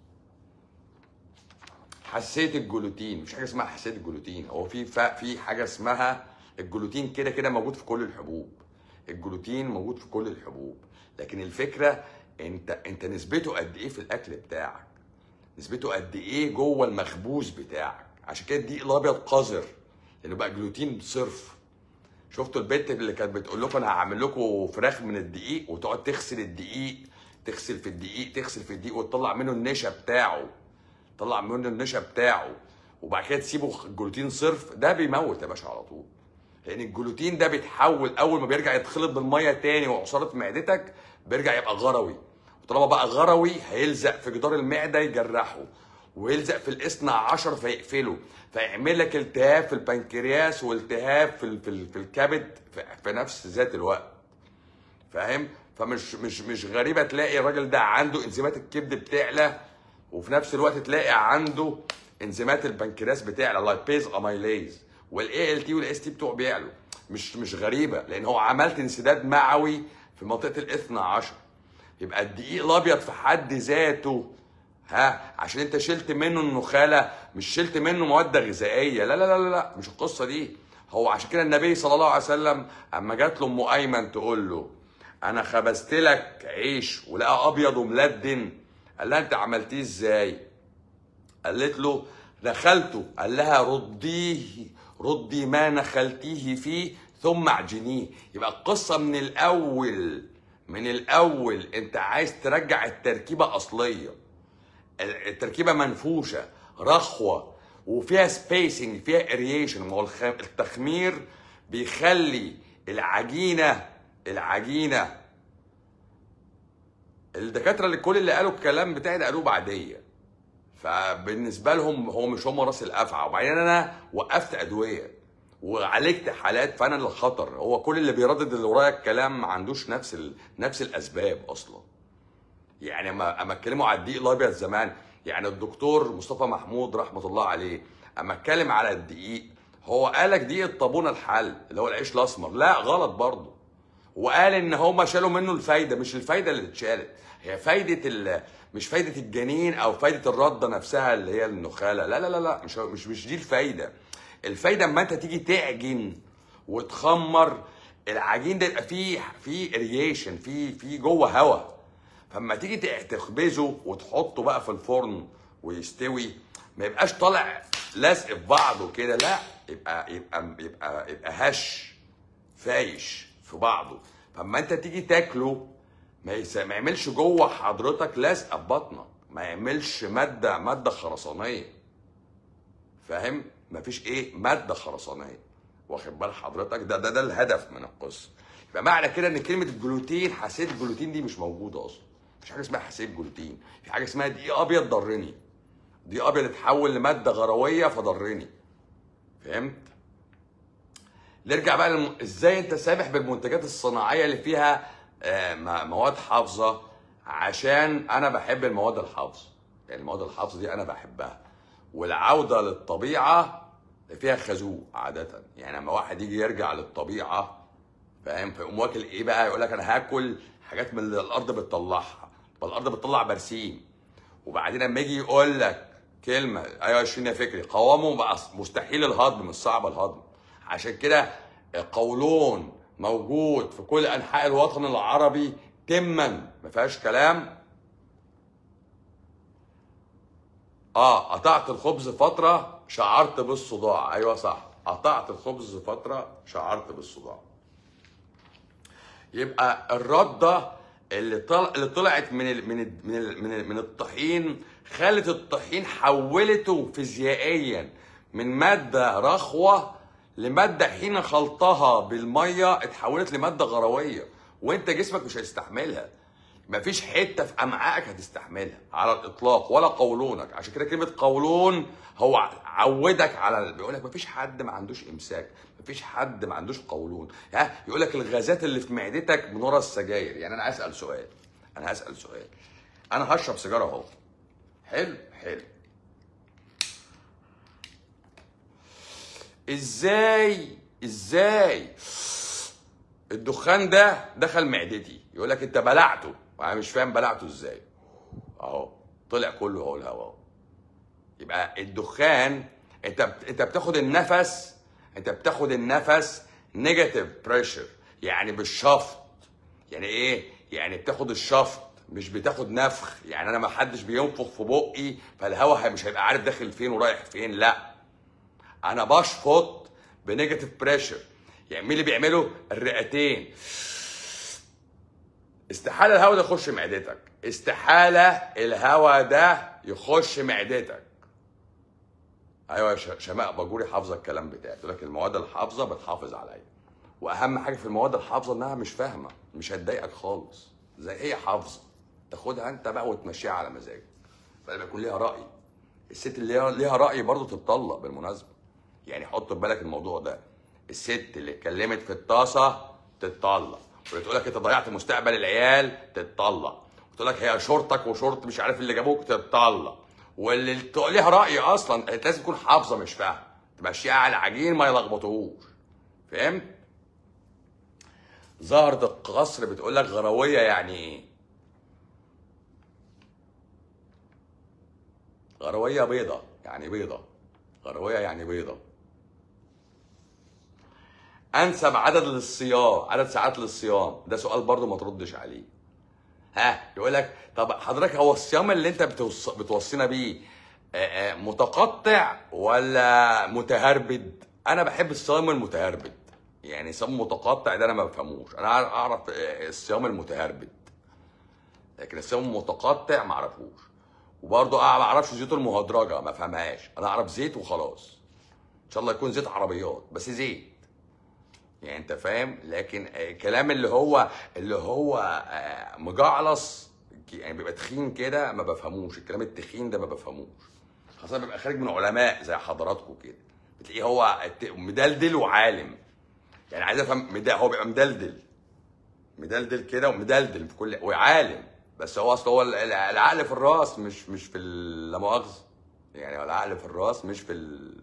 حساسيه الجلوتين مفيش حاجه اسمها حساسيه الجلوتين هو في ف... في حاجه اسمها الجلوتين كده كده موجود في كل الحبوب الجلوتين موجود في كل الحبوب لكن الفكره انت انت نسبته قد ايه في الاكل بتاعك نسبته قد ايه جوه المخبوز بتاعك عشان كده الدقيق الابيض قذر لانه بقى جلوتين صرف شفتوا البنت اللي كانت بتقول لكم انا هعمل لكم فراخ من الدقيق وتقعد تغسل الدقيق تغسل في الدقيق تغسل في الدقيق وتطلع منه النشا بتاعه طلع منه النشا بتاعه وبعد كده تسيبه جلوتين صرف ده بيموت يا باشا على طول لان الجلوتين ده بيتحول اول ما بيرجع يتخلط بالميه تاني وعصاره معدتك بيرجع يبقى غروي وطالما بقى غروي هيلزق في جدار المعده يجرحه ويلزق في الاثنى عشر فيقفله فيعمل لك التهاب في البنكرياس والتهاب في ال- في, ال- في الكبد في, في نفس ذات الوقت فاهم فمش مش مش غريبه تلاقي الراجل ده عنده انزيمات الكبد بتعلى وفي نفس الوقت تلاقي عنده انزيمات البنكرياس بتعلى لايبيز اميليز والاي ال تي والاس تي بتوعه بيعلوا مش مش غريبه لان هو عملت انسداد معوي في منطقه الاثنى عشر يبقى الدقيق الابيض في حد ذاته ها عشان انت شلت منه النخاله مش شلت منه مواد غذائيه لا لا لا لا, لا. مش القصه دي هو عشان كده النبي صلى الله عليه وسلم اما جات له ام ايمن تقول له انا خبزت لك عيش ولقى ابيض وملدن قال لها انت عملتيه ازاي قالت له دخلته قال لها رديه ردي ما نخلتيه فيه ثم اعجنيه يبقى القصه من الاول من الاول انت عايز ترجع التركيبه اصليه التركيبه منفوشه رخوه وفيها سبيسنج فيها اريشن ما هو الخ- التخمير بيخلي العجينه العجينه الدكاتره اللي كل اللي قالوا الكلام بتاعي ده قالوه بعديه فبالنسبه لهم هو مش هم راس الافعى وبعدين انا وقفت ادويه وعالجت حالات فانا اللي خطر هو كل اللي بيردد اللي ورايا الكلام ما عندوش نفس ال... نفس الاسباب اصلا يعني اما اما اتكلموا على الدقيق الابيض زمان يعني الدكتور مصطفى محمود رحمه الله عليه اما اتكلم على الدقيق هو قالك دقيق الطابونه الحل اللي هو العيش الاسمر لا غلط برضه وقال ان هما شالوا منه الفايده مش الفايده اللي اتشالت هي فايده ال... مش فايده الجنين او فايده الرده نفسها اللي هي النخاله لا لا لا لا مش مش مش دي الفايده الفايده اما انت تيجي تعجن وتخمر العجين ده يبقى فيه فيه اريشن فيه فيه جوه هواء فاما تيجي تع- تخبزه وتحطه بقى في الفرن ويستوي ما يبقاش طالع لازق في بعضه كده لا يبقى يبقى يبقى يبقى هش فايش في بعضه فاما انت تيجي تاكله ما, يس... ما يعملش جوه حضرتك لازقه في بطنك ما يعملش ماده ماده خرسانيه فاهم مفيش ايه ماده خرسانيه واخد بال حضرتك ده ده ده الهدف من القصه يبقى معنى كده ان كلمه الجلوتين حساسيه الجلوتين دي مش موجوده اصلا مفيش حاجه اسمها حساسيه جلوتين في حاجه اسمها دقيق ابيض ضرني دقيق ابيض اتحول لماده غرويه فضرني فهمت نرجع بقى للم... ازاي انت سامح بالمنتجات الصناعيه اللي فيها آه، م- مواد حافظه عشان انا بحب المواد الحافظه يعني المواد الحافظه دي انا بحبها والعوده للطبيعه فيها خازوق عاده يعني لما واحد يجي يرجع للطبيعه فاهم فيقوم واكل ايه بقى يقول لك انا هاكل حاجات من اللي الارض بتطلعها طب الارض بتطلع برسيم وبعدين لما يجي يقول لك كلمه ايوه 20 يا فكري قوامه بقى مستحيل الهضم مش صعب الهضم عشان كده قولون موجود في كل انحاء الوطن العربي تما ما فيهاش كلام اه قطعت الخبز فتره شعرت بالصداع ايوه صح قطعت الخبز فتره شعرت بالصداع يبقى الرده اللي طل... اللي طلعت من ال... من ال... من ال... من, ال... من الطحين خلت الطحين حولته فيزيائيا من ماده رخوه لماده حين خلطها بالميه اتحولت لماده غرويه وانت جسمك مش هيستحملها مفيش حته في امعائك هتستحملها على الاطلاق ولا قولونك عشان كده كلمه قولون هو عودك على بيقول لك مفيش حد ما عندوش امساك مفيش حد ما عندوش قولون ها يقول لك الغازات اللي في معدتك من ورا السجاير يعني انا اسال سؤال انا هسال سؤال انا هشرب سيجاره اهو حلو حلو ازاي ازاي الدخان ده دخل معدتي يقول لك انت بلعته وانا مش فاهم بلعته ازاي اهو طلع كله اهو الهواء اهو يبقى الدخان انت بت- انت بتاخد النفس انت بتاخد النفس نيجاتيف بريشر يعني بالشفط يعني ايه يعني بتاخد الشفط مش بتاخد نفخ يعني انا ما حدش بينفخ في بقي فالهواء مش هيبقى عارف داخل فين ورايح فين لا انا بشفط بنيجاتيف بريشر يعني مين اللي بيعمله الرئتين استحاله الهواء ده يخش معدتك استحاله الهواء ده يخش معدتك ايوه يا ش- شماء باجوري حافظه الكلام بتاعي تقول لك المواد الحافظه بتحافظ عليا واهم حاجه في المواد الحافظه انها مش فاهمه مش هتضايقك خالص زي هي حافظه تاخدها انت بقى وتمشيها على مزاجك فلما يكون ليها راي الست اللي ليها- ليها راي برضه تتطلق بالمناسبه يعني حط في بالك الموضوع ده الست اللي اتكلمت في الطاسه تتطلق واللي تقول لك انت ضيعت مستقبل العيال تتطلق وتقول لك هي شرطك وشرط مش عارف اللي جابوك تتطلق واللي تقول ليها راي اصلا انت لازم تكون حافظه مش فاهمه تمشيها على العجين ما يلخبطوهوش فهمت؟ زهرة القصر بتقول لك غروية يعني ايه؟ غرويه بيضه يعني بيضه غرويه يعني بيضه انسب عدد للصيام عدد ساعات للصيام ده سؤال برضو ما تردش عليه ها يقول لك طب حضرتك هو الصيام اللي انت بتوص... بتوصينا بيه آه، آه، متقطع ولا متهربد انا بحب الصيام المتهربد يعني صيام متقطع ده انا ما بفهموش انا اعرف آه، الصيام المتهربد لكن الصيام المتقطع ما اعرفوش وبرضه ما اعرفش زيوت المهدرجه ما فهمهاش انا اعرف زيت وخلاص ان شاء الله يكون زيت عربيات بس زيت يعني انت فاهم لكن آه، كلام اللي هو اللي هو آه، مجعلص يعني بيبقى تخين كده ما بفهموش الكلام التخين ده ما بفهموش خاصة بيبقى خارج من علماء زي حضراتكم كده بتلاقيه هو الت- مدلدل وعالم يعني عايز افهم مدا- هو بيبقى مدلدل مدلدل كده ومدلدل في كل وعالم بس هو اصل هو ال- ال- العقل في الراس مش مش في ال- لا مؤاخذه يعني هو العقل في الراس مش في ال...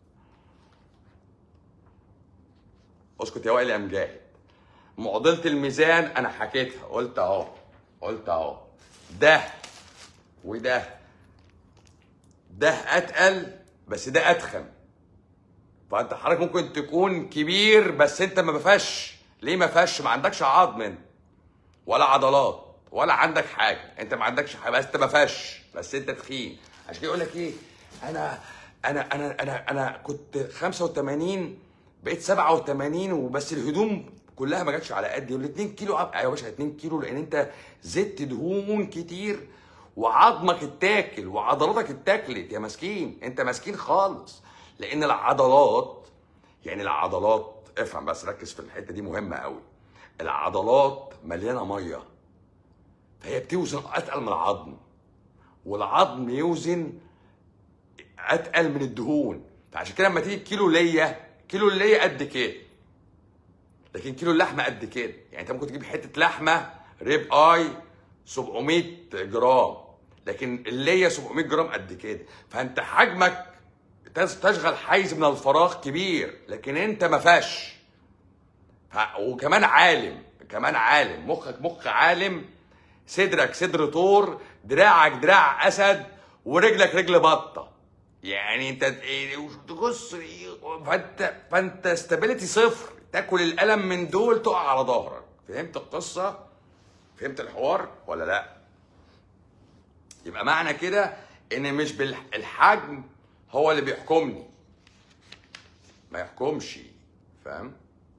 اسكت يا وائل يا مجاهد معضله الميزان انا حكيتها قلت اهو قلت اهو ده وده ده اتقل بس ده اتخن فانت حضرتك ممكن تكون كبير بس انت ما فيهاش ليه ما فيهاش ما عندكش عظم انت ولا عضلات ولا عندك حاجه انت ما عندكش حاجه بس انت ما فيهاش بس انت تخين عشان كده يقول لك ايه انا انا انا انا انا كنت 85 بقيت 87 وبس الهدوم كلها ما جاتش على قدي يقول لي 2 كيلو عض- ايوه يا باشا 2 كيلو لان انت زدت دهون كتير وعظمك اتاكل وعضلاتك اتاكلت يا مسكين انت مسكين خالص لان العضلات يعني العضلات افهم بس ركز في الحته دي مهمه قوي العضلات مليانه ميه فهي بتوزن اتقل من العظم والعظم يوزن اتقل من الدهون فعشان كده لما تيجي كيلو ليا كيلو الليا قد كده لكن كيلو اللحمه قد كده يعني انت ممكن تجيب حته لحمه ريب اي 700 جرام لكن الليا 700 جرام قد كده فانت حجمك تز- تشغل حيز من الفراغ كبير لكن انت ما فيهاش ف- وكمان عالم كمان عالم مخك مخ عالم صدرك صدر طور دراعك دراع اسد ورجلك رجل بطه يعني انت إيه، تبص فانت فانت استابيليتي صفر تاكل القلم من دول تقع على ظهرك فهمت القصه فهمت الحوار ولا لا يبقى معنى كده ان مش بالحجم هو اللي بيحكمني ما يحكمش فاهم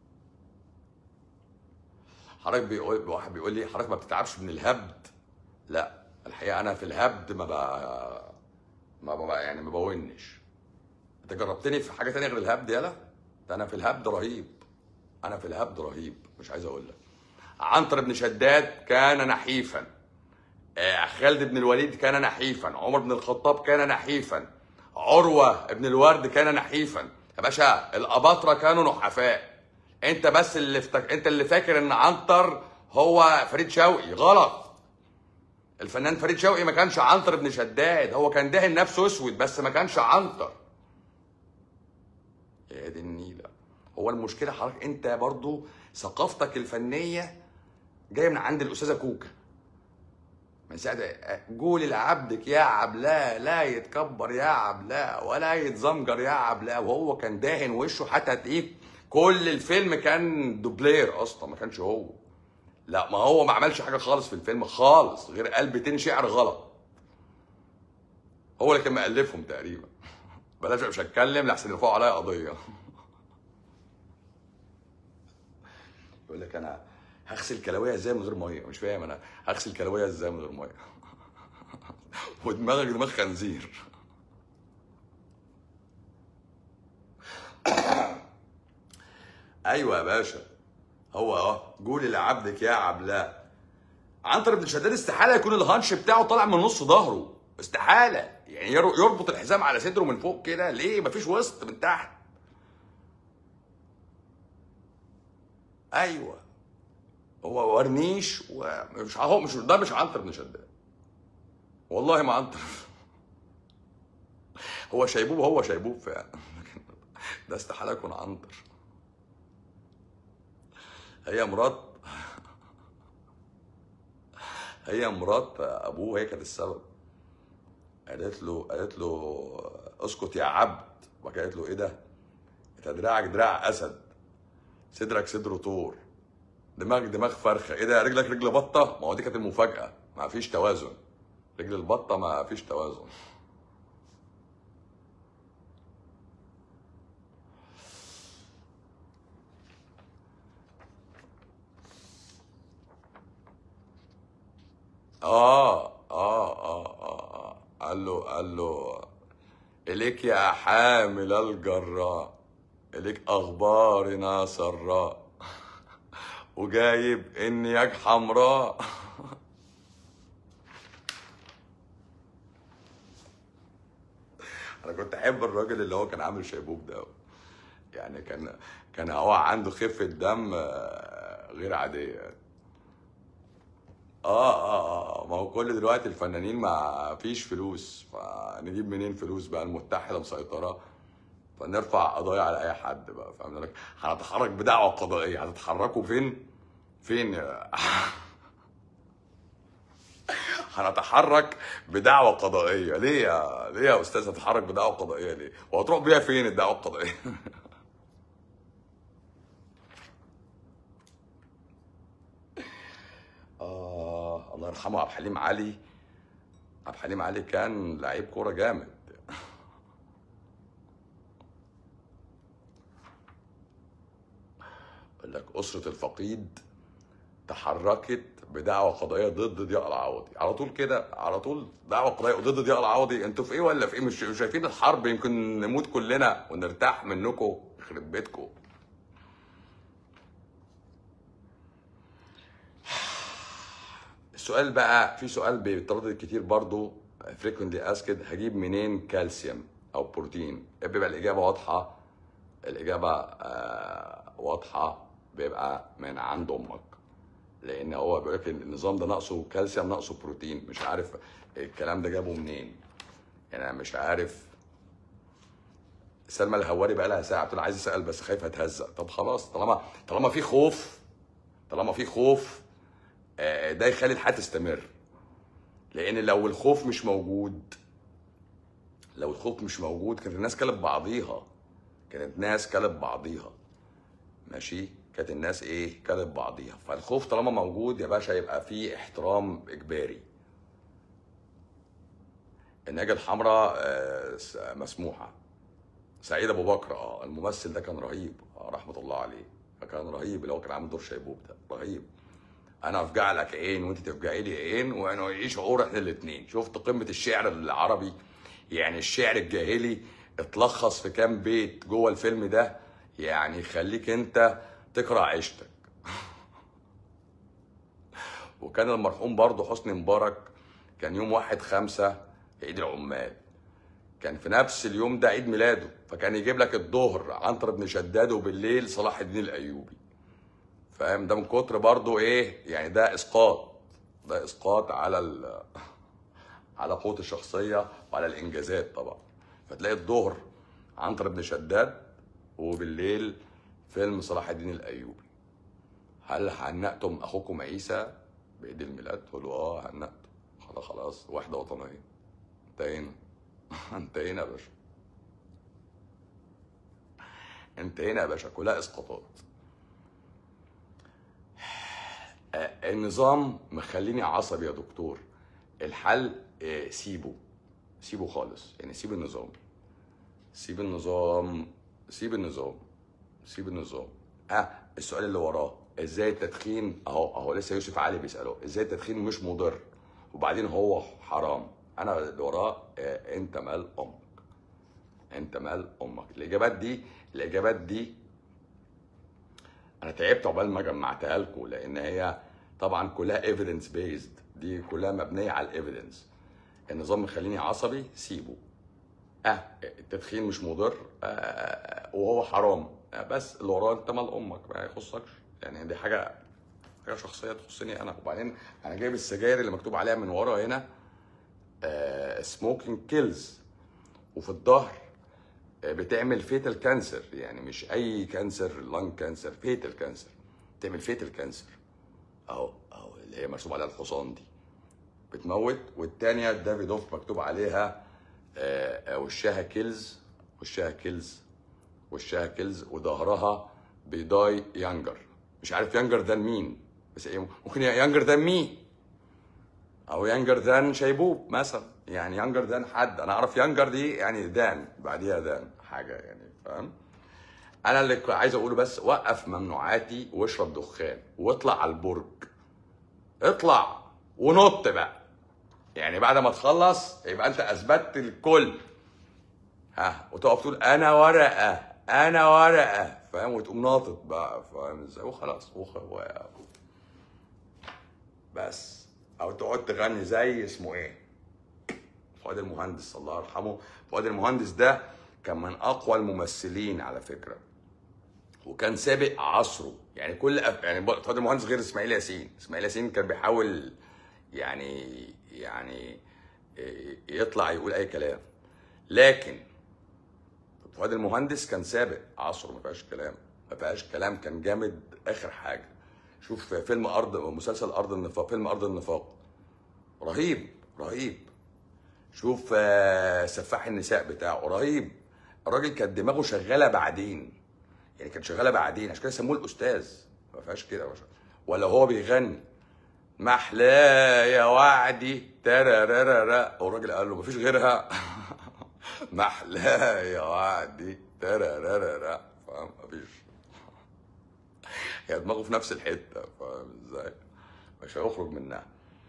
حضرتك بيقول واحد بيقول لي حضرتك ما بتتعبش من الهبد لا الحقيقه انا في الهبد ما بقى ما بقى يعني ما بونش انت جربتني في حاجه تانية غير الهبد يالا ده انا في الهبد رهيب انا في الهبد رهيب مش عايز اقول لك عنتر بن شداد كان نحيفا آه، خالد بن الوليد كان نحيفا عمر بن الخطاب كان نحيفا عروة بن الورد كان نحيفا يا باشا الأباطرة كانوا نحفاء انت بس اللي فتك... انت اللي فاكر ان عنتر هو فريد شوقي غلط الفنان فريد شوقي ما كانش عنتر بن شداد هو كان دهن نفسه اسود بس ما كانش عنتر يا دي النيلة هو المشكلة حضرتك انت برضو ثقافتك الفنية جاية من عند الأستاذة كوكا من ساعة قول لعبدك يا عبلاء لا يتكبر يا عبلاء ولا يتزمجر يا عبلاء وهو كان داهن وشه حتى تلاقيه كل الفيلم كان دوبلير اصلا ما كانش هو لا ما هو ما عملش حاجه خالص في الفيلم خالص غير قلبتين شعر غلط هو اللي كان مألفهم تقريبا بلاش مش هتكلم لحسن يرفعوا عليا قضيه يقول لك انا هغسل كلاويه ازاي من غير ميه مش فاهم انا هغسل كلاويه ازاي من غير ميه ودماغك دماغ خنزير ايوه يا باشا هو اه قولي لعبدك يا عبلاء عنتر بن شداد استحاله يكون الهانش بتاعه طالع من نص ظهره استحاله يعني ير- يربط الحزام على صدره من فوق كده ليه مفيش وسط من تحت ايوه هو ورنيش ومش هو مش ده مش عنتر بن شداد والله ما عنتر هو شيبوب هو شيبوب فعلا ده استحاله يكون عنتر هي مرات هي مرات ابوه هي كانت السبب قالت له قالت له اسكت يا عبد وبعد كده قالت له ايه ده انت دراعك دراع اسد صدرك صدر طور دماغ دماغ فرخه ايه ده رجلك رجل بطه ما هو دي كانت المفاجاه ما فيش توازن رجل البطه ما فيش توازن اه اه اه اه اه قال له قال له إليك يا حامل الجراء إليك أخبارنا سراء وجايب إنياك حمراء أنا كنت أحب الراجل اللي هو كان عامل شيبوب ده يعني كان كان هو عنده خفة دم آه، غير عادية يعني. اه اه اه ما هو كل دلوقتي الفنانين ما فيش فلوس فنجيب منين فلوس بقى المتحده مسيطره فنرفع قضايا على اي حد بقى فاهم لك هنتحرك بدعوه قضائيه هتتحركوا فين فين يا- هنتحرك بدعوه قضائيه ليه يا ليه يا استاذ هتتحرك بدعوه قضائيه ليه وهتروح بيها فين الدعوه القضائيه اه الله يرحمه عبد الحليم علي عبد الحليم علي كان لعيب كوره جامد يقول لك اسره الفقيد تحركت بدعوى قضائيه ضد ضياء العوضي على طول كده على طول دعوه قضائيه ضد ضياء العوضي انتوا في ايه ولا في ايه مش مش شايفين الحرب يمكن نموت كلنا ونرتاح منكم يخرب بيتكم السؤال بقى في سؤال بيتردد كتير برضو frequently asked هجيب منين كالسيوم او بروتين بيبقى الاجابه واضحه الاجابه آه واضحه بيبقى من عند امك لان هو بيقول لك النظام ده ناقصه كالسيوم ناقصه بروتين مش عارف الكلام ده جابه منين يعني انا مش عارف سلمى الهواري بقى لها ساعه بتقول عايز اسال بس خايفه اتهزق طب خلاص طالما طالما في خوف طالما في خوف آه، ده يخلي الحياه تستمر لان لو الخوف مش موجود لو الخوف مش موجود كانت الناس كلب بعضيها كانت الناس كلب بعضيها ماشي كانت الناس ايه كلب بعضيها فالخوف طالما موجود يا باشا يبقى فيه احترام اجباري النجا الحمراء آه، س- مسموحه سعيد ابو بكر اه الممثل ده كان رهيب آه رحمه الله عليه كان رهيب اللي هو كان عامل دور شيبوب ده رهيب انا افجع لك عين وانت تفجعي لي عين ونعيش شعور احنا الاثنين شفت قمه الشعر العربي يعني الشعر الجاهلي اتلخص في كام بيت جوه الفيلم ده يعني يخليك انت تقرا عيشتك وكان المرحوم برضه حسني مبارك كان يوم واحد خمسة عيد العمال كان في نفس اليوم ده عيد ميلاده فكان يجيب لك الظهر عنتر بن شداد وبالليل صلاح الدين الايوبي فاهم ده من كتر برضه ايه يعني ده اسقاط ده اسقاط على ال على قوة الشخصية وعلى الانجازات طبعا فتلاقي الظهر عنتر بن شداد وبالليل فيلم صلاح الدين الايوبي هل هنأتم اخوكم عيسى بعيد الميلاد تقول له اه هنأتم خلاص خلاص وحدة وطنية انتهينا انتهينا يا باشا انتهينا يا باشا كلها اسقاطات آه، النظام مخليني عصبي يا دكتور الحل آه، سيبه سيبه خالص يعني سيب النظام سيب النظام سيب النظام سيب النظام اه السؤال اللي وراه ازاي التدخين اهو اهو لسه يوسف علي بيساله ازاي التدخين مش مضر وبعدين هو حرام انا اللي وراه آه، انت مال امك انت مال امك الاجابات دي الاجابات دي انا تعبت عقبال ما جمعتها لكم لان هي طبعا كلها ايفيدنس بيزد دي كلها مبنيه على الايفيدنس النظام مخليني عصبي سيبه اه التدخين مش مضر آه وهو حرام آه بس اللي وراه انت مال امك ما يخصكش يعني دي حاجه حاجه شخصيه تخصني انا وبعدين انا جايب السجاير اللي مكتوب عليها من ورا هنا سموكينج كيلز وفي الظهر آه، بتعمل فيتال كانسر يعني مش اي كانسر لانج كانسر فيتال كانسر تعمل فيتال كانسر اهو اهو اللي هي مرسوم عليها الحصان دي بتموت والتانية دافيدوف مكتوب عليها آه، آه، وشها كيلز وشها كيلز وشها كيلز وظهرها بيضاي يانجر مش عارف يانجر ده مين بس ايه ممكن يانجر ده مين او يانجر دان شيبوب مثلا يعني يانجر دان حد انا اعرف يانجر دي يعني دان بعديها دان حاجه يعني فاهم انا اللي ك- عايز اقوله بس وقف ممنوعاتي واشرب دخان واطلع على البرج اطلع ونط بقى يعني بعد ما تخلص يبقى انت اثبتت الكل ها وتقف تقول انا ورقه انا ورقه فاهم وتقوم ناطط بقى فاهم ازاي وخلاص وخ... و... بس او تقعد تغني زي اسمه ايه فؤاد المهندس الله يرحمه فؤاد المهندس ده كان من اقوى الممثلين على فكره وكان سابق عصره يعني كل أف... يعني ب- فؤاد المهندس غير اسماعيل ياسين اسماعيل ياسين كان بيحاول يعني يعني إيه، يطلع يقول اي كلام لكن فؤاد المهندس كان سابق عصره ما فيهاش كلام ما فيهاش كلام كان جامد اخر حاجه شوف فيلم ارض مسلسل ارض النفاق فيلم ارض النفاق رهيب رهيب شوف آه، سفاح النساء بتاعه رهيب الراجل كانت دماغه شغاله بعدين يعني كانت شغاله بعدين عشان كده سموه الاستاذ ما فيهاش كده يا باشا. ولا هو بيغني محلاه يا وعدي ترارارا والراجل قال له مفيش غيرها محلاه يا وعدي ترارارا فاهم مفيش هي دماغه في نفس الحته فاهم ازاي مش هيخرج منها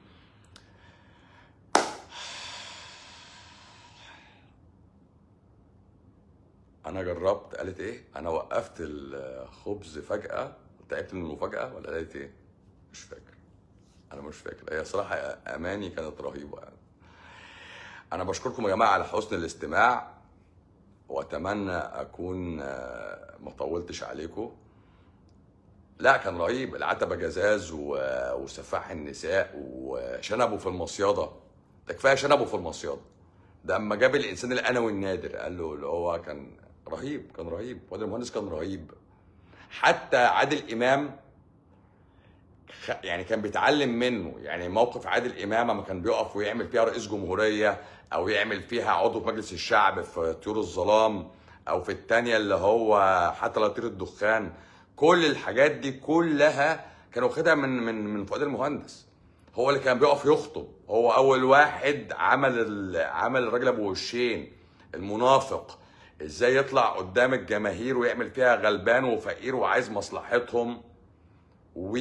انا جربت قالت ايه انا وقفت الخبز فجاه تعبت من المفاجاه ولا قالت ايه مش فاكر انا مش فاكر هي صراحه اماني كانت رهيبه يعني انا بشكركم يا جماعه على حسن الاستماع واتمنى اكون آه، ما طولتش عليكم لا كان رهيب العتبه جزاز و- وسفاح النساء وشنبه في المصيده ده كفايه شنبه في المصيده ده اما جاب الانسان الانوي النادر قال له اللي هو كان رهيب كان رهيب وادي المهندس كان رهيب حتى عادل امام خ- يعني كان بيتعلم منه يعني موقف عادل امام لما كان بيقف ويعمل فيها رئيس جمهوريه او يعمل فيها عضو في مجلس الشعب في طيور الظلام او في الثانيه اللي هو حتى لا يطير الدخان كل الحاجات دي كلها كان واخدها من من من فؤاد المهندس هو اللي كان بيقف يخطب هو اول واحد عمل ال- عمل الراجل ابو وشين المنافق ازاي يطلع قدام الجماهير ويعمل فيها غلبان وفقير وعايز مصلحتهم و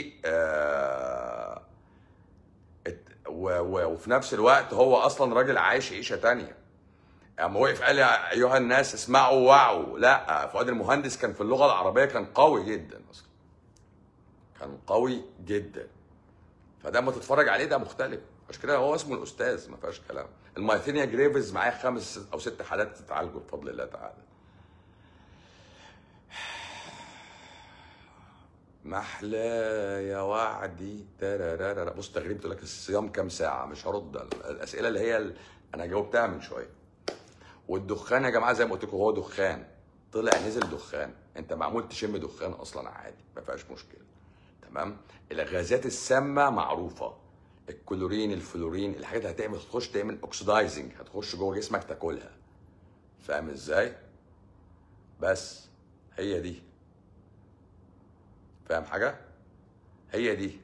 آه، ات- و- و- وفي نفس الوقت هو اصلا راجل عايش عيشه تانية اما وقف قال يا ايها الناس اسمعوا وعوا لا فؤاد المهندس كان في اللغه العربيه كان قوي جدا اصلا كان قوي جدا فده اما تتفرج عليه ده مختلف عشان كده هو اسمه الاستاذ ما فيهاش كلام المايثينيا جريفز معايا خمس او ست حالات تتعالجوا بفضل الله تعالى محلى يا وعدي ترارارا بص تغريب تقول لك الصيام كام ساعه مش هرد الاسئله اللي هي ال... انا جاوبتها من شويه والدخان يا جماعه زي ما قلت لكم هو دخان طلع نزل دخان انت معمول تشم دخان اصلا عادي ما فيهاش مشكله تمام الغازات السامه معروفه الكلورين الفلورين الحاجات اللي هتعمل تخش تعمل اوكسدايزنج هتخش جوه جسمك تاكلها فاهم ازاي بس هي دي فاهم حاجه هي دي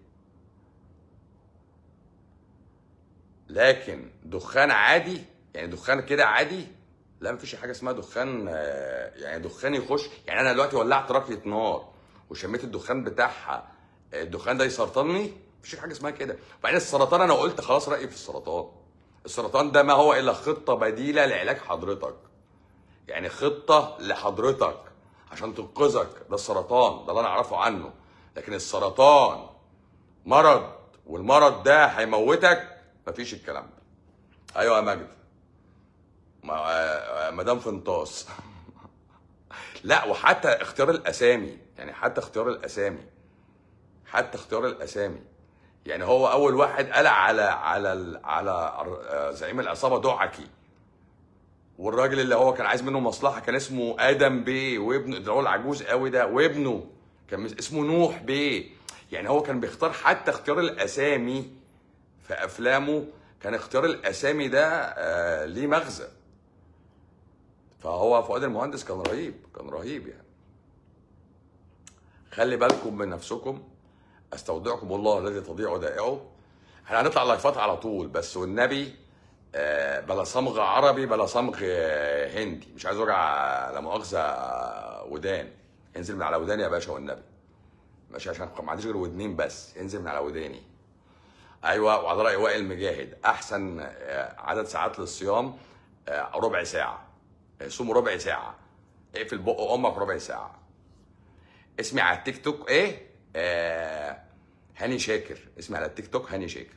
لكن دخان عادي يعني دخان كده عادي لا مفيش حاجه اسمها دخان آه، يعني دخان يخش يعني انا دلوقتي ولعت راكيه نار وشميت الدخان بتاعها آه، الدخان ده يسرطني مفيش حاجه اسمها كده وبعدين السرطان انا قلت خلاص رايي في السرطان السرطان ده ما هو الا خطه بديله لعلاج حضرتك يعني خطه لحضرتك عشان تنقذك ده السرطان ده اللي انا اعرفه عنه لكن السرطان مرض والمرض ده هيموتك مفيش الكلام ده ايوه يا مجد ما- آه، مدام فنطاس لا وحتى اختيار الاسامي يعني حتى اختيار الاسامي حتى اختيار الاسامي يعني هو اول واحد قال على على ال- على آه، زعيم العصابه دعكي والراجل اللي هو كان عايز منه مصلحه كان اسمه ادم بيه وابنه ده هو العجوز قوي ده وابنه كان مس- اسمه نوح بيه يعني هو كان بيختار حتى اختيار الاسامي في افلامه كان اختيار الاسامي ده آه ليه مغزى فهو فؤاد المهندس كان رهيب كان رهيب يعني خلي بالكم من نفسكم استودعكم الله الذي تضيع ودائعه احنا هنطلع لايفات على طول بس والنبي آه، بلا صمغ عربي بلا صمغ آه، هندي مش عايز وجع لا مؤاخذه آه، ودان انزل من على وداني يا باشا والنبي ماشي عشان ما عنديش غير ودنين بس انزل من على وداني ايوه وعلى راي وائل مجاهد احسن آه، عدد ساعات للصيام آه، ربع ساعه آه، صوم ربع ساعه اقفل بق امك ربع ساعه اسمي على التيك توك ايه آه هاني شاكر اسمي على التيك توك هاني شاكر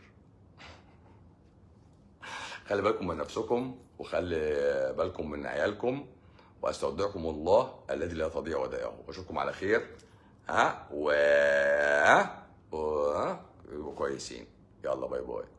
خلي بالكم من نفسكم وخلي بالكم من عيالكم واستودعكم الله الذي لا تضيع ودائعه واشوفكم على خير ها و ها و ها يبقوا كويسين يلا باي باي